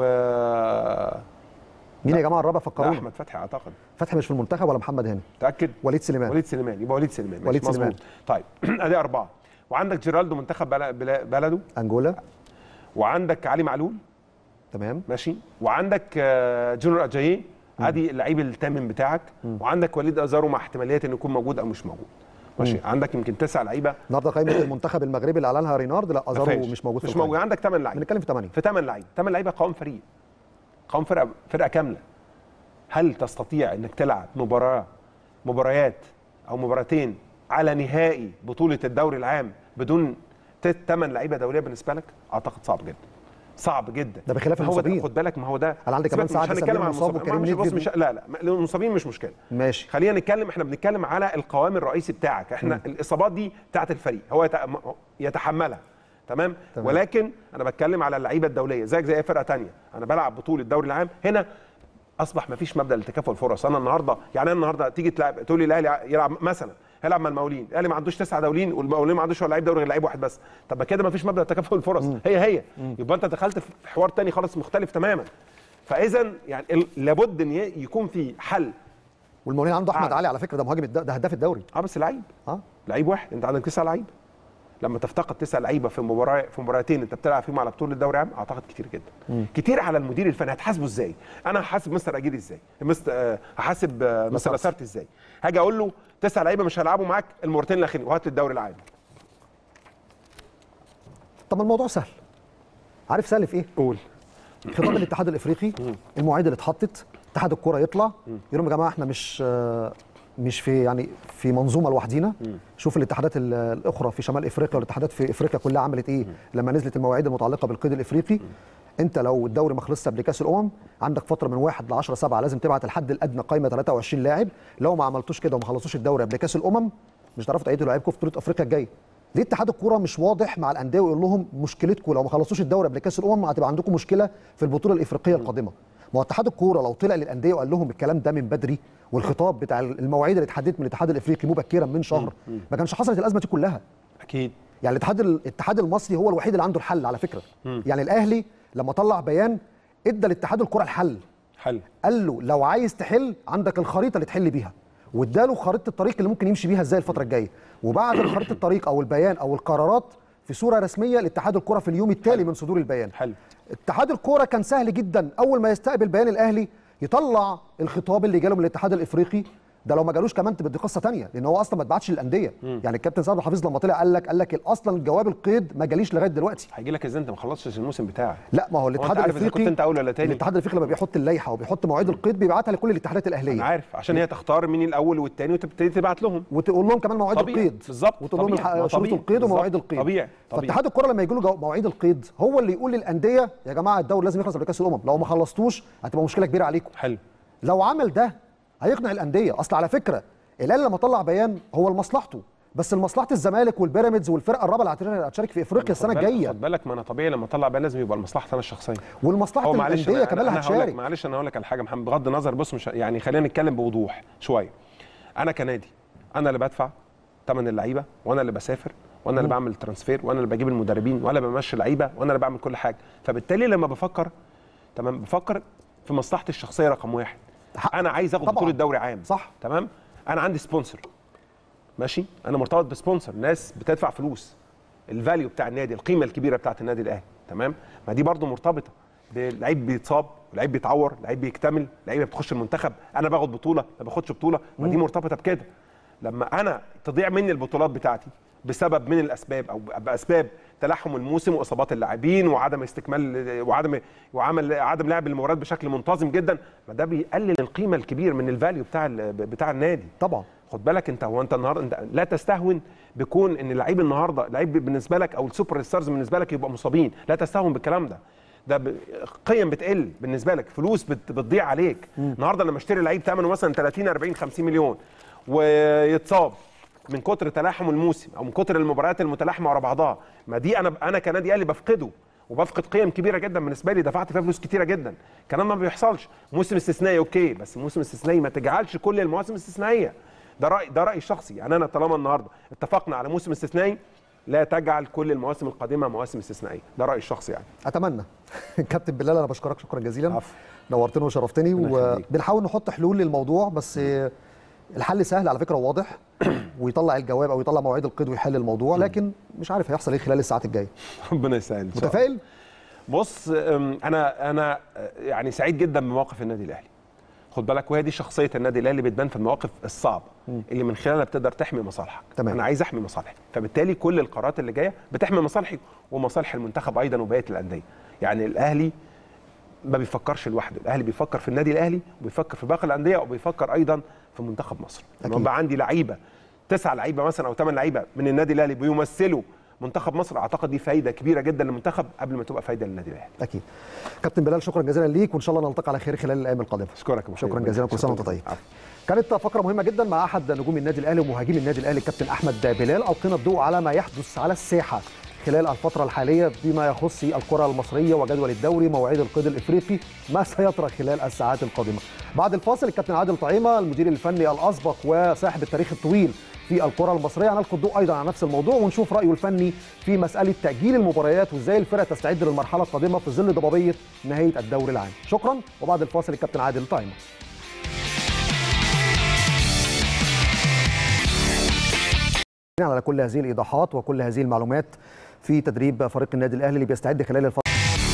[SPEAKER 1] مين يا جماعه الرابع
[SPEAKER 3] لا
[SPEAKER 1] فكروني
[SPEAKER 3] احمد فتحي اعتقد
[SPEAKER 1] فتحي مش في المنتخب ولا محمد هاني
[SPEAKER 3] متاكد
[SPEAKER 1] وليد سليمان
[SPEAKER 3] وليد سليمان يبقى وليد سليمان ماشي،
[SPEAKER 1] وليد سليمان.
[SPEAKER 3] مظبوط. طيب ادي اربعه وعندك جيرالدو منتخب بل- بل- بلده
[SPEAKER 1] انجولا
[SPEAKER 3] وعندك علي معلول
[SPEAKER 1] تمام
[SPEAKER 3] ماشي وعندك آه، جونر اجاييه ادي اللعيب الثامن بتاعك وعندك وليد ازارو مع احتماليات انه يكون موجود او مش موجود ماشي عندك يمكن تسع لعيبه
[SPEAKER 1] النهارده قائمه المنتخب المغربي اللي اعلنها رينارد لا ازارو
[SPEAKER 3] مفيش.
[SPEAKER 1] مش موجود في
[SPEAKER 3] مش
[SPEAKER 1] القائمة.
[SPEAKER 3] موجود عندك ثمان لعيبه
[SPEAKER 1] بنتكلم في 8
[SPEAKER 3] في ثمان لعيبه ثمان لعيبه قوام فريق قوام فرقه فرقه كامله هل تستطيع انك تلعب مباراه مباريات او مباراتين على نهائي بطوله الدوري العام بدون ثمان لعيبه دوليه بالنسبه لك اعتقد صعب جدا صعب جدا
[SPEAKER 1] ده بخلاف
[SPEAKER 3] هو ده
[SPEAKER 1] المصابين.
[SPEAKER 3] خد بالك ما هو ده
[SPEAKER 1] هل عندك كمان
[SPEAKER 3] سيبك، مش
[SPEAKER 1] سعد
[SPEAKER 3] هنتكلم
[SPEAKER 1] سمير
[SPEAKER 3] عن
[SPEAKER 1] مصاب
[SPEAKER 3] المصابين.
[SPEAKER 1] وكريم
[SPEAKER 3] مش بص
[SPEAKER 1] نيدفيد؟
[SPEAKER 3] مش لا لا المصابين مش مشكله
[SPEAKER 1] ماشي
[SPEAKER 3] خلينا نتكلم احنا بنتكلم على القوام الرئيسي بتاعك احنا الاصابات دي بتاعت الفريق هو يت- يتحملها تمام؟,
[SPEAKER 1] تمام.
[SPEAKER 3] ولكن انا بتكلم على اللعيبه الدوليه زيك زي اي فرقه تانية انا بلعب بطوله الدوري العام هنا اصبح ما فيش مبدا لتكافؤ الفرص انا النهارده يعني انا النهارده تيجي تلعب تقول لي الاهلي يلعب مثلا هيلعب مع المقاولين الاهلي ما عندوش تسعه دوليين والمقاولين ما عندوش ولا لعيب دوري غير لعيب واحد بس طب ما كده ما فيش مبدا تكافؤ الفرص هي هي يبقى انت دخلت في حوار تاني خالص مختلف تماما فاذا يعني ال- لابد ان ي- يكون في حل
[SPEAKER 1] والمولين عنده احمد
[SPEAKER 3] آه.
[SPEAKER 1] علي على فكره ده مهاجم الد- ده هداف الدوري
[SPEAKER 3] اه بس لعيب
[SPEAKER 1] اه
[SPEAKER 3] لعيب واحد انت عندك تسع لعيبه لما تفتقد تسع لعيبه في مباراه في مباراتين انت بتلعب فيهم على بطوله الدوري العام اعتقد كتير جدا كتير على المدير الفني هتحاسبه ازاي انا هحاسب مستر اجيري ازاي مستر آه، هحاسب آه، مستر
[SPEAKER 1] لاسارتي.
[SPEAKER 3] لاسارتي ازاي هاجي اقول له تسع لعيبه مش هيلعبوا معاك المباراتين الاخرين وهات لي الدوري العام
[SPEAKER 1] طب الموضوع سهل عارف سهل في ايه
[SPEAKER 3] قول
[SPEAKER 1] خطاب الاتحاد الافريقي المواعيد اللي اتحطت اتحاد الكره يطلع يقول لهم يا جماعه احنا مش آه، مش في يعني في منظومه لوحدينا شوف الاتحادات ال- الاخرى في شمال افريقيا والاتحادات في افريقيا كلها عملت ايه لما نزلت المواعيد المتعلقه بالقيد الافريقي انت لو الدوري ما خلصش قبل كاس الامم عندك فتره من 1 ل 10 7 لازم تبعت الحد الادنى قائمه 23 لاعب لو ما عملتوش كده وما خلصوش الدوري قبل كاس الامم مش هتعرفوا تعيدوا لعيبكم في بطوله افريقيا الجايه ليه اتحاد الكوره مش واضح مع الانديه ويقول لهم مشكلتكم لو ما خلصوش الدوري قبل كاس الامم هتبقى عندكم مشكله في البطوله الافريقيه القادمه ما هو اتحاد الكوره لو طلع للانديه وقال لهم الكلام ده من بدري والخطاب بتاع المواعيد اللي اتحددت من الاتحاد الافريقي مبكرا من شهر ما كانش حصلت الازمه دي كلها
[SPEAKER 3] اكيد
[SPEAKER 1] يعني الاتحاد الاتحاد المصري هو الوحيد اللي عنده الحل على فكره يعني الاهلي لما طلع بيان ادى لاتحاد الكره الحل
[SPEAKER 3] حل
[SPEAKER 1] قال له لو عايز تحل عندك الخريطه اللي تحل بيها واداله خريطه الطريق اللي ممكن يمشي بيها ازاي الفتره الجايه وبعد خريطه الطريق او البيان او القرارات في صوره رسميه لاتحاد الكره في اليوم التالي من صدور البيان
[SPEAKER 3] حلو
[SPEAKER 1] اتحاد الكوره كان سهل جدا اول ما يستقبل بيان الاهلي يطلع الخطاب اللي جاله من الاتحاد الافريقي ده لو ما جالوش كمان تبقى دي قصه ثانيه لان هو اصلا ما اتبعتش للانديه يعني الكابتن سعد الحفيظ لما طلع قال لك قال لك اصلا جواب القيد ما جاليش لغايه دلوقتي
[SPEAKER 3] هيجي لك ازاي انت ما خلصتش الموسم بتاعك
[SPEAKER 1] لا ما هو
[SPEAKER 3] انت
[SPEAKER 1] الاتحاد
[SPEAKER 3] عارف إذا
[SPEAKER 1] الافريقي
[SPEAKER 3] كنت انت اول ولا تاني؟
[SPEAKER 1] الاتحاد الافريقي لما بيحط اللائحه وبيحط مواعيد القيد بيبعتها لكل الاتحادات الاهليه
[SPEAKER 3] انا عارف عشان هي تختار مين الاول والتاني وتبتدي تبعت لهم
[SPEAKER 1] وتقول لهم كمان مواعيد
[SPEAKER 3] طبيعي،
[SPEAKER 1] القيد
[SPEAKER 3] بالظبط،
[SPEAKER 1] وتقول لهم
[SPEAKER 3] طبيعي،
[SPEAKER 1] الح-
[SPEAKER 3] ما
[SPEAKER 1] شروط
[SPEAKER 3] طبيعي،
[SPEAKER 1] القيد ومواعيد
[SPEAKER 3] بالظبط،
[SPEAKER 1] القيد
[SPEAKER 3] طبيعي، طبيعي.
[SPEAKER 1] فاتحاد الكره لما يجي له مواعيد القيد هو اللي يقول للانديه يا جماعه الدوري لازم يخلص قبل كاس الامم لو ما خلصتوش هتبقى مشكله كبيره عليكم
[SPEAKER 3] حلو
[SPEAKER 1] لو عمل ده هيقنع الانديه اصل على فكره الاهلي لما طلع بيان هو لمصلحته بس لمصلحه الزمالك والبيراميدز والفرقه الرابعه اللي هتشارك في افريقيا السنه
[SPEAKER 3] خد بالك-
[SPEAKER 1] الجايه
[SPEAKER 3] خد بالك ما انا طبيعي لما اطلع بقى لازم يبقى لمصلحتي انا الشخصيه
[SPEAKER 1] ولمصلحه
[SPEAKER 3] هو معلش
[SPEAKER 1] الانديه
[SPEAKER 3] أنا-
[SPEAKER 1] كمان اللي
[SPEAKER 3] أنا هقول لك-
[SPEAKER 1] هتشارك
[SPEAKER 3] معلش انا هقول لك على حاجه محمد بغض النظر بص مش يعني خلينا نتكلم بوضوح شويه انا كنادي انا اللي بدفع ثمن اللعيبه وانا اللي بسافر وانا اللي بعمل ترانسفير وانا اللي بجيب المدربين وانا اللي بمشي لعيبه وانا اللي بعمل كل حاجه فبالتالي لما بفكر تمام بفكر في مصلحتي الشخصيه رقم واحد
[SPEAKER 1] حق.
[SPEAKER 3] انا عايز اخد
[SPEAKER 1] طبعاً.
[SPEAKER 3] بطوله دوري عام
[SPEAKER 1] صح.
[SPEAKER 3] تمام انا عندي سبونسر ماشي انا مرتبط بسبونسر ناس بتدفع فلوس الفاليو بتاع النادي القيمه الكبيره بتاعت النادي الاهلي تمام ما دي برضو مرتبطه بلعيب بيتصاب لعيب بيتعور لعيب بيكتمل لعيبه بتخش المنتخب انا باخد بطوله ما باخدش بطوله ما دي مرتبطه بكده لما انا تضيع مني البطولات بتاعتي بسبب من الاسباب او باسباب تلاحم الموسم واصابات اللاعبين وعدم استكمال وعدم وعمل عدم لعب المباريات بشكل منتظم جدا ما ده بيقلل القيمه الكبير من الفاليو بتاع ال- بتاع النادي
[SPEAKER 1] طبعا
[SPEAKER 3] خد بالك انت هو انت النهارده انت لا تستهون بكون ان اللعيب النهارده لعيب بالنسبه لك او السوبر ستارز بالنسبه لك يبقى مصابين لا تستهون بالكلام ده ده ب- قيم بتقل بالنسبه لك فلوس بت- بتضيع عليك النهارده لما اشتري لعيب ثمنه مثلا 30 40 50 مليون ويتصاب من كتر تلاحم الموسم او من كتر المباريات المتلاحمه ورا بعضها ما دي انا انا كنادي اهلي بفقده وبفقد قيم كبيره جدا بالنسبه لي دفعت فيها فلوس كتيره جدا الكلام ما بيحصلش موسم استثنائي اوكي بس موسم استثنائي ما تجعلش كل المواسم استثنائيه ده راي ده رايي الشخصي يعني انا طالما النهارده اتفقنا على موسم استثنائي لا تجعل كل المواسم القادمه مواسم استثنائيه ده رايي الشخصي يعني
[SPEAKER 1] اتمنى كابتن بلال انا بشكرك شكرا جزيلا
[SPEAKER 3] عفو.
[SPEAKER 1] نورتني وشرفتني
[SPEAKER 3] ربنا يخليك.
[SPEAKER 1] وبنحاول نحط حلول للموضوع بس الحل سهل على فكره وواضح ويطلع الجواب او يطلع مواعيد القيد ويحل الموضوع لكن مش عارف هيحصل ايه خلال الساعات الجايه
[SPEAKER 3] ربنا يسهل إن شاء الله.
[SPEAKER 1] متفائل
[SPEAKER 3] بص أم، انا انا أه، يعني سعيد جدا بموقف النادي الاهلي خد بالك وهي دي شخصيه النادي الاهلي بتبان في المواقف الصعبه اللي من خلالها بتقدر تحمي مصالحك
[SPEAKER 1] تمام.
[SPEAKER 3] انا عايز احمي مصالحي فبالتالي كل القرارات اللي جايه بتحمي مصالحي ومصالح المنتخب ايضا وبقيه الانديه يعني الاهلي ما بيفكرش لوحده الاهلي بيفكر في النادي الاهلي وبيفكر في باقي الانديه وبيفكر ايضا في منتخب مصر لما
[SPEAKER 1] أكيد.
[SPEAKER 3] يبقى عندي لعيبه تسع لعيبه مثلا او ثمان لعيبه من النادي الاهلي بيمثلوا منتخب مصر اعتقد دي فايده كبيره جدا للمنتخب قبل ما تبقى فايده للنادي الاهلي
[SPEAKER 1] اكيد كابتن بلال شكرا جزيلا ليك وان شاء الله نلتقي على خير خلال الايام القادمه
[SPEAKER 3] اشكرك يا أبو
[SPEAKER 1] شكرا
[SPEAKER 3] حميد.
[SPEAKER 1] جزيلا كل سنه وانت
[SPEAKER 3] شكراً.
[SPEAKER 1] طيب
[SPEAKER 3] عفو.
[SPEAKER 1] كانت فقره مهمه جدا مع احد نجوم النادي الاهلي ومهاجمي النادي الاهلي الكابتن احمد بلال القينا الضوء على ما يحدث على الساحه خلال الفترة الحالية بما يخص الكرة المصرية وجدول الدوري مواعيد القيد الإفريقي ما سيطرى خلال الساعات القادمة بعد الفاصل الكابتن عادل طعيمة المدير الفني الأسبق وصاحب التاريخ الطويل في الكرة المصرية هنلقي الضوء أيضا على نفس الموضوع ونشوف رأيه الفني في مسألة تأجيل المباريات وإزاي الفرق تستعد للمرحلة القادمة في ظل ضبابية نهاية الدوري العام شكرا وبعد الفاصل الكابتن عادل طعيمة على كل هذه الايضاحات وكل هذه المعلومات في تدريب فريق النادي الاهلي اللي بيستعد خلال الفتره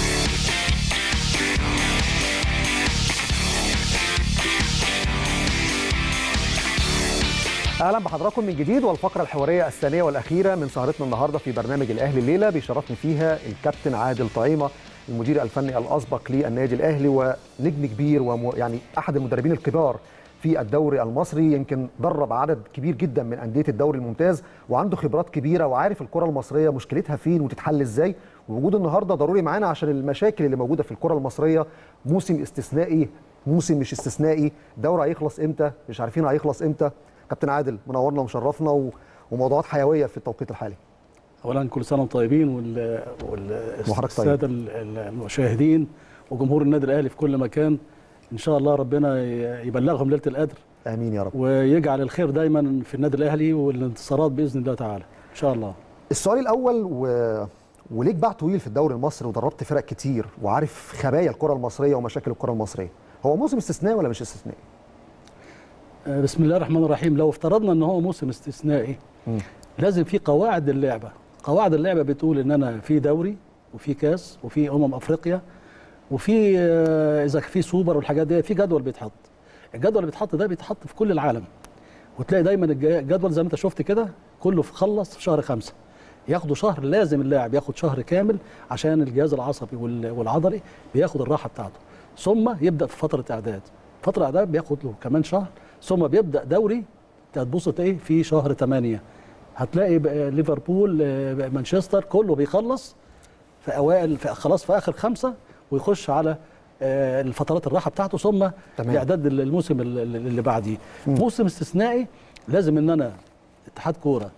[SPEAKER 1] اهلا بحضراتكم من جديد والفقره الحواريه الثانيه والاخيره من سهرتنا النهارده في برنامج الاهلي الليله بيشرفني فيها الكابتن عادل طعيمه المدير الفني الاسبق للنادي الاهلي ونجم كبير ويعني احد المدربين الكبار في الدوري المصري يمكن درب عدد كبير جدا من انديه الدوري الممتاز وعنده خبرات كبيره وعارف الكره المصريه مشكلتها فين وتتحل ازاي ووجوده النهارده ضروري معانا عشان المشاكل اللي موجوده في الكره المصريه موسم استثنائي موسم مش استثنائي الدوري هيخلص امتى مش عارفين هيخلص امتى كابتن عادل منورنا ومشرفنا و... وموضوعات حيويه في التوقيت الحالي
[SPEAKER 4] اولا كل سنه وانتم طيبين وال وال-
[SPEAKER 1] وحضرتك طيب.
[SPEAKER 4] الساده ال- ال- المشاهدين وجمهور النادي الاهلي في كل مكان ان شاء الله ربنا ي- يبلغهم ليله القدر
[SPEAKER 1] امين يا رب
[SPEAKER 4] ويجعل الخير دايما في النادي الاهلي والانتصارات باذن الله تعالى ان شاء الله
[SPEAKER 1] السؤال الاول و... وليك باع طويل في الدوري المصري ودربت فرق كتير وعارف خبايا الكره المصريه ومشاكل الكره المصريه هو موسم استثنائي ولا مش استثنائي
[SPEAKER 4] آه، بسم الله الرحمن الرحيم لو افترضنا ان هو موسم استثنائي
[SPEAKER 1] مم.
[SPEAKER 4] لازم في قواعد اللعبه قواعد اللعبه بتقول ان انا في دوري وفي كاس وفي امم افريقيا وفي آه، اذا في سوبر والحاجات دي في جدول بيتحط الجدول اللي بيتحط ده بيتحط في كل العالم وتلاقي دايما الج- الجدول زي ما انت شفت كده كله في خلص في شهر خمسة ياخدوا شهر لازم اللاعب ياخد شهر كامل عشان الجهاز العصبي وال- والعضلي بياخد الراحه بتاعته ثم يبدا في فتره اعداد فتره اعداد بياخد له كمان شهر ثم بيبدا دوري هتبص ايه في شهر 8 هتلاقي بقى ليفربول آه، بقى مانشستر كله بيخلص في اوائل في خلاص في اخر خمسه ويخش على آه، الفترات الراحه بتاعته ثم
[SPEAKER 1] تمام.
[SPEAKER 4] اعداد الموسم اللي اللي بعديه موسم استثنائي لازم ان انا اتحاد كوره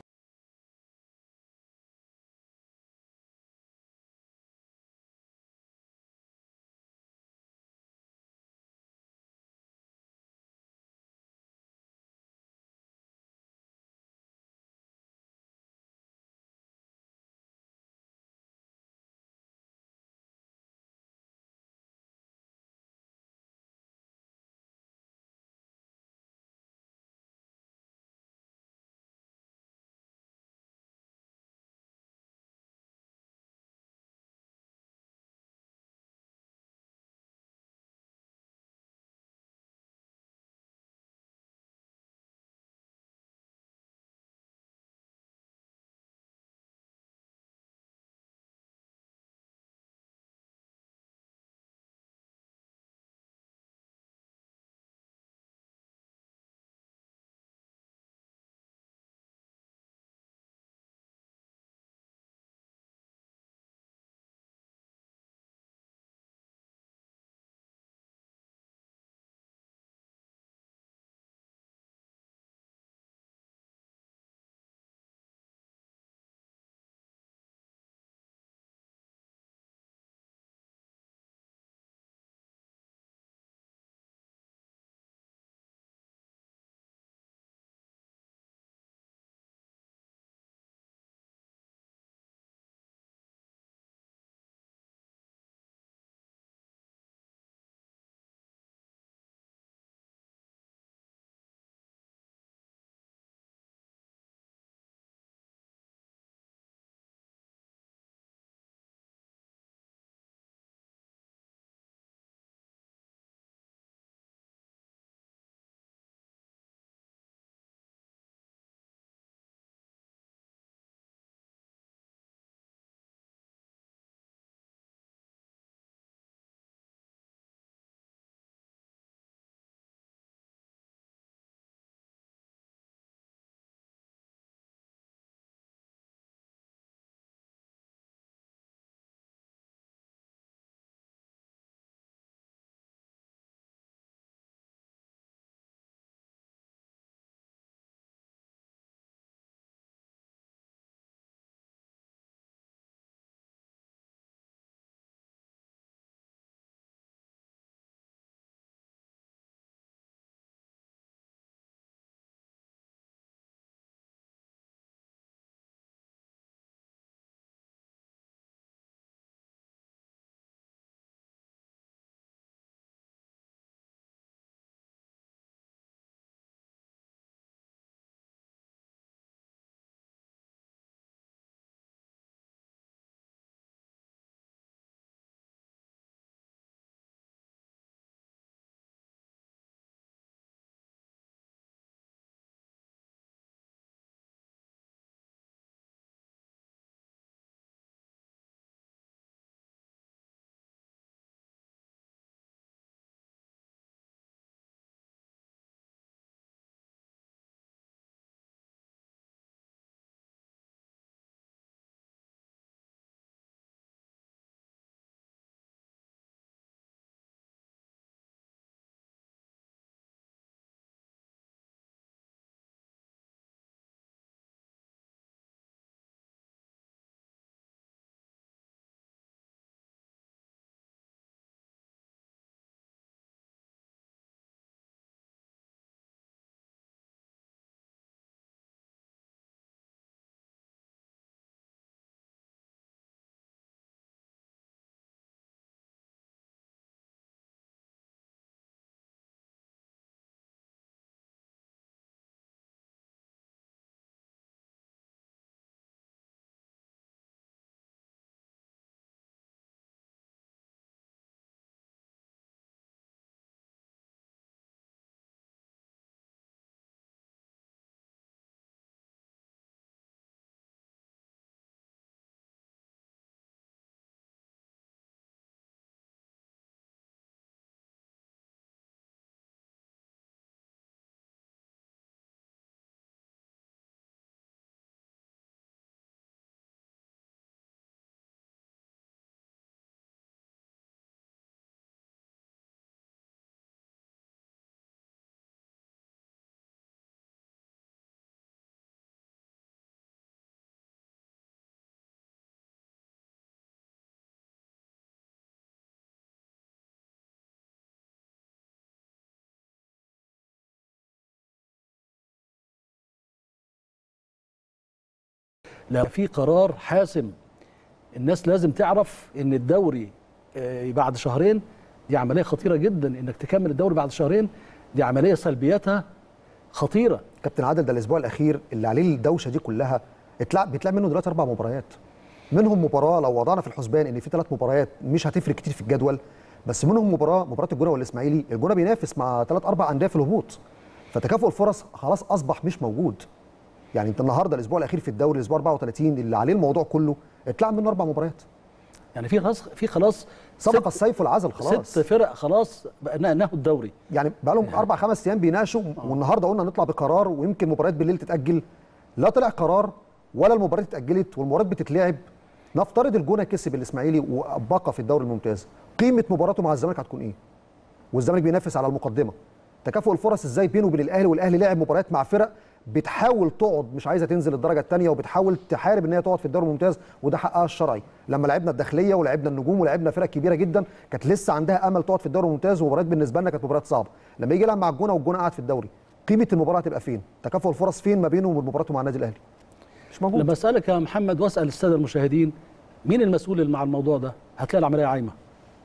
[SPEAKER 4] لا في قرار حاسم الناس لازم تعرف ان الدوري آه، بعد شهرين دي عمليه خطيره جدا انك تكمل الدوري بعد شهرين دي عمليه سلبياتها خطيره
[SPEAKER 1] كابتن عادل ده الاسبوع الاخير اللي عليه الدوشه دي كلها اتلعب بيتلعب منه دلوقتي اربع مباريات منهم مباراه لو وضعنا في الحسبان ان في ثلاث مباريات مش هتفرق كتير في الجدول بس منهم مباراه مباراه الجونه والاسماعيلي الجونه بينافس مع ثلاث اربع انديه في الهبوط فتكافؤ الفرص خلاص اصبح مش موجود يعني انت النهارده الاسبوع الاخير في الدوري الاسبوع 34 اللي عليه الموضوع كله اتلعب منه اربع مباريات
[SPEAKER 4] يعني في خلاص في خلاص
[SPEAKER 1] سبق
[SPEAKER 4] ست-
[SPEAKER 1] السيف والعزل خلاص
[SPEAKER 4] ست فرق خلاص بقى نهوا الدوري
[SPEAKER 1] يعني بقى لهم اربع خمس ايام بيناقشوا والنهارده قلنا نطلع بقرار ويمكن مباريات بالليل تتاجل لا طلع قرار ولا المباريات اتاجلت والمباريات بتتلعب نفترض الجونه كسب الاسماعيلي وبقى في الدوري الممتاز قيمه مباراته مع الزمالك هتكون ايه والزمالك بينافس على المقدمه تكافؤ الفرص ازاي بينه وبين الاهلي والاهلي لعب مباريات مع فرق بتحاول تقعد مش عايزه تنزل الدرجه الثانيه وبتحاول تحارب ان هي تقعد في الدوري الممتاز وده حقها الشرعي لما لعبنا الداخليه ولعبنا النجوم ولعبنا فرق كبيره جدا كانت لسه عندها امل تقعد في الدوري الممتاز ومباريات بالنسبه لنا كانت مباريات صعبه لما يجي يلعب مع الجونه والجونه قاعد في الدوري قيمه المباراه هتبقى فين تكافؤ الفرص فين ما بينه وبين مباراته مع النادي الاهلي مش موجود
[SPEAKER 4] لما اسالك يا محمد واسال الساده المشاهدين مين المسؤول اللي مع الموضوع ده هتلاقي العمليه عايمه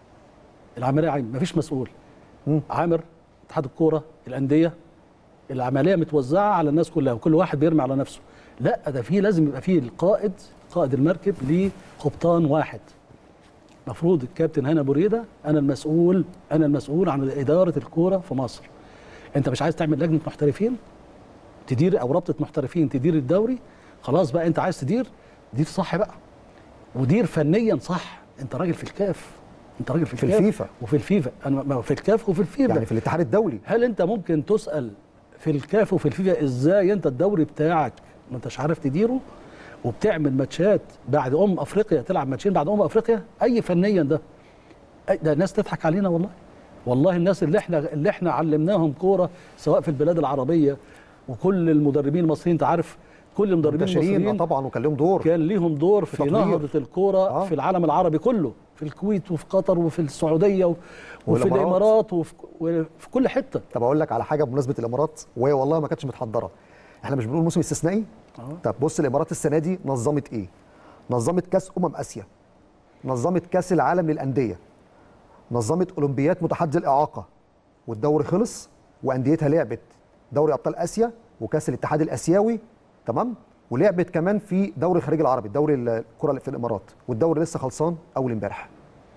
[SPEAKER 4] العمليه عايمه مفيش مسؤول
[SPEAKER 1] مم.
[SPEAKER 4] عامر اتحاد الكوره الانديه العمليه متوزعه على الناس كلها وكل واحد بيرمي على نفسه لا ده في لازم يبقى فيه القائد قائد المركب ليه قبطان واحد مفروض الكابتن هنا بريده انا المسؤول انا المسؤول عن اداره الكوره في مصر انت مش عايز تعمل لجنه محترفين تدير او رابطه محترفين تدير الدوري خلاص بقى انت عايز تدير دير صح بقى ودير فنيا صح انت راجل في الكاف انت راجل في
[SPEAKER 1] في
[SPEAKER 4] الكاف
[SPEAKER 1] الفيفا.
[SPEAKER 4] وفي الفيفا انا ما- في الكاف وفي الفيفا
[SPEAKER 1] يعني في الاتحاد الدولي
[SPEAKER 4] هل انت ممكن تسال في الكاف وفي الفيفا ازاي انت الدوري بتاعك ما انتش عارف تديره وبتعمل ماتشات بعد ام افريقيا تلعب ماتشين بعد ام افريقيا اي فنيا ده أي- ده الناس تضحك علينا والله والله الناس اللي احنا اللي احنا علمناهم كوره سواء في البلاد العربيه وكل المدربين المصريين انت عارف كل المدربين
[SPEAKER 1] منتشرين آه
[SPEAKER 4] المصريين
[SPEAKER 1] طبعا وكان لهم دور
[SPEAKER 4] كان ليهم دور في
[SPEAKER 1] تطوير.
[SPEAKER 4] نهضه الكوره
[SPEAKER 1] آه.
[SPEAKER 4] في العالم العربي كله في الكويت وفي قطر وفي السعوديه و- وفي
[SPEAKER 1] والإمارات.
[SPEAKER 4] الامارات وفي, وفي كل حته
[SPEAKER 1] طب اقول لك على حاجه بمناسبه الامارات وهي والله ما كانتش متحضره احنا مش بنقول موسم استثنائي طب بص الامارات السنه دي نظمت ايه نظمت كاس امم اسيا نظمت كاس العالم للانديه نظمت اولمبياد متحدي الاعاقه والدوري خلص وانديتها لعبت دوري ابطال اسيا وكاس الاتحاد الاسيوي تمام ولعبت كمان في دوري الخليج العربي دوري الكره اللي في الامارات والدوري لسه خلصان اول امبارح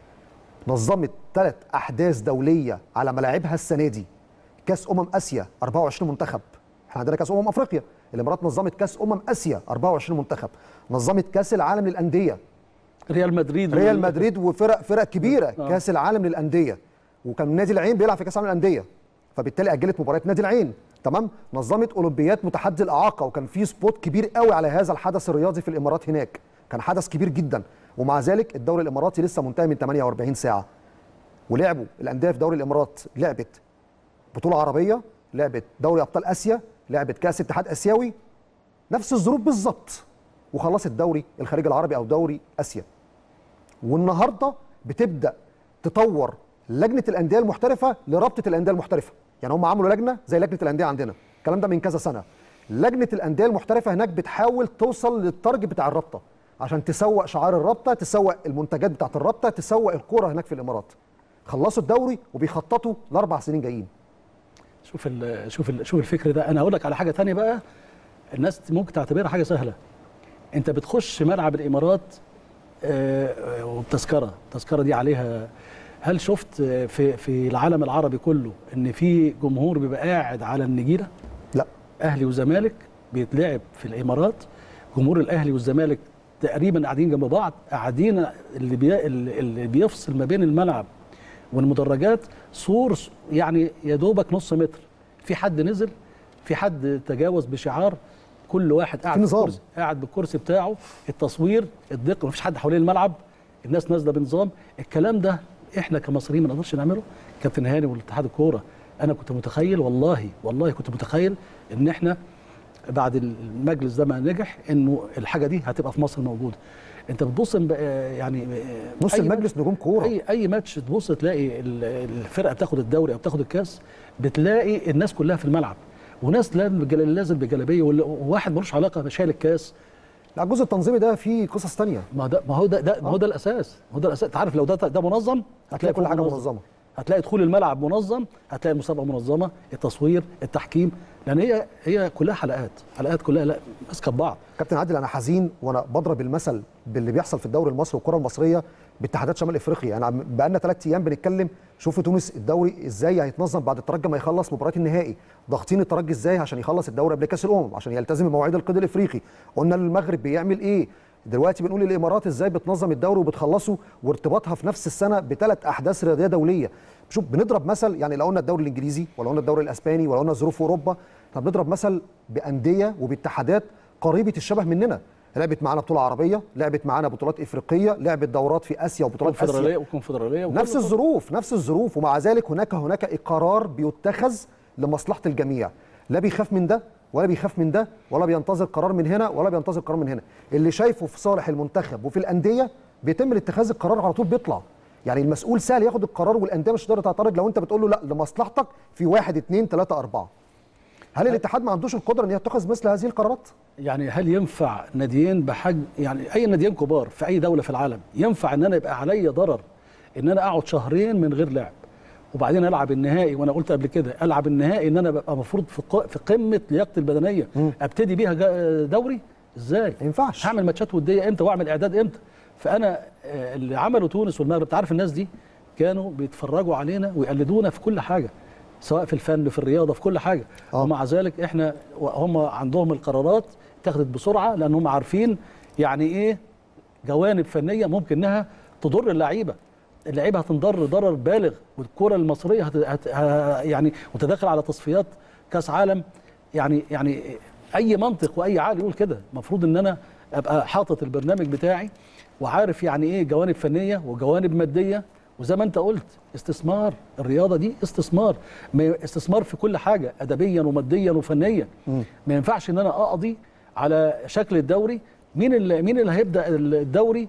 [SPEAKER 1] نظمت ثلاث احداث دوليه على ملاعبها السنه دي كاس امم اسيا 24 منتخب احنا عندنا كاس امم افريقيا الامارات نظمت كاس امم اسيا 24 منتخب نظمت كاس العالم للانديه
[SPEAKER 4] ريال مدريد
[SPEAKER 1] ريال
[SPEAKER 4] وال-
[SPEAKER 1] مدريد وفرق فرق كبيره
[SPEAKER 4] آه.
[SPEAKER 1] كاس العالم للانديه وكان نادي العين بيلعب في كاس العالم للانديه فبالتالي اجلت مباريات نادي العين تمام نظمت اولمبياد متحدي الاعاقه وكان في سبوت كبير قوي على هذا الحدث الرياضي في الامارات هناك كان حدث كبير جدا ومع ذلك الدوري الاماراتي لسه منتهي من 48 ساعه ولعبوا الانديه في دوري الامارات لعبت بطوله عربيه لعبت دوري ابطال اسيا لعبت كاس اتحاد اسيوي نفس الظروف بالظبط وخلصت دوري الخليج العربي او دوري اسيا والنهارده بتبدا تطور لجنه الانديه المحترفه لرابطه الانديه المحترفه يعني هم عملوا لجنه زي لجنه الانديه عندنا الكلام ده من كذا سنه لجنه الانديه المحترفه هناك بتحاول توصل للتارجت بتاع الرابطه عشان تسوق شعار الرابطه تسوق المنتجات بتاعت الرابطه تسوق الكوره هناك في الامارات خلصوا الدوري وبيخططوا لاربع سنين جايين
[SPEAKER 4] شوف ال شوف ال شوف الفكر ده انا هقول لك على حاجه تانية بقى الناس ممكن تعتبرها حاجه سهله انت بتخش ملعب الامارات آه، وبتذكره التذكره دي عليها هل شفت آه، في في العالم العربي كله ان في جمهور بيبقى قاعد على النجيله
[SPEAKER 1] لا
[SPEAKER 4] اهلي وزمالك بيتلعب في الامارات جمهور الاهلي والزمالك تقريبا قاعدين جنب بعض قاعدين اللي بي... اللي بيفصل ما بين الملعب والمدرجات سور س- يعني يا دوبك نص متر في حد نزل في حد تجاوز بشعار كل واحد قاعد
[SPEAKER 1] في نظام.
[SPEAKER 4] بالكرسي قاعد بالكرسي بتاعه التصوير الدقه مفيش حد حوالين الملعب الناس نازله بنظام الكلام ده احنا كمصريين ما نقدرش نعمله كابتن هاني والاتحاد الكوره انا كنت متخيل والله والله كنت متخيل ان احنا بعد المجلس ده ما نجح انه الحاجه دي هتبقى في مصر موجوده انت بتبص ب- يعني
[SPEAKER 1] نص
[SPEAKER 4] أي
[SPEAKER 1] المجلس نجوم كوره
[SPEAKER 4] اي اي ماتش تبص تلاقي ال- الفرقه بتاخد الدوري او بتاخد الكاس بتلاقي الناس كلها في الملعب وناس لازم بجل- لازم بجلابيه وال- وواحد ملوش علاقه شايل الكاس
[SPEAKER 1] لا الجزء التنظيمي ده فيه قصص تانية
[SPEAKER 4] ما ده ما هو ده, ده ما هو ده الاساس ما هو ده الاساس انت عارف لو ده ده منظم
[SPEAKER 1] هتلاقي كل
[SPEAKER 4] فوق
[SPEAKER 1] حاجه منظمه
[SPEAKER 4] هتلاقي دخول الملعب منظم هتلاقي المسابقه منظمه التصوير التحكيم لان هي هي كلها حلقات حلقات كلها لا ماسكه ببعض
[SPEAKER 1] كابتن عادل انا حزين وانا بضرب المثل باللي بيحصل في الدوري المصري والكره المصريه باتحادات شمال افريقيا يعني عم- بقالنا ثلاث ايام بنتكلم شوفوا تونس الدوري ازاي هيتنظم بعد الترجي ما يخلص مباراه النهائي ضاغطين الترجي ازاي عشان يخلص الدوري قبل كاس الامم عشان يلتزم بمواعيد القيد الافريقي قلنا المغرب بيعمل ايه دلوقتي بنقول الامارات ازاي بتنظم الدوري وبتخلصه وارتباطها في نفس السنه بثلاث احداث رياضيه دوليه شوف بنضرب مثل يعني لو قلنا الدوري الانجليزي ولا قلنا الدوري الاسباني ولا قلنا ظروف اوروبا طب بنضرب مثل بانديه وباتحادات قريبه الشبه مننا لعبت معانا بطوله عربيه لعبت معانا بطولات افريقيه لعبت دورات في اسيا وبطولات
[SPEAKER 4] كونفدراليه
[SPEAKER 1] اسيا
[SPEAKER 4] وكونفدراليه وكل
[SPEAKER 1] نفس
[SPEAKER 4] كل-
[SPEAKER 1] الظروف نفس الظروف ومع ذلك هناك هناك قرار بيتخذ لمصلحه الجميع لا بيخاف من ده ولا بيخاف من ده ولا بينتظر قرار من هنا ولا بينتظر قرار من هنا اللي شايفه في صالح المنتخب وفي الانديه بيتم اتخاذ القرار على طول بيطلع يعني المسؤول سهل ياخد القرار والانديه مش هتقدر تعترض لو انت بتقول له لا لمصلحتك في واحد اثنين ثلاثه اربعه هل الاتحاد ما عندوش القدره ان يتخذ مثل هذه القرارات؟
[SPEAKER 4] يعني هل ينفع ناديين بحجم يعني اي ناديين كبار في اي دوله في العالم ينفع ان انا يبقى عليا ضرر ان انا اقعد شهرين من غير لعب وبعدين العب النهائي وانا قلت قبل كده العب النهائي ان انا ببقى المفروض في ق- في قمه لياقتي البدنيه ابتدي بيها جا- دوري ازاي
[SPEAKER 1] ما ينفعش
[SPEAKER 4] هعمل ماتشات وديه امتى واعمل اعداد امتى فانا آه، اللي عملوا تونس والمغرب انت عارف الناس دي كانوا بيتفرجوا علينا ويقلدونا في كل حاجه سواء في الفن في الرياضه في كل حاجه
[SPEAKER 1] آه.
[SPEAKER 4] ومع ذلك احنا هم عندهم القرارات اتخذت بسرعه لان هم عارفين يعني ايه جوانب فنيه ممكن انها تضر اللعيبه اللعيبه هتنضر ضرر بالغ والكره المصريه هت... هت... ه- يعني وتداخل على تصفيات كاس عالم يعني يعني اي منطق واي عقل يقول كده المفروض ان انا ابقى حاطط البرنامج بتاعي وعارف يعني ايه جوانب فنيه وجوانب ماديه وزي ما انت قلت استثمار الرياضه دي استثمار ما- استثمار في كل حاجه ادبيا وماديا وفنيا ما ينفعش ان انا اقضي على شكل الدوري مين اللي مين اللي هيبدا الدوري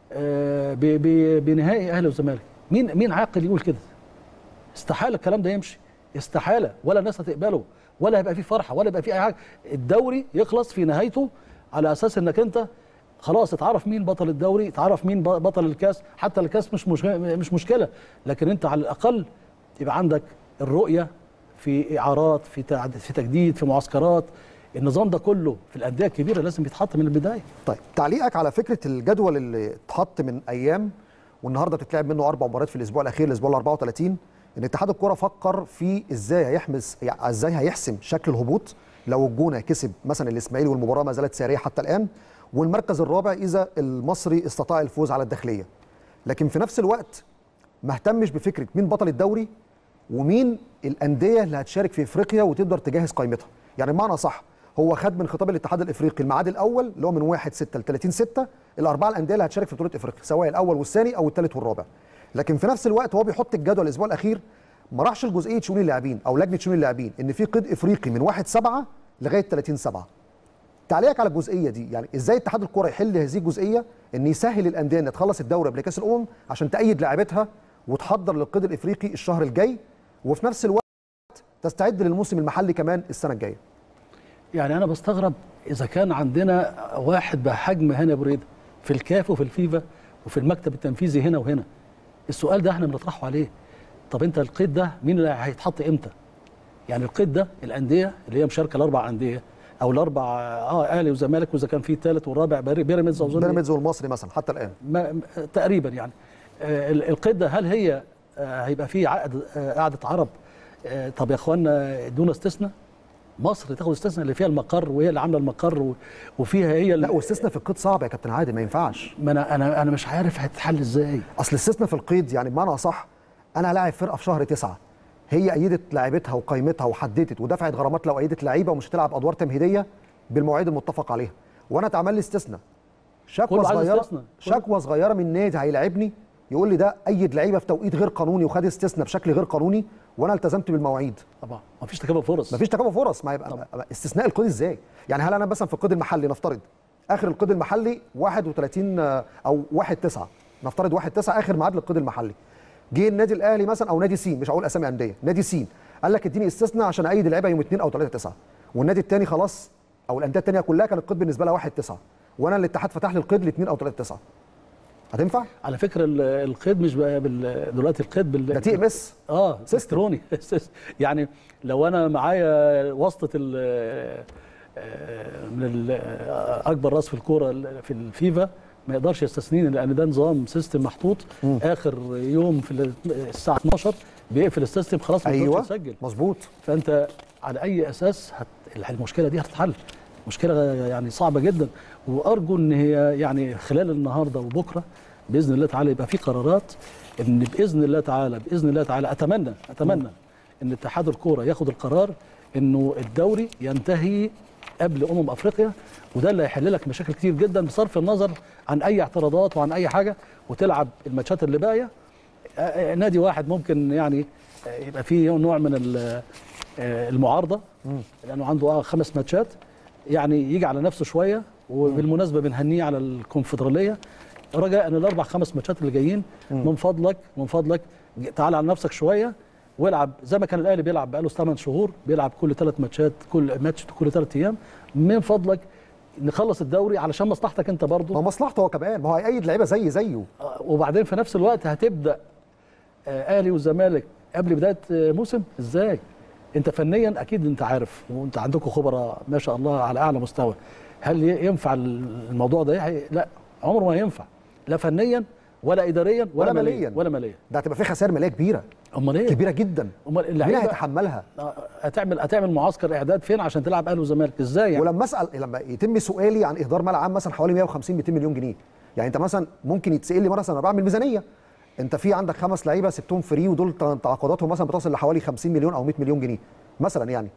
[SPEAKER 4] آه، ب- ب- بنهائي اهلي والزمالك مين مين عاقل يقول كده استحاله الكلام ده يمشي استحاله ولا الناس هتقبله ولا هيبقى فيه فرحه ولا هيبقى فيه اي حاجه الدوري يخلص في نهايته على اساس انك انت خلاص اتعرف مين بطل الدوري اتعرف مين ب- بطل الكاس حتى الكاس مش مش مش مشكله لكن انت على الاقل يبقى عندك الرؤيه في اعارات في تعد- في تجديد في معسكرات النظام ده كله في الانديه الكبيره لازم يتحط من البدايه
[SPEAKER 1] طيب تعليقك على فكره الجدول اللي اتحط من ايام والنهارده بتتلعب منه اربع مباريات في الاسبوع الاخير الاسبوع ال 34 ان اتحاد الكوره فكر في ازاي هيحمس يعني ازاي هيحسم شكل الهبوط لو الجونه كسب مثلا الاسماعيلي والمباراه ما زالت ساريه حتى الان والمركز الرابع اذا المصري استطاع الفوز على الداخليه لكن في نفس الوقت ما اهتمش بفكره مين بطل الدوري ومين الانديه اللي هتشارك في افريقيا وتقدر تجهز قائمتها يعني بمعنى صح هو خد من خطاب الاتحاد الافريقي الميعاد الاول اللي هو من 1 6 ل 30 6 الاربعه الانديه اللي هتشارك في بطوله افريقيا سواء الاول والثاني او الثالث والرابع لكن في نفس الوقت هو بيحط الجدول الاسبوع الاخير ما راحش لجزئيه شؤون اللاعبين او لجنه شؤون اللاعبين ان في قيد افريقي من 1 7 لغايه 30 7 تعليقك على الجزئيه دي يعني ازاي اتحاد الكره يحل هذه الجزئيه ان يسهل الانديه ان تخلص الدوري قبل كاس الامم عشان تأيد لاعبتها وتحضر للقيد الافريقي الشهر الجاي وفي نفس الوقت تستعد للموسم المحلي كمان السنه الجايه
[SPEAKER 4] يعني انا بستغرب اذا كان عندنا واحد بحجم هاني ابو ريده في الكاف وفي الفيفا وفي المكتب التنفيذي هنا وهنا السؤال ده احنا بنطرحه عليه طب انت القيد ده مين اللي هيتحط امتى يعني القيد ده الانديه اللي هي مشاركه الاربع انديه او الاربع اه اهلي وزمالك واذا كان في الثالث والرابع بيري- بيراميدز اظن
[SPEAKER 1] بيراميدز والمصري مثلا حتى الان
[SPEAKER 4] ما م- تقريبا يعني آه، ال- القيد ده هل هي آه، هيبقى فيه عقد آه، قعده عرب آه، طب يا اخوانا ادونا استثناء مصر تاخد استثناء اللي فيها المقر وهي اللي عامله المقر و- وفيها هي اللي
[SPEAKER 1] لا واستثناء في القيد صعب يا كابتن عادل ما ينفعش
[SPEAKER 4] ما انا انا انا مش عارف هتتحل ازاي
[SPEAKER 1] اصل الاستثناء في القيد يعني بمعنى اصح انا هلاعب فرقه في شهر تسعة هي ايدت لاعبتها وقيمتها وحددت ودفعت غرامات لو ايدت لعيبه ومش هتلعب ادوار تمهيديه بالمواعيد المتفق عليها وانا اتعمل لي استثناء شكوى
[SPEAKER 4] كله عايز
[SPEAKER 1] صغيره
[SPEAKER 4] استثناء. كله.
[SPEAKER 1] شكوى صغيره من نادي هيلاعبني يقول لي ده ايد لعيبه في توقيت غير قانوني وخد استثناء بشكل غير قانوني وانا التزمت بالمواعيد
[SPEAKER 4] طبعا مفيش تكافؤ فرص
[SPEAKER 1] مفيش تكافؤ فرص ما يبقى استثناء القيد ازاي يعني هل انا مثلا في القيد المحلي نفترض اخر القيد المحلي 31 آه، او 1 9 نفترض 1 9 اخر ميعاد للقيد المحلي جه النادي الاهلي مثلا او نادي سين مش هقول اسامي انديه نادي سين قال لك اديني استثناء عشان اعيد اللعيبه يوم 2 او 3 9 والنادي الثاني خلاص او الانديه الثانيه كلها كان القيد بالنسبه لها 1 9 وانا الاتحاد فتح لي القيد ل 2 او 3 9 هتنفع؟
[SPEAKER 4] على فكره ال- القيد مش بقى بال... دلوقتي القيد بال
[SPEAKER 1] ده تي ام اس
[SPEAKER 4] اه الكتروني يعني لو انا معايا واسطه ال آه، من ال- آه، اكبر راس في الكوره ال- في الفيفا ما يقدرش يستثنيني لان ده نظام سيستم محطوط اخر يوم في ال- الساعه 12 بيقفل السيستم خلاص ما
[SPEAKER 1] ايوه
[SPEAKER 4] تقدرش تسجل
[SPEAKER 1] مظبوط
[SPEAKER 4] فانت على اي اساس هت... المشكله دي هتتحل مشكله يعني صعبه جدا وارجو ان هي يعني خلال النهارده وبكره باذن الله تعالى يبقى في قرارات ان باذن الله تعالى باذن الله تعالى اتمنى اتمنى ان اتحاد الكوره ياخد القرار انه الدوري ينتهي قبل امم افريقيا وده اللي هيحل لك مشاكل كتير جدا بصرف النظر عن اي اعتراضات وعن اي حاجه وتلعب الماتشات اللي باقيه آه، آه، نادي واحد ممكن يعني آه، يبقى فيه نوع من ال- آه، المعارضه لانه عنده آه خمس ماتشات يعني يجي على نفسه شويه وبالمناسبه بنهنيه على الكونفدراليه رجاء ان الاربع خمس ماتشات اللي جايين من فضلك من فضلك ج- تعال على نفسك شويه والعب زي ما كان الاهلي بيلعب بقاله 8 شهور بيلعب كل ثلاث ماتشات كل ماتش كل ثلاث ايام من فضلك نخلص الدوري علشان مصلحتك انت برضه
[SPEAKER 1] ما هو مصلحته هو كمان ما هو هيأيد لعيبه زي زيه
[SPEAKER 4] آه، وبعدين في نفس الوقت هتبدا آه، اهلي والزمالك قبل بدايه آه، موسم ازاي انت فنيا اكيد انت عارف وانت عندكم خبراء ما شاء الله على اعلى مستوى هل ي- ينفع الموضوع ده يحي- لا عمره ما ينفع لا فنيا ولا اداريا ولا,
[SPEAKER 1] ولا مالياً.
[SPEAKER 4] ماليا ولا ماليا
[SPEAKER 1] ده هتبقى في خسائر ماليه كبيره
[SPEAKER 4] امال ايه
[SPEAKER 1] كبيره جدا
[SPEAKER 4] امال
[SPEAKER 1] مين
[SPEAKER 4] اللعيبه
[SPEAKER 1] هيتحملها
[SPEAKER 4] آه، هتعمل هتعمل معسكر اعداد فين عشان تلعب اهلي وزمالك ازاي يعني
[SPEAKER 1] ولما اسال لما يتم سؤالي عن اهدار مال عام مثلا حوالي 150 200 مليون جنيه يعني انت مثلا ممكن يتسال لي مثلا انا بعمل ميزانيه انت في عندك خمس لعيبه سبتهم فري ودول ت- تعاقداتهم مثلا بتصل لحوالي 50 مليون او 100 مليون جنيه مثلا يعني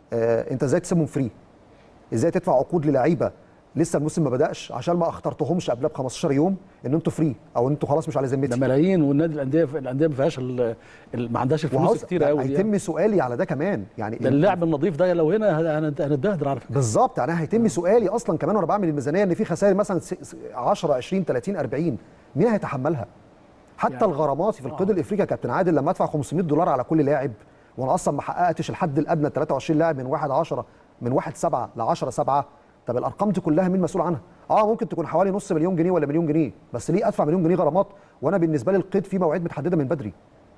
[SPEAKER 1] آه انت ازاي تسيبهم فري ازاي تدفع عقود للعيبه لسه الموسم ما بداش عشان ما اخترتهمش قبلها ب 15 يوم ان انتوا فري او ان انتوا خلاص مش على
[SPEAKER 4] ده
[SPEAKER 1] ذمتي
[SPEAKER 4] ملايين والنادي الانديه الانديه ما فيهاش ال- ال- ما عندهاش الفلوس
[SPEAKER 1] وعاوز
[SPEAKER 4] كتير قوي
[SPEAKER 1] هيتم سؤالي على ده كمان يعني
[SPEAKER 4] ده اللعب النظيف ده لو هنا هن- هنتبهدل على فكره
[SPEAKER 1] بالظبط يعني هيتم سؤالي اصلا كمان وانا بعمل الميزانيه ان في خسائر مثلا س- س- 10 20 30 40 مين هيتحملها؟ حتى
[SPEAKER 4] يعني-
[SPEAKER 1] يعني الغرامات في القيد الافريقي يا كابتن عادل لما ادفع 500 دولار على كل لاعب وانا اصلا ما حققتش الحد الادنى 23 لاعب من 1 10 من 1 7 ل 10 7 طب الارقام دي كلها مين مسؤول عنها؟ اه ممكن تكون حوالي نص مليون جنيه ولا مليون جنيه بس ليه ادفع مليون جنيه غرامات وانا بالنسبه لي القيد فيه مواعيد متحدده من بدري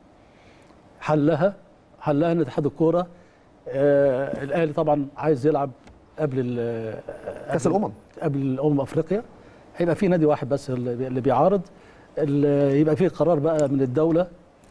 [SPEAKER 4] حلها حلها ان اتحاد الكوره آه الاهلي طبعا عايز يلعب قبل ال-
[SPEAKER 1] كاس
[SPEAKER 4] قبل-
[SPEAKER 1] الامم
[SPEAKER 4] قبل امم افريقيا هيبقى في نادي واحد بس اللي اللي بيعارض ال- يبقى في قرار بقى من الدوله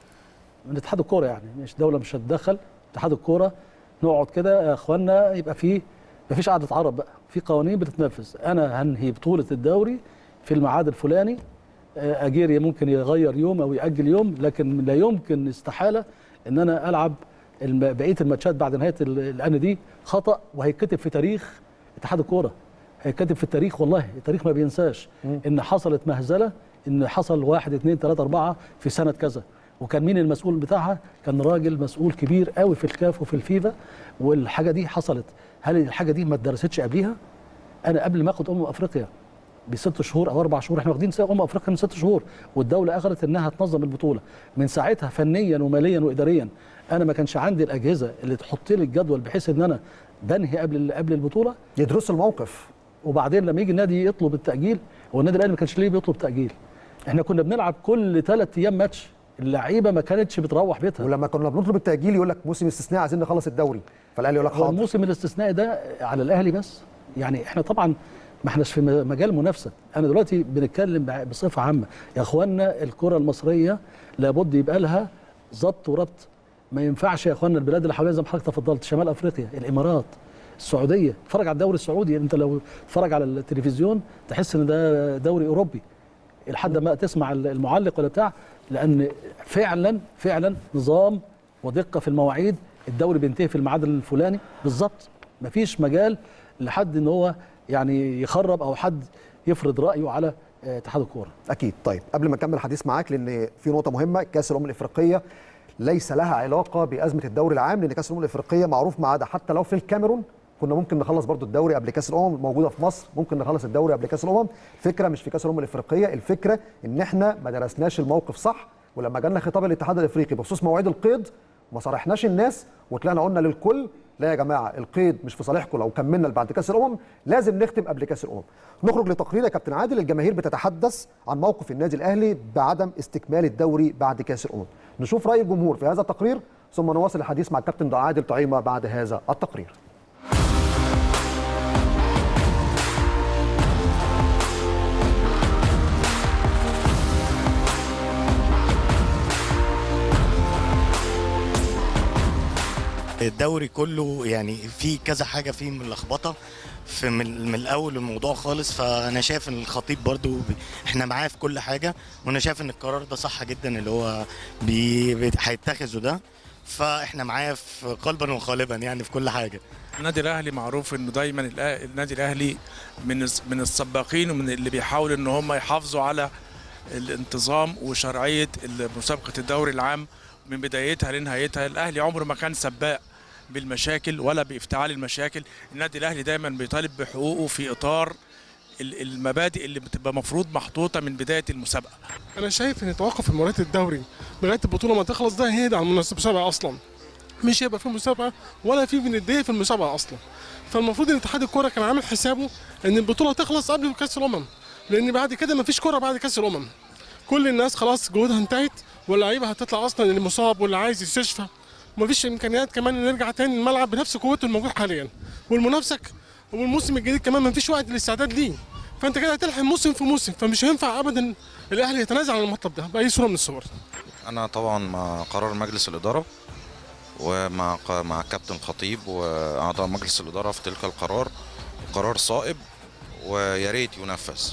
[SPEAKER 4] من اتحاد الكوره يعني مش دوله مش هتدخل اتحاد الكوره نقعد كده يا اخوانا يبقى في مفيش قعده عرب بقى في قوانين بتتنفذ انا هنهي بطوله الدوري في الميعاد الفلاني آه، اجيري ممكن يغير يوم او ياجل يوم لكن لا يمكن استحاله ان انا العب الم- بقيه الماتشات بعد نهايه ال- الان دي خطا وهيتكتب في تاريخ اتحاد الكوره هيتكتب في التاريخ والله التاريخ ما بينساش ان حصلت مهزله ان حصل واحد اثنين ثلاثة أربعة في سنة كذا وكان مين المسؤول بتاعها كان راجل مسؤول كبير قوي في الكاف وفي الفيفا والحاجة دي حصلت هل الحاجة دي ما اتدرستش قبليها أنا قبل ما أخد أمم أفريقيا بست شهور او اربع شهور احنا واخدين امم افريقيا من ست شهور والدوله اخذت انها تنظم البطوله من ساعتها فنيا وماليا واداريا انا ما كانش عندي الاجهزه اللي تحط لي الجدول بحيث ان انا بنهي قبل قبل البطوله
[SPEAKER 1] يدرسوا الموقف
[SPEAKER 4] وبعدين لما يجي النادي يطلب التاجيل هو النادي الاهلي ما كانش ليه بيطلب تاجيل احنا كنا بنلعب كل ثلاث ايام ماتش اللعيبه ما كانتش بتروح بيتها
[SPEAKER 1] ولما كنا بنطلب التاجيل يقول لك موسم استثنائي عايزين نخلص الدوري فالاهلي يقول لك
[SPEAKER 4] هو
[SPEAKER 1] حاضر
[SPEAKER 4] الموسم الاستثنائي ده على الاهلي بس يعني احنا طبعا ما احناش في م- مجال منافسه انا دلوقتي بنتكلم بع- بصفه عامه يا اخوانا الكره المصريه لابد يبقى لها ضبط وربط ما ينفعش يا اخوانا البلاد اللي حوالينا زي ما حضرتك تفضلت شمال افريقيا الامارات السعوديه اتفرج على الدوري السعودي انت لو تتفرج على التلفزيون تحس ان ده دوري اوروبي لحد ما تسمع المعلق ولا بتاع لان فعلا فعلا نظام ودقه في المواعيد الدوري بينتهي في الميعاد الفلاني بالظبط مفيش مجال لحد ان هو يعني يخرب او حد يفرض رايه على آه، اتحاد الكوره
[SPEAKER 1] اكيد طيب قبل ما نكمل الحديث معاك لان في نقطه مهمه كاس الامم الافريقيه ليس لها علاقه بازمه الدوري العام لان كاس الامم الافريقيه معروف ما عدا حتى لو في الكاميرون كنا ممكن نخلص برضو الدوري قبل كاس الامم موجوده في مصر ممكن نخلص الدوري قبل كاس الامم الفكره مش في كاس الامم الافريقيه الفكره ان احنا ما درسناش الموقف صح ولما جالنا خطاب الاتحاد الافريقي بخصوص مواعيد القيد ما صرحناش الناس وطلعنا قلنا للكل لا يا جماعه القيد مش في صالحكم لو كملنا بعد كاس الامم لازم نختم قبل كاس الامم نخرج لتقرير يا كابتن عادل الجماهير بتتحدث عن موقف النادي الاهلي بعدم استكمال الدوري بعد كاس الامم نشوف راي الجمهور في هذا التقرير ثم نواصل الحديث مع الكابتن عادل طعيمه بعد هذا التقرير
[SPEAKER 5] الدوري كله يعني في كذا حاجه فيه من لخبطه في من, من الاول الموضوع خالص فانا شايف ان الخطيب برضو بي احنا معاه في كل حاجه وانا شايف ان القرار ده صح جدا اللي هو بي بي- هيتخذه ده فاحنا معاه في قلبا وقالبا يعني في كل حاجه
[SPEAKER 6] النادي الاهلي معروف انه دايما الأ- النادي الاهلي من الس- من السباقين ومن اللي بيحاولوا ان هم يحافظوا على الانتظام وشرعيه مسابقه الدوري العام من بدايتها لنهايتها الاهلي عمره ما كان سباق بالمشاكل ولا بافتعال المشاكل النادي الاهلي دايما بيطالب بحقوقه في اطار ال- المبادئ اللي بتبقى مفروض محطوطه من بدايه المسابقه
[SPEAKER 7] انا شايف ان توقف مباريات الدوري لغايه البطوله ما تخلص ده هيهدى عن المسابقه اصلا مش هيبقى في مسابقه ولا في بنديه في المسابقه اصلا فالمفروض ان اتحاد الكوره كان عامل حسابه ان البطوله تخلص قبل كاس الامم لان بعد كده ما فيش كوره بعد كاس الامم كل الناس خلاص جهودها انتهت واللعيبه هتطلع اصلا اللي مصاب واللي عايز يستشفى ومفيش امكانيات كمان ان نرجع تاني الملعب بنفس قوته الموجود حاليا والمنافسه والموسم الجديد كمان مفيش وقت للاستعداد ليه فانت كده هتلحق موسم في موسم فمش هينفع ابدا الاهلي يتنازل عن المطلب ده باي صوره من الصور
[SPEAKER 8] انا طبعا مع قرار مجلس الاداره ومع ق- مع كابتن الخطيب واعضاء مجلس الاداره في تلك القرار قرار صائب ويا ريت ينفذ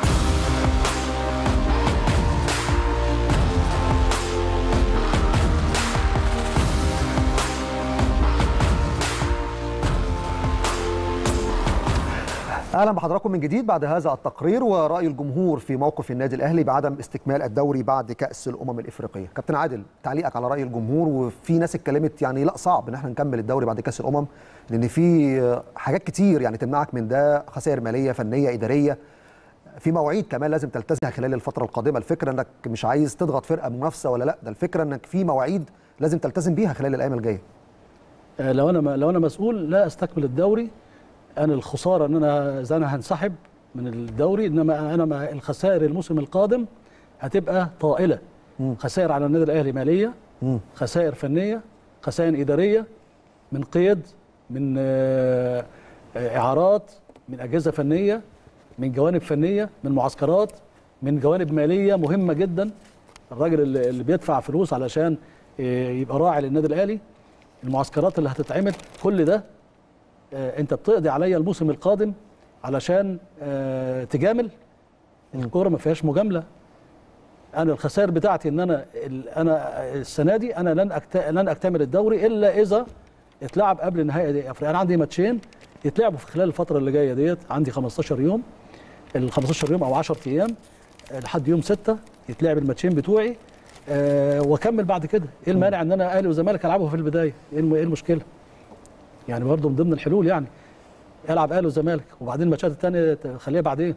[SPEAKER 1] اهلا بحضراتكم من جديد بعد هذا التقرير وراي الجمهور في موقف النادي الاهلي بعدم استكمال الدوري بعد كاس الامم الافريقيه كابتن عادل تعليقك على راي الجمهور وفي ناس اتكلمت يعني لا صعب ان احنا نكمل الدوري بعد كاس الامم لان في حاجات كتير يعني تمنعك من ده خسائر ماليه فنيه اداريه في مواعيد كمان لازم تلتزمها خلال الفتره القادمه الفكره انك مش عايز تضغط فرقه منافسه ولا لا ده الفكره انك في مواعيد لازم تلتزم بيها خلال الايام الجايه
[SPEAKER 4] آه، لو انا لو انا مسؤول لا استكمل الدوري انا الخساره ان انا اذا انا هنسحب من الدوري انما انا ما الخسائر الموسم القادم هتبقى طائله خسائر على النادي الاهلي ماليه خسائر فنيه خسائر اداريه من قيد من آه، آه، اعارات من اجهزه فنيه من جوانب فنيه من معسكرات من جوانب ماليه مهمه جدا الراجل اللي اللي بيدفع فلوس علشان آه، يبقى راعي للنادي الاهلي المعسكرات اللي هتتعمل كل ده آه، انت بتقضي عليا الموسم القادم علشان آه، تجامل الكوره ما فيهاش مجامله انا الخسائر بتاعتي ان انا ال- انا السنه دي انا لن أكت... لن اكتمل الدوري الا اذا اتلعب قبل نهائي دي افريقيا انا عندي ماتشين يتلعبوا في خلال الفتره اللي جايه ديت عندي 15 يوم ال 15 يوم او 10 ايام آه، لحد يوم 6 يتلعب الماتشين بتوعي أه واكمل بعد كده ايه المانع ان انا اهلي وزمالك العبهم في البدايه ايه الم- إيه المشكله يعني برضه من ضمن الحلول يعني العب اهلي وزمالك وبعدين الماتشات الثانيه خليها بعدين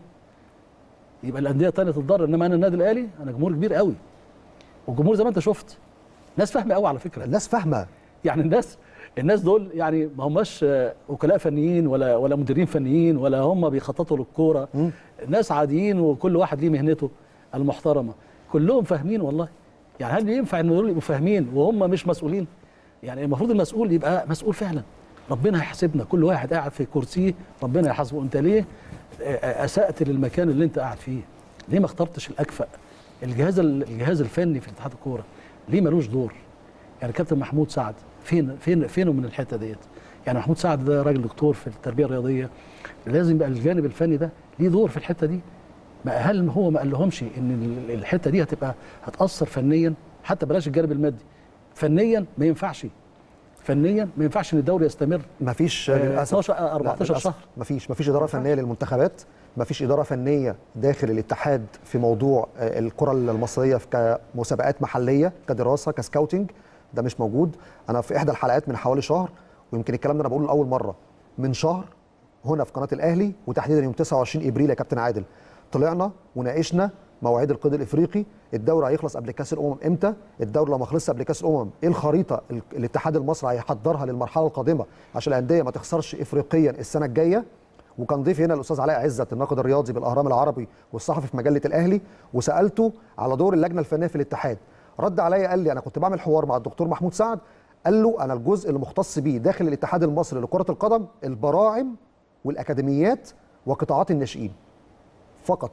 [SPEAKER 4] يبقى الانديه الثانيه تتضرر انما انا النادي الاهلي انا جمهور كبير قوي والجمهور زي ما انت شفت ناس فاهمه قوي على فكره
[SPEAKER 1] الناس فاهمه
[SPEAKER 4] يعني الناس الناس دول يعني ما هماش آه، وكلاء فنيين ولا ولا مديرين فنيين ولا هم بيخططوا للكوره ناس عاديين وكل واحد ليه مهنته المحترمه كلهم فاهمين والله يعني هل ينفع ان دول يبقوا فاهمين وهم مش مسؤولين يعني المفروض المسؤول يبقى مسؤول فعلا ربنا هيحاسبنا كل واحد قاعد في كرسيه ربنا يحاسبه انت ليه آه، اسات للمكان اللي انت قاعد فيه ليه ما اخترتش الاكفأ الجهاز الجهاز الفني في اتحاد الكوره ليه ملوش دور يعني كابتن محمود سعد فين فين فينه من الحته ديت يعني محمود سعد ده راجل دكتور في التربيه الرياضيه لازم يبقى الجانب الفني ده ليه دور في الحته دي ما هل هو ما قالهمش ان ال- الحته دي هتبقى هتاثر فنيا حتى بلاش الجانب المادي فنيا ما ينفعش فنيا ما ينفعش ان الدوري يستمر
[SPEAKER 1] مفيش
[SPEAKER 4] آه،
[SPEAKER 1] للاسف
[SPEAKER 4] 12 آه، 14
[SPEAKER 1] لا، للأسف.
[SPEAKER 4] شهر.
[SPEAKER 1] مفيش مفيش اداره فنيه للمنتخبات مفيش اداره فنيه داخل الاتحاد في موضوع آه، الكره المصريه في كمسابقات محليه كدراسه كسكاوتنج ده مش موجود انا في احدى الحلقات من حوالي شهر ويمكن الكلام ده انا بقوله لاول مره من شهر هنا في قناه الاهلي وتحديدا يوم 29 ابريل يا كابتن عادل طلعنا وناقشنا مواعيد القيد الافريقي الدوري هيخلص قبل كاس الامم امتى الدوري لو ما خلصش قبل كاس الامم ايه الخريطه ال- الاتحاد المصري هيحضرها للمرحله القادمه عشان الانديه ما تخسرش افريقيا السنه الجايه وكان ضيفي هنا الاستاذ علاء عزت الناقد الرياضي بالاهرام العربي والصحفي في مجله الاهلي وسالته على دور اللجنه الفنيه في الاتحاد رد عليا قال لي انا كنت بعمل حوار مع الدكتور محمود سعد قال له انا الجزء اللي مختص بيه داخل الاتحاد المصري لكره القدم البراعم والاكاديميات وقطاعات الناشئين فقط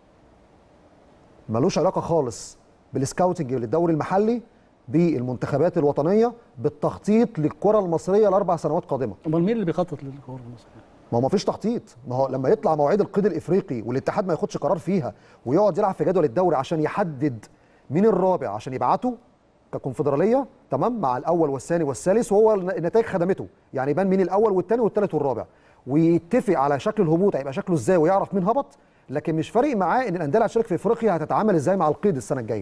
[SPEAKER 1] ملوش علاقه خالص بالسكاوتنج للدوري المحلي بالمنتخبات الوطنيه بالتخطيط للكره المصريه لاربع سنوات قادمه
[SPEAKER 4] امال مين اللي بيخطط للكوره المصريه؟
[SPEAKER 1] ما هو مفيش تخطيط ما هو لما يطلع مواعيد القيد الافريقي والاتحاد ما ياخدش قرار فيها ويقعد يلعب في جدول الدوري عشان يحدد مين الرابع عشان يبعته ككونفدراليه تمام مع الاول والثاني والثالث وهو النتائج خدمته يعني يبان مين الاول والثاني والثالث والرابع ويتفق على شكل الهبوط هيبقى شكله ازاي ويعرف مين هبط لكن مش فارق معاه ان الانديه اللي هتشارك في افريقيا هتتعامل ازاي مع القيد السنه الجايه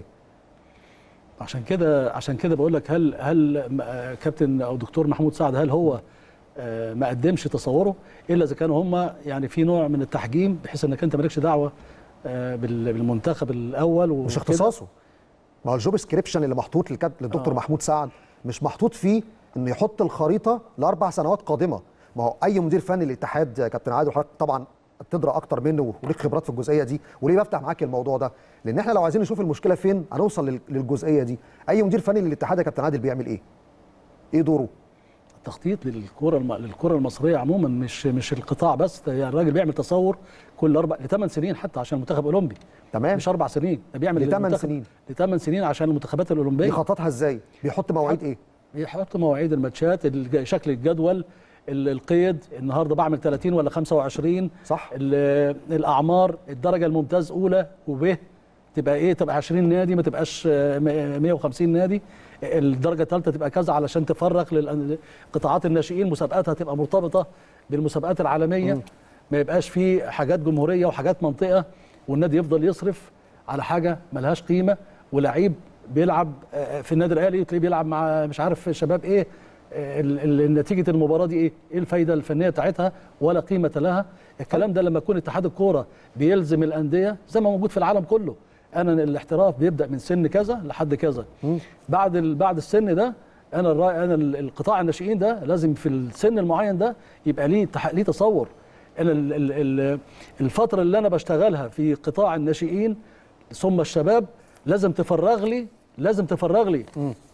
[SPEAKER 4] عشان كده عشان كده بقول لك هل هل م- آه، كابتن او دكتور محمود سعد هل هو آه، ما قدمش تصوره الا اذا كانوا هم يعني في نوع من التحجيم بحيث انك انت مالكش دعوه آه، بال- بالمنتخب الاول
[SPEAKER 1] مش
[SPEAKER 4] وكده.
[SPEAKER 1] اختصاصه ما هو الجوب سكريبشن اللي محطوط للكاب- للدكتور
[SPEAKER 4] آه.
[SPEAKER 1] محمود سعد مش محطوط فيه انه يحط الخريطه لاربع سنوات قادمه ما هو اي مدير فني للاتحاد يا كابتن عادل وحضرتك طبعا تدرى اكتر منه وليك خبرات في الجزئيه دي وليه بفتح معاك الموضوع ده لان احنا لو عايزين نشوف المشكله فين هنوصل لل- للجزئيه دي اي مدير فني للاتحاد يا كابتن عادل بيعمل ايه ايه دوره
[SPEAKER 4] التخطيط للكره الم... للكره المصريه عموما مش مش القطاع بس ده يعني الراجل بيعمل تصور كل اربع لثمان سنين حتى عشان المنتخب الاولمبي
[SPEAKER 1] تمام
[SPEAKER 4] مش اربع سنين ده بيعمل
[SPEAKER 1] لثمان
[SPEAKER 4] المنتخب-
[SPEAKER 1] سنين.
[SPEAKER 4] لثمان سنين عشان المنتخبات الاولمبيه
[SPEAKER 1] بيخططها ازاي بيحط مواعيد ايه
[SPEAKER 4] بيحط مواعيد الماتشات الج- شكل الجدول ال- القيد النهارده بعمل 30 ولا 25
[SPEAKER 1] صح
[SPEAKER 4] ال- الاعمار الدرجه الممتاز اولى وب تبقى ايه تبقى 20 نادي ما تبقاش آه، م- 150 نادي الدرجه الثالثه تبقى كذا علشان تفرق لقطاعات الناشئين مسابقاتها تبقى مرتبطه بالمسابقات العالميه ما يبقاش في حاجات جمهوريه وحاجات منطقه والنادي يفضل يصرف على حاجه ملهاش قيمه ولعيب بيلعب آه، في النادي الاهلي تلاقيه بيلعب مع مش عارف شباب ايه آه، ال- ال- نتيجه المباراه دي ايه؟ ايه الفايده الفنيه بتاعتها ولا قيمه لها؟ الكلام ده لما يكون اتحاد الكوره بيلزم الانديه زي ما موجود في العالم كله انا الاحتراف بيبدا من سن كذا لحد كذا بعد ال- بعد السن ده انا الرأي انا ال- القطاع الناشئين ده لازم في السن المعين ده يبقى ليه تح- ليه تصور انا ال- ال- ال- الفتره اللي انا بشتغلها في قطاع الناشئين ثم الشباب لازم تفرغ لي لازم تفرغ لي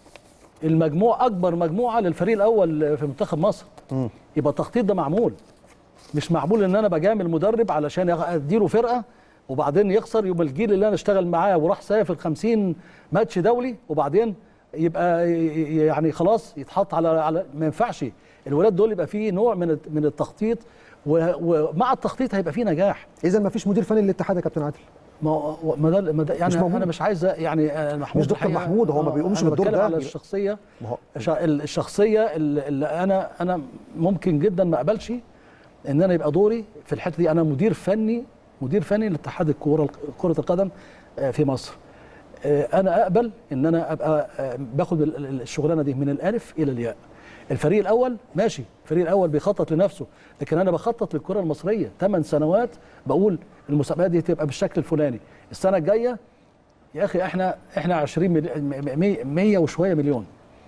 [SPEAKER 4] المجموع اكبر مجموعه للفريق الاول في منتخب مصر يبقى التخطيط ده معمول مش معمول ان انا بجامل مدرب علشان يغ- اديله فرقه وبعدين يخسر يبقى الجيل اللي انا اشتغل معاه وراح سافر 50 ماتش دولي وبعدين يبقى ي- ي- يعني خلاص يتحط على على ما ينفعش الولاد دول يبقى فيه نوع من الت- من التخطيط و- ومع التخطيط هيبقى فيه نجاح
[SPEAKER 1] اذا ما فيش مدير فني للاتحاد يا كابتن عادل
[SPEAKER 4] ما هو- ما ده ما ده يعني
[SPEAKER 1] مش موجود.
[SPEAKER 4] انا مش عايز يعني آه، محمود
[SPEAKER 1] مش دكتور
[SPEAKER 4] الحقيقة-
[SPEAKER 1] محمود، هو ما
[SPEAKER 4] آه،
[SPEAKER 1] بيقومش
[SPEAKER 4] أنا
[SPEAKER 1] بالدور
[SPEAKER 4] بتكلم
[SPEAKER 1] ده.
[SPEAKER 4] على الشخصيه
[SPEAKER 1] ما هو
[SPEAKER 4] شا- ال- الشخصيه اللي اللي انا انا ممكن جدا ما اقبلش ان انا يبقى دوري في الحته دي انا مدير فني مدير فني لاتحاد الكوره كره القدم آه، في مصر آه، انا اقبل ان انا ابقى آه، باخد ال- ال- الشغلانه دي من الالف الى الياء الفريق الاول ماشي الفريق الاول بيخطط لنفسه لكن انا بخطط للكره المصريه 8 سنوات بقول المسابقات دي تبقى بالشكل الفلاني السنه الجايه يا اخي احنا احنا 20 ملي- 100 وشويه مليون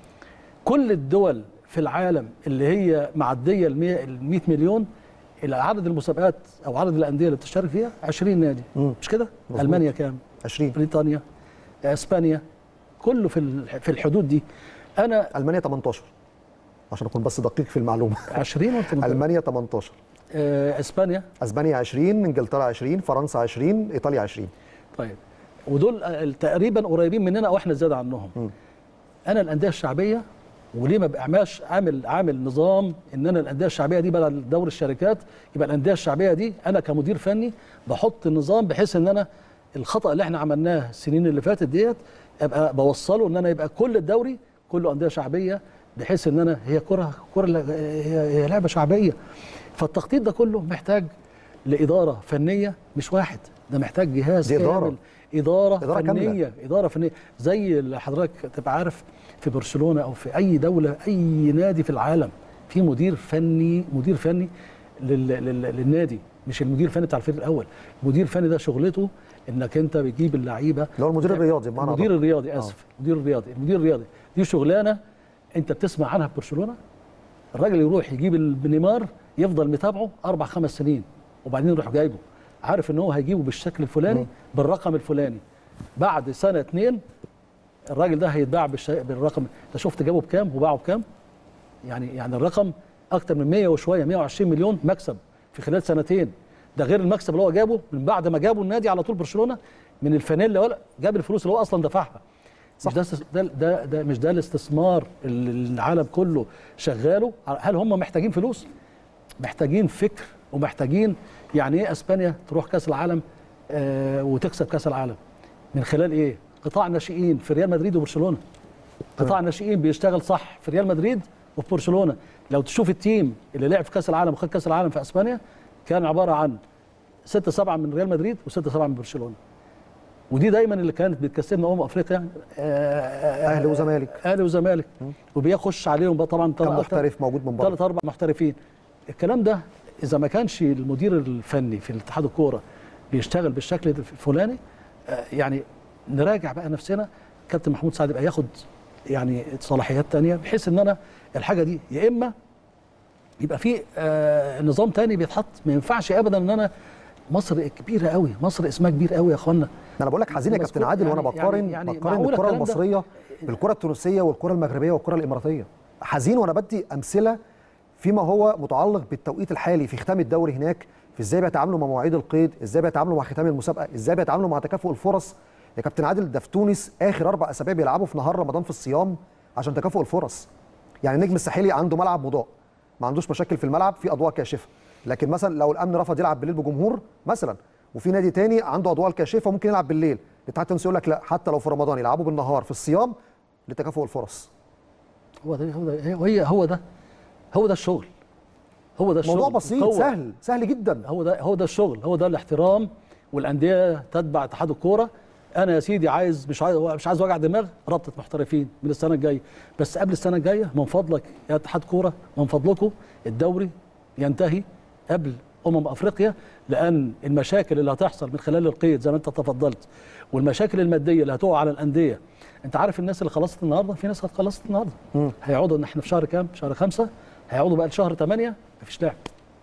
[SPEAKER 4] كل الدول في العالم اللي هي معديه ال 100 ال 100 مليون الى عدد المسابقات او عدد الانديه اللي بتشترك فيها 20 نادي
[SPEAKER 1] مم.
[SPEAKER 4] مش كده؟
[SPEAKER 1] مظبوط.
[SPEAKER 4] المانيا كام؟
[SPEAKER 1] 20
[SPEAKER 4] بريطانيا اسبانيا كله في ال- في الحدود دي انا
[SPEAKER 1] المانيا 18 عشان اكون بس دقيق في المعلومه
[SPEAKER 4] 20 ولا 18
[SPEAKER 1] المانيا 18
[SPEAKER 4] آه، اسبانيا
[SPEAKER 1] اسبانيا 20 انجلترا 20 فرنسا 20 ايطاليا 20
[SPEAKER 4] طيب ودول آه، تقريبا قريبين مننا او احنا زياده عنهم
[SPEAKER 1] مم.
[SPEAKER 4] انا الانديه الشعبيه وليه ما بعملش عامل عامل نظام ان انا الانديه الشعبيه دي بدل دور الشركات يبقى الانديه الشعبيه دي انا كمدير فني بحط النظام بحيث ان انا الخطا اللي احنا عملناه السنين اللي فاتت ديت ابقى بوصله ان انا يبقى كل الدوري كله انديه شعبيه بحيث ان انا هي كره كره هي, هي لعبه شعبيه فالتخطيط ده كله محتاج لاداره فنيه مش واحد ده محتاج جهاز
[SPEAKER 1] دي إدارة.
[SPEAKER 4] كامل اداره,
[SPEAKER 1] إدارة
[SPEAKER 4] فنيه
[SPEAKER 1] كاملة.
[SPEAKER 4] اداره فنيه زي اللي حضرتك تبقى عارف في برشلونه او في اي دوله اي نادي في العالم في مدير فني مدير فني لل... لل... للنادي مش المدير الفني بتاع الفريق الاول المدير الفني ده شغلته انك انت بتجيب اللعيبه
[SPEAKER 1] اللي هو المدير الرياضي بمعنى
[SPEAKER 4] المدير
[SPEAKER 1] أدق.
[SPEAKER 4] الرياضي اسف المدير الرياضي المدير الرياضي دي شغلانه انت بتسمع عنها في برشلونه الراجل يروح يجيب نيمار يفضل متابعه اربع خمس سنين وبعدين يروح جايبه عارف ان هو هيجيبه بالشكل الفلاني بالرقم الفلاني بعد سنه اتنين الراجل ده هيتباع بالش... بالرقم انت شفت جابه بكام وباعه بكام يعني يعني الرقم اكتر من 100 وشويه 120 مليون مكسب في خلال سنتين ده غير المكسب اللي هو جابه من بعد ما جابوا النادي على طول برشلونه من الفانيلا ولا جاب الفلوس اللي هو اصلا دفعها مش ده, استس- ده ده ده مش ده الاستثمار اللي العالم كله شغاله هل هم محتاجين فلوس؟ محتاجين فكر ومحتاجين يعني ايه اسبانيا تروح كاس العالم آه وتكسب كاس العالم من خلال ايه؟ قطاع ناشئين في ريال مدريد وبرشلونه قطاع ناشئين بيشتغل صح في ريال مدريد وفي برشلونه لو تشوف التيم اللي لعب في كاس العالم وخد كاس العالم في اسبانيا كان عباره عن ستة سبعة من ريال مدريد وستة سبعة من برشلونه ودي دايما اللي كانت بتكسبنا امم افريقيا آه، آه،
[SPEAKER 1] اهلي وزمالك
[SPEAKER 4] اهلي وزمالك وبيخش عليهم بقى طبعا
[SPEAKER 1] كان محترف موجود من بره
[SPEAKER 4] ثلاث اربع محترفين الكلام ده اذا ما كانش المدير الفني في الاتحاد الكوره بيشتغل بالشكل الفلاني آه، يعني نراجع بقى نفسنا كابتن محمود سعد يبقى ياخد يعني صلاحيات تانية بحيث ان انا الحاجه دي يا اما يبقى في آه نظام تاني بيتحط ما ينفعش ابدا ان انا مصر كبيره قوي مصر اسمها كبير قوي يا اخوانا
[SPEAKER 1] انا بقول لك حزين يا كابتن
[SPEAKER 4] مذكور-
[SPEAKER 1] عادل وانا
[SPEAKER 4] يعني-
[SPEAKER 1] بقارن
[SPEAKER 4] يعني- يعني
[SPEAKER 1] بقارن
[SPEAKER 4] معقولة
[SPEAKER 1] الكره
[SPEAKER 4] الكلام ده؟
[SPEAKER 1] المصريه بالكره التونسيه والكره المغربيه والكره الاماراتيه حزين وانا بدي امثله فيما هو متعلق بالتوقيت الحالي في ختام الدوري هناك في ازاي بيتعاملوا مع مواعيد القيد ازاي بيتعاملوا مع ختام المسابقه ازاي بيتعاملوا مع تكافؤ الفرص يا كابتن عادل ده في تونس اخر اربع اسابيع بيلعبوا في نهار رمضان في الصيام عشان تكافؤ الفرص يعني النجم الساحلي عنده ملعب مضاء ما عندوش مشاكل في الملعب في اضواء كاشفه لكن مثلا لو الامن رفض يلعب بالليل بجمهور مثلا وفي نادي تاني عنده اضواء كاشفه ممكن يلعب بالليل الاتحاد التونسي يقول لك لا حتى لو في رمضان يلعبوا بالنهار في الصيام لتكافؤ الفرص
[SPEAKER 4] هو ده هو ده هي هو ده هو ده الشغل هو ده الشغل
[SPEAKER 1] موضوع بسيط
[SPEAKER 4] هو
[SPEAKER 1] سهل سهل جدا
[SPEAKER 4] هو ده هو ده الشغل هو ده الاحترام والانديه تتبع اتحاد الكوره انا يا سيدي عايز مش عايز مش عايز وجع دماغ رابطه محترفين من السنه الجايه بس قبل السنه الجايه من فضلك يا اتحاد كوره من فضلكم الدوري ينتهي قبل امم افريقيا لان المشاكل اللي هتحصل من خلال القيد زي ما انت تفضلت والمشاكل الماديه اللي هتقع على الانديه انت عارف الناس اللي خلصت النهارده في ناس خلصت النهارده هيقعدوا ان احنا في شهر كام شهر خمسة هيقعدوا بقى لشهر 8 مفيش لعب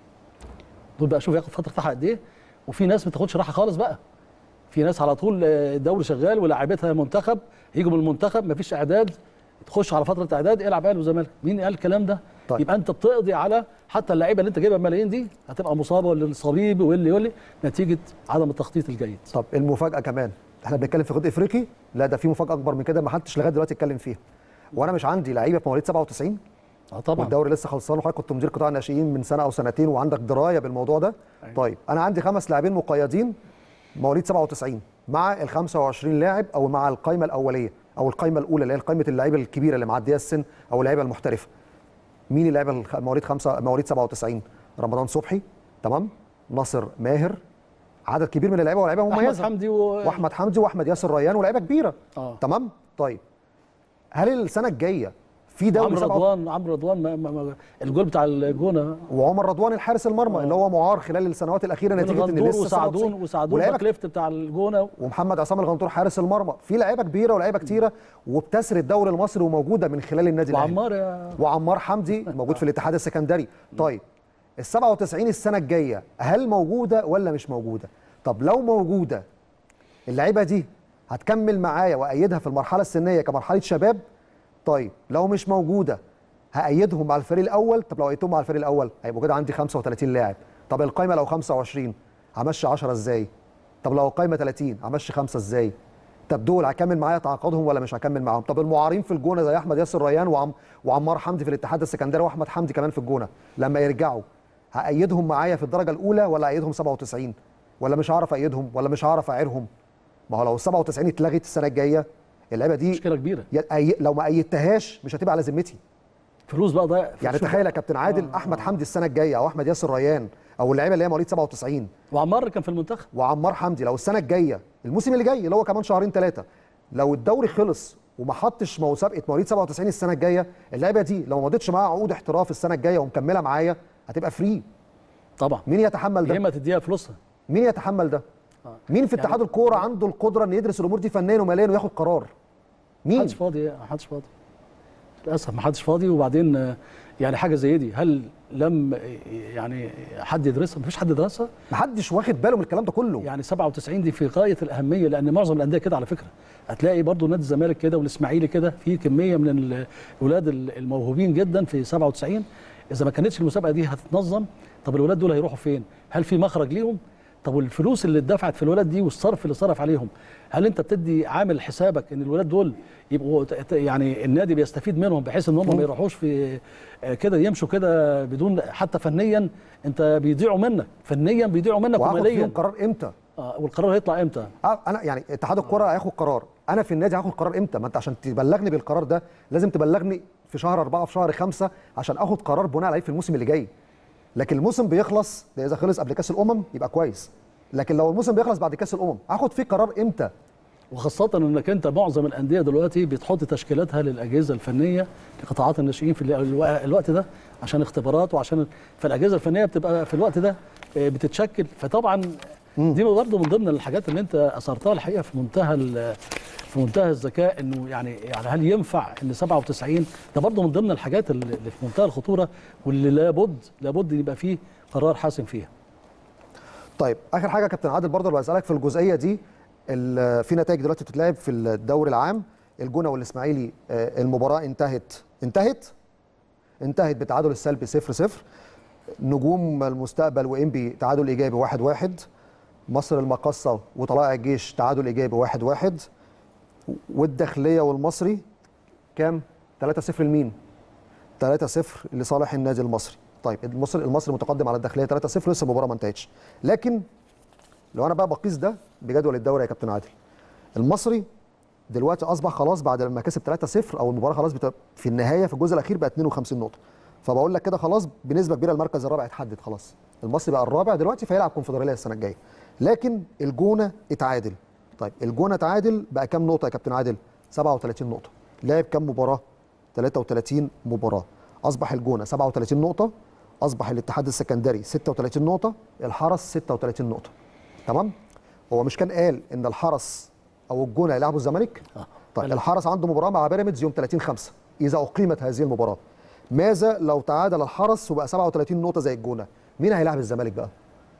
[SPEAKER 4] دول بقى شوف ياخد فتره راحه قد ايه وفي ناس ما تاخدش راحه خالص بقى في ناس على طول آه، الدوري شغال ولاعيبتها منتخب يجوا من المنتخب مفيش اعداد تخش على فتره اعداد العب اهلي وزمالك مين قال الكلام ده
[SPEAKER 1] طيب.
[SPEAKER 4] يبقى انت بتقضي على حتى اللعيبه اللي انت جايبها بملايين دي هتبقى مصابه واللي الصليبي واللي واللي نتيجه عدم التخطيط الجيد
[SPEAKER 1] طب المفاجاه كمان احنا بنتكلم في خط افريقي لا ده في مفاجاه اكبر من كده ما حدش لغايه دلوقتي اتكلم فيها وانا مش عندي لعيبه في مواليد 97
[SPEAKER 4] اه طبعا
[SPEAKER 1] والدوري لسه خلصان وحضرتك كنت مدير قطاع الناشئين من سنه او سنتين وعندك درايه بالموضوع ده
[SPEAKER 4] أيوة.
[SPEAKER 1] طيب انا عندي خمس لاعبين مقيدين مواليد 97 مع ال 25 لاعب او مع القائمه الاوليه او القائمه الاولى اللي هي قائمه اللعيبه الكبيره اللي معديه السن او اللعيبه المحترفه مين اللعيبه الخ- مواليد خمسة مواليد 97 رمضان صبحي تمام ناصر ماهر عدد كبير من اللعيبه ولاعيبه
[SPEAKER 4] احمد
[SPEAKER 1] مميزه
[SPEAKER 4] حمدي و...
[SPEAKER 1] واحمد حمدي واحمد ياسر ريان ولاعيبه كبيره
[SPEAKER 4] اه
[SPEAKER 1] تمام طيب هل السنه الجايه في دوري
[SPEAKER 4] عمرو
[SPEAKER 1] 97
[SPEAKER 4] رضوان عمرو رضوان ما ما ما الجول بتاع الجونه
[SPEAKER 1] وعمر رضوان الحارس المرمى
[SPEAKER 4] آه.
[SPEAKER 1] اللي هو معار خلال السنوات الاخيره نتيجه ان
[SPEAKER 4] الغندور
[SPEAKER 1] لسه
[SPEAKER 4] وسعدون
[SPEAKER 1] 97
[SPEAKER 4] وسعدون
[SPEAKER 1] ولاعيبه
[SPEAKER 4] باك ليفت بتاع الجونه
[SPEAKER 1] ومحمد عصام الغنطور حارس المرمى في لعيبه كبيره ولاعيبه كتيره وبتسري الدوري المصري وموجوده من خلال النادي الاهلي
[SPEAKER 4] وعمار يا
[SPEAKER 1] وعمار حمدي موجود في الاتحاد السكندري طيب ال 97 السنه الجايه هل موجوده ولا مش موجوده طب لو موجوده اللعيبه دي هتكمل معايا وايدها في المرحله السنيه كمرحله شباب طيب لو مش موجوده هايدهم مع الفريق الاول طب لو ايدتهم مع الفريق الاول هيبقوا كده عندي 35 لاعب طب القايمه لو 25 همشي 10 ازاي طب لو القايمه 30 همشي خمسه ازاي طب دول هكمل معايا تعاقدهم ولا مش هكمل معاهم طب المعارين في الجونه زي احمد ياسر ريان وعم وعمار حمدي في الاتحاد السكندري واحمد حمدي كمان في الجونه لما يرجعوا هايدهم معايا في الدرجه الاولى ولا ايدهم 97 ولا مش هعرف ايدهم ولا مش هعرف اعيرهم ما هو لو ال 97 اتلغت السنه الجايه اللعيبه دي
[SPEAKER 4] مشكله كبيره
[SPEAKER 1] ي- أي- لو ما ايدتهاش مش هتبقى على ذمتي
[SPEAKER 4] فلوس بقى ضايع
[SPEAKER 1] يعني
[SPEAKER 4] شوف-
[SPEAKER 1] تخيل يا كابتن عادل احمد حمدي السنه الجايه او احمد ياسر ريان او اللعيبه اللي هي مواليد 97
[SPEAKER 4] وعمار كان في المنتخب
[SPEAKER 1] وعمار حمدي لو السنه الجايه الموسم اللي جاي اللي هو كمان شهرين ثلاثه لو الدوري خلص وما حطش مسابقه مواليد 97 السنه الجايه اللعيبه دي لو ما مضيتش معاها عقود احتراف السنه الجايه ومكمله معايا هتبقى فري
[SPEAKER 4] طبعا
[SPEAKER 1] مين يتحمل
[SPEAKER 4] يا
[SPEAKER 1] ده
[SPEAKER 4] اما تديها فلوسها
[SPEAKER 1] مين يتحمل ده مين في اتحاد الكوره عنده القدره ان يدرس الامور دي فنيا وماليا وياخد قرار مين
[SPEAKER 4] محدش فاضي محدش فاضي للاسف محدش فاضي وبعدين آه، يعني حاجه زي دي هل لم يعني حد يدرسها مفيش حد درسها
[SPEAKER 1] محدش واخد باله من الكلام ده كله
[SPEAKER 4] يعني 97 دي في غايه الاهميه لان معظم الانديه كده على فكره هتلاقي برضو نادي الزمالك كده والاسماعيلي كده في كميه من ال- الاولاد ال- الموهوبين جدا في 97 اذا ما كانتش المسابقه دي هتتنظم طب الولاد دول هيروحوا فين هل في مخرج ليهم طب والفلوس اللي اتدفعت في الولاد دي والصرف اللي صرف عليهم هل انت بتدي عامل حسابك ان الولاد دول يبقوا ت- ت- يعني النادي بيستفيد منهم بحيث ان هم ما يروحوش في آه، كده يمشوا كده بدون حتى فنيا انت بيضيعوا منك فنيا بيضيعوا منك
[SPEAKER 1] وهاخد
[SPEAKER 4] وماليا
[SPEAKER 1] فيهم قرار امتى
[SPEAKER 4] آه والقرار هيطلع امتى
[SPEAKER 1] آه، انا يعني اتحاد الكره هياخد قرار انا في النادي هاخد قرار امتى ما انت عشان تبلغني بالقرار ده لازم تبلغني في شهر أربعة في شهر خمسة عشان اخد قرار بناء عليه في الموسم اللي جاي لكن الموسم بيخلص ده اذا خلص قبل كاس الامم يبقى كويس لكن لو الموسم بيخلص بعد كاس الامم هاخد فيه قرار امتى
[SPEAKER 4] وخاصة انك انت معظم الاندية دلوقتي بتحط تشكيلاتها للاجهزة الفنية لقطاعات الناشئين في الو- الوقت ده عشان اختبارات وعشان فالاجهزة الفنية بتبقى في الوقت ده آه، بتتشكل فطبعا دي برضه من ضمن الحاجات اللي انت اثرتها الحقيقة في منتهى ال- في منتهى الذكاء انه يعني يعني هل ينفع ان 97 ده برضه من ضمن الحاجات اللي اللي في منتهى الخطورة واللي لابد لابد يبقى فيه قرار حاسم فيها
[SPEAKER 1] طيب اخر حاجه يا كابتن عادل برضه اللي بسالك في الجزئيه دي ال- في نتائج دلوقتي بتتلعب في الدوري العام الجونه والاسماعيلي آه، المباراه انتهت انتهت انتهت بتعادل السلبي 0 0 نجوم المستقبل وانبي تعادل ايجابي 1 1 مصر المقصه وطلائع الجيش تعادل ايجابي 1 1 والداخليه والمصري كام 3 0 لمين 3 0 لصالح النادي المصري طيب المصري المصري متقدم على الداخليه 3 0 لسه المباراه ما انتهتش لكن لو انا بقى بقيس ده بجدول الدوري يا كابتن عادل المصري دلوقتي اصبح خلاص بعد لما كسب 3 0 او المباراه خلاص بت... في النهايه في الجزء الاخير بقى 52 نقطه فبقول لك كده خلاص بنسبه كبيره المركز الرابع اتحدد خلاص المصري بقى الرابع دلوقتي فيلعب كونفدراليه السنه الجايه لكن الجونه اتعادل طيب الجونه اتعادل بقى كام نقطه يا كابتن عادل 37 نقطه لعب كام مباراه 33 مباراه اصبح الجونه 37 نقطه اصبح الاتحاد السكندري 36 نقطه الحرس 36 نقطه تمام هو مش كان قال ان الحرس او الجونه يلعبوا الزمالك طيب الحرس عنده مباراه مع بيراميدز يوم 30 5 اذا اقيمت هذه المباراه ماذا لو تعادل الحرس وبقى 37 نقطه زي الجونه مين هيلاعب الزمالك بقى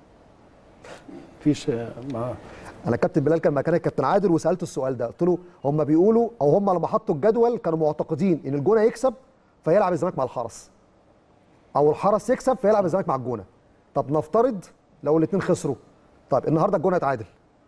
[SPEAKER 4] مفيش آه، ما
[SPEAKER 1] انا كابتن بلال كان مكان الكابتن عادل وسالته السؤال ده قلت له هم بيقولوا او هم لما حطوا الجدول كانوا معتقدين ان الجونه يكسب فيلعب الزمالك مع الحرس او الحرس يكسب فيلعب الزمالك مع الجونه طب نفترض لو الاثنين خسروا طيب النهارده الجونه اتعادل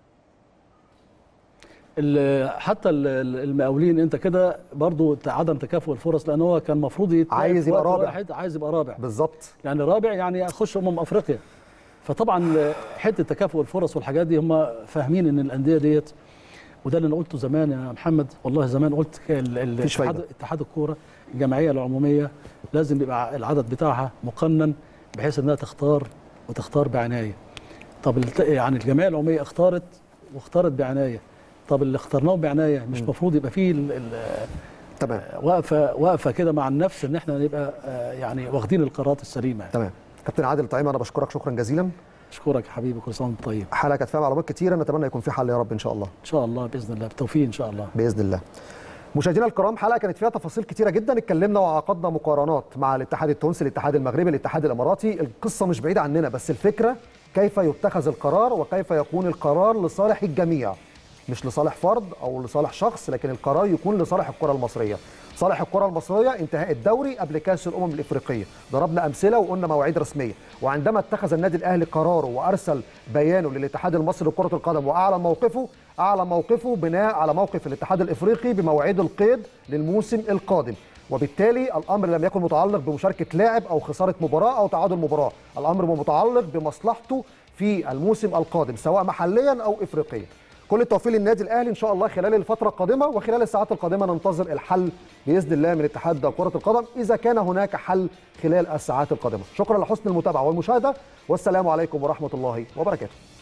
[SPEAKER 4] ال- حتى ال- ال- المقاولين انت كده برضو ت- عدم تكافؤ الفرص لان هو كان المفروض يتلعب
[SPEAKER 1] عايز
[SPEAKER 4] في
[SPEAKER 1] يبقى
[SPEAKER 4] وقت
[SPEAKER 1] رابع.
[SPEAKER 4] واحد عايز يبقى رابع
[SPEAKER 1] بالظبط
[SPEAKER 4] يعني رابع يعني يخش امم افريقيا فطبعا حته تكافؤ الفرص والحاجات دي هم فاهمين ان الانديه ديت وده اللي انا قلته زمان يا محمد والله زمان قلت ال- ال-
[SPEAKER 1] مفيش
[SPEAKER 4] اتحاد
[SPEAKER 1] فايدة.
[SPEAKER 4] اتحاد الكوره الجمعيه العموميه لازم يبقى العدد بتاعها مقنن بحيث انها تختار وتختار بعنايه طب الت- يعني الجمعيه العموميه اختارت واختارت بعنايه طب اللي اخترناهم بعنايه مش المفروض يبقى فيه ال- ال-
[SPEAKER 1] تمام
[SPEAKER 4] واقفه واقفه كده مع النفس ان احنا نبقى آه، يعني واخدين القرارات السليمه يعني.
[SPEAKER 1] تمام كابتن عادل طعيم انا بشكرك شكرا جزيلا
[SPEAKER 4] اشكرك يا حبيبي كل سنه وانت طيب
[SPEAKER 1] حلقه كانت فيها معلومات كتيره نتمنى يكون في حل يا رب ان شاء الله
[SPEAKER 4] ان شاء الله باذن الله بالتوفيق ان شاء الله
[SPEAKER 1] باذن الله مشاهدينا الكرام حلقه كانت فيها تفاصيل كتيره جدا اتكلمنا وعقدنا مقارنات مع الاتحاد التونسي الاتحاد المغربي الاتحاد الاماراتي القصه مش بعيده عننا بس الفكره كيف يتخذ القرار وكيف يكون القرار لصالح الجميع مش لصالح فرد او لصالح شخص لكن القرار يكون لصالح الكره المصريه صالح الكره المصريه انتهاء الدوري قبل كاس الامم الافريقيه ضربنا امثله وقلنا مواعيد رسميه وعندما اتخذ النادي الاهلي قراره وارسل بيانه للاتحاد المصري لكره القدم واعلن موقفه اعلن موقفه بناء على موقف الاتحاد الافريقي بمواعيد القيد للموسم القادم وبالتالي الامر لم يكن متعلق بمشاركه لاعب او خساره مباراه او تعادل مباراه الامر متعلق بمصلحته في الموسم القادم سواء محليا او افريقيا كل التوفيق للنادي الاهلي ان شاء الله خلال الفتره القادمه وخلال الساعات القادمه ننتظر الحل باذن الله من اتحاد كره القدم اذا كان هناك حل خلال الساعات القادمه شكرا لحسن المتابعه والمشاهده والسلام عليكم ورحمه الله وبركاته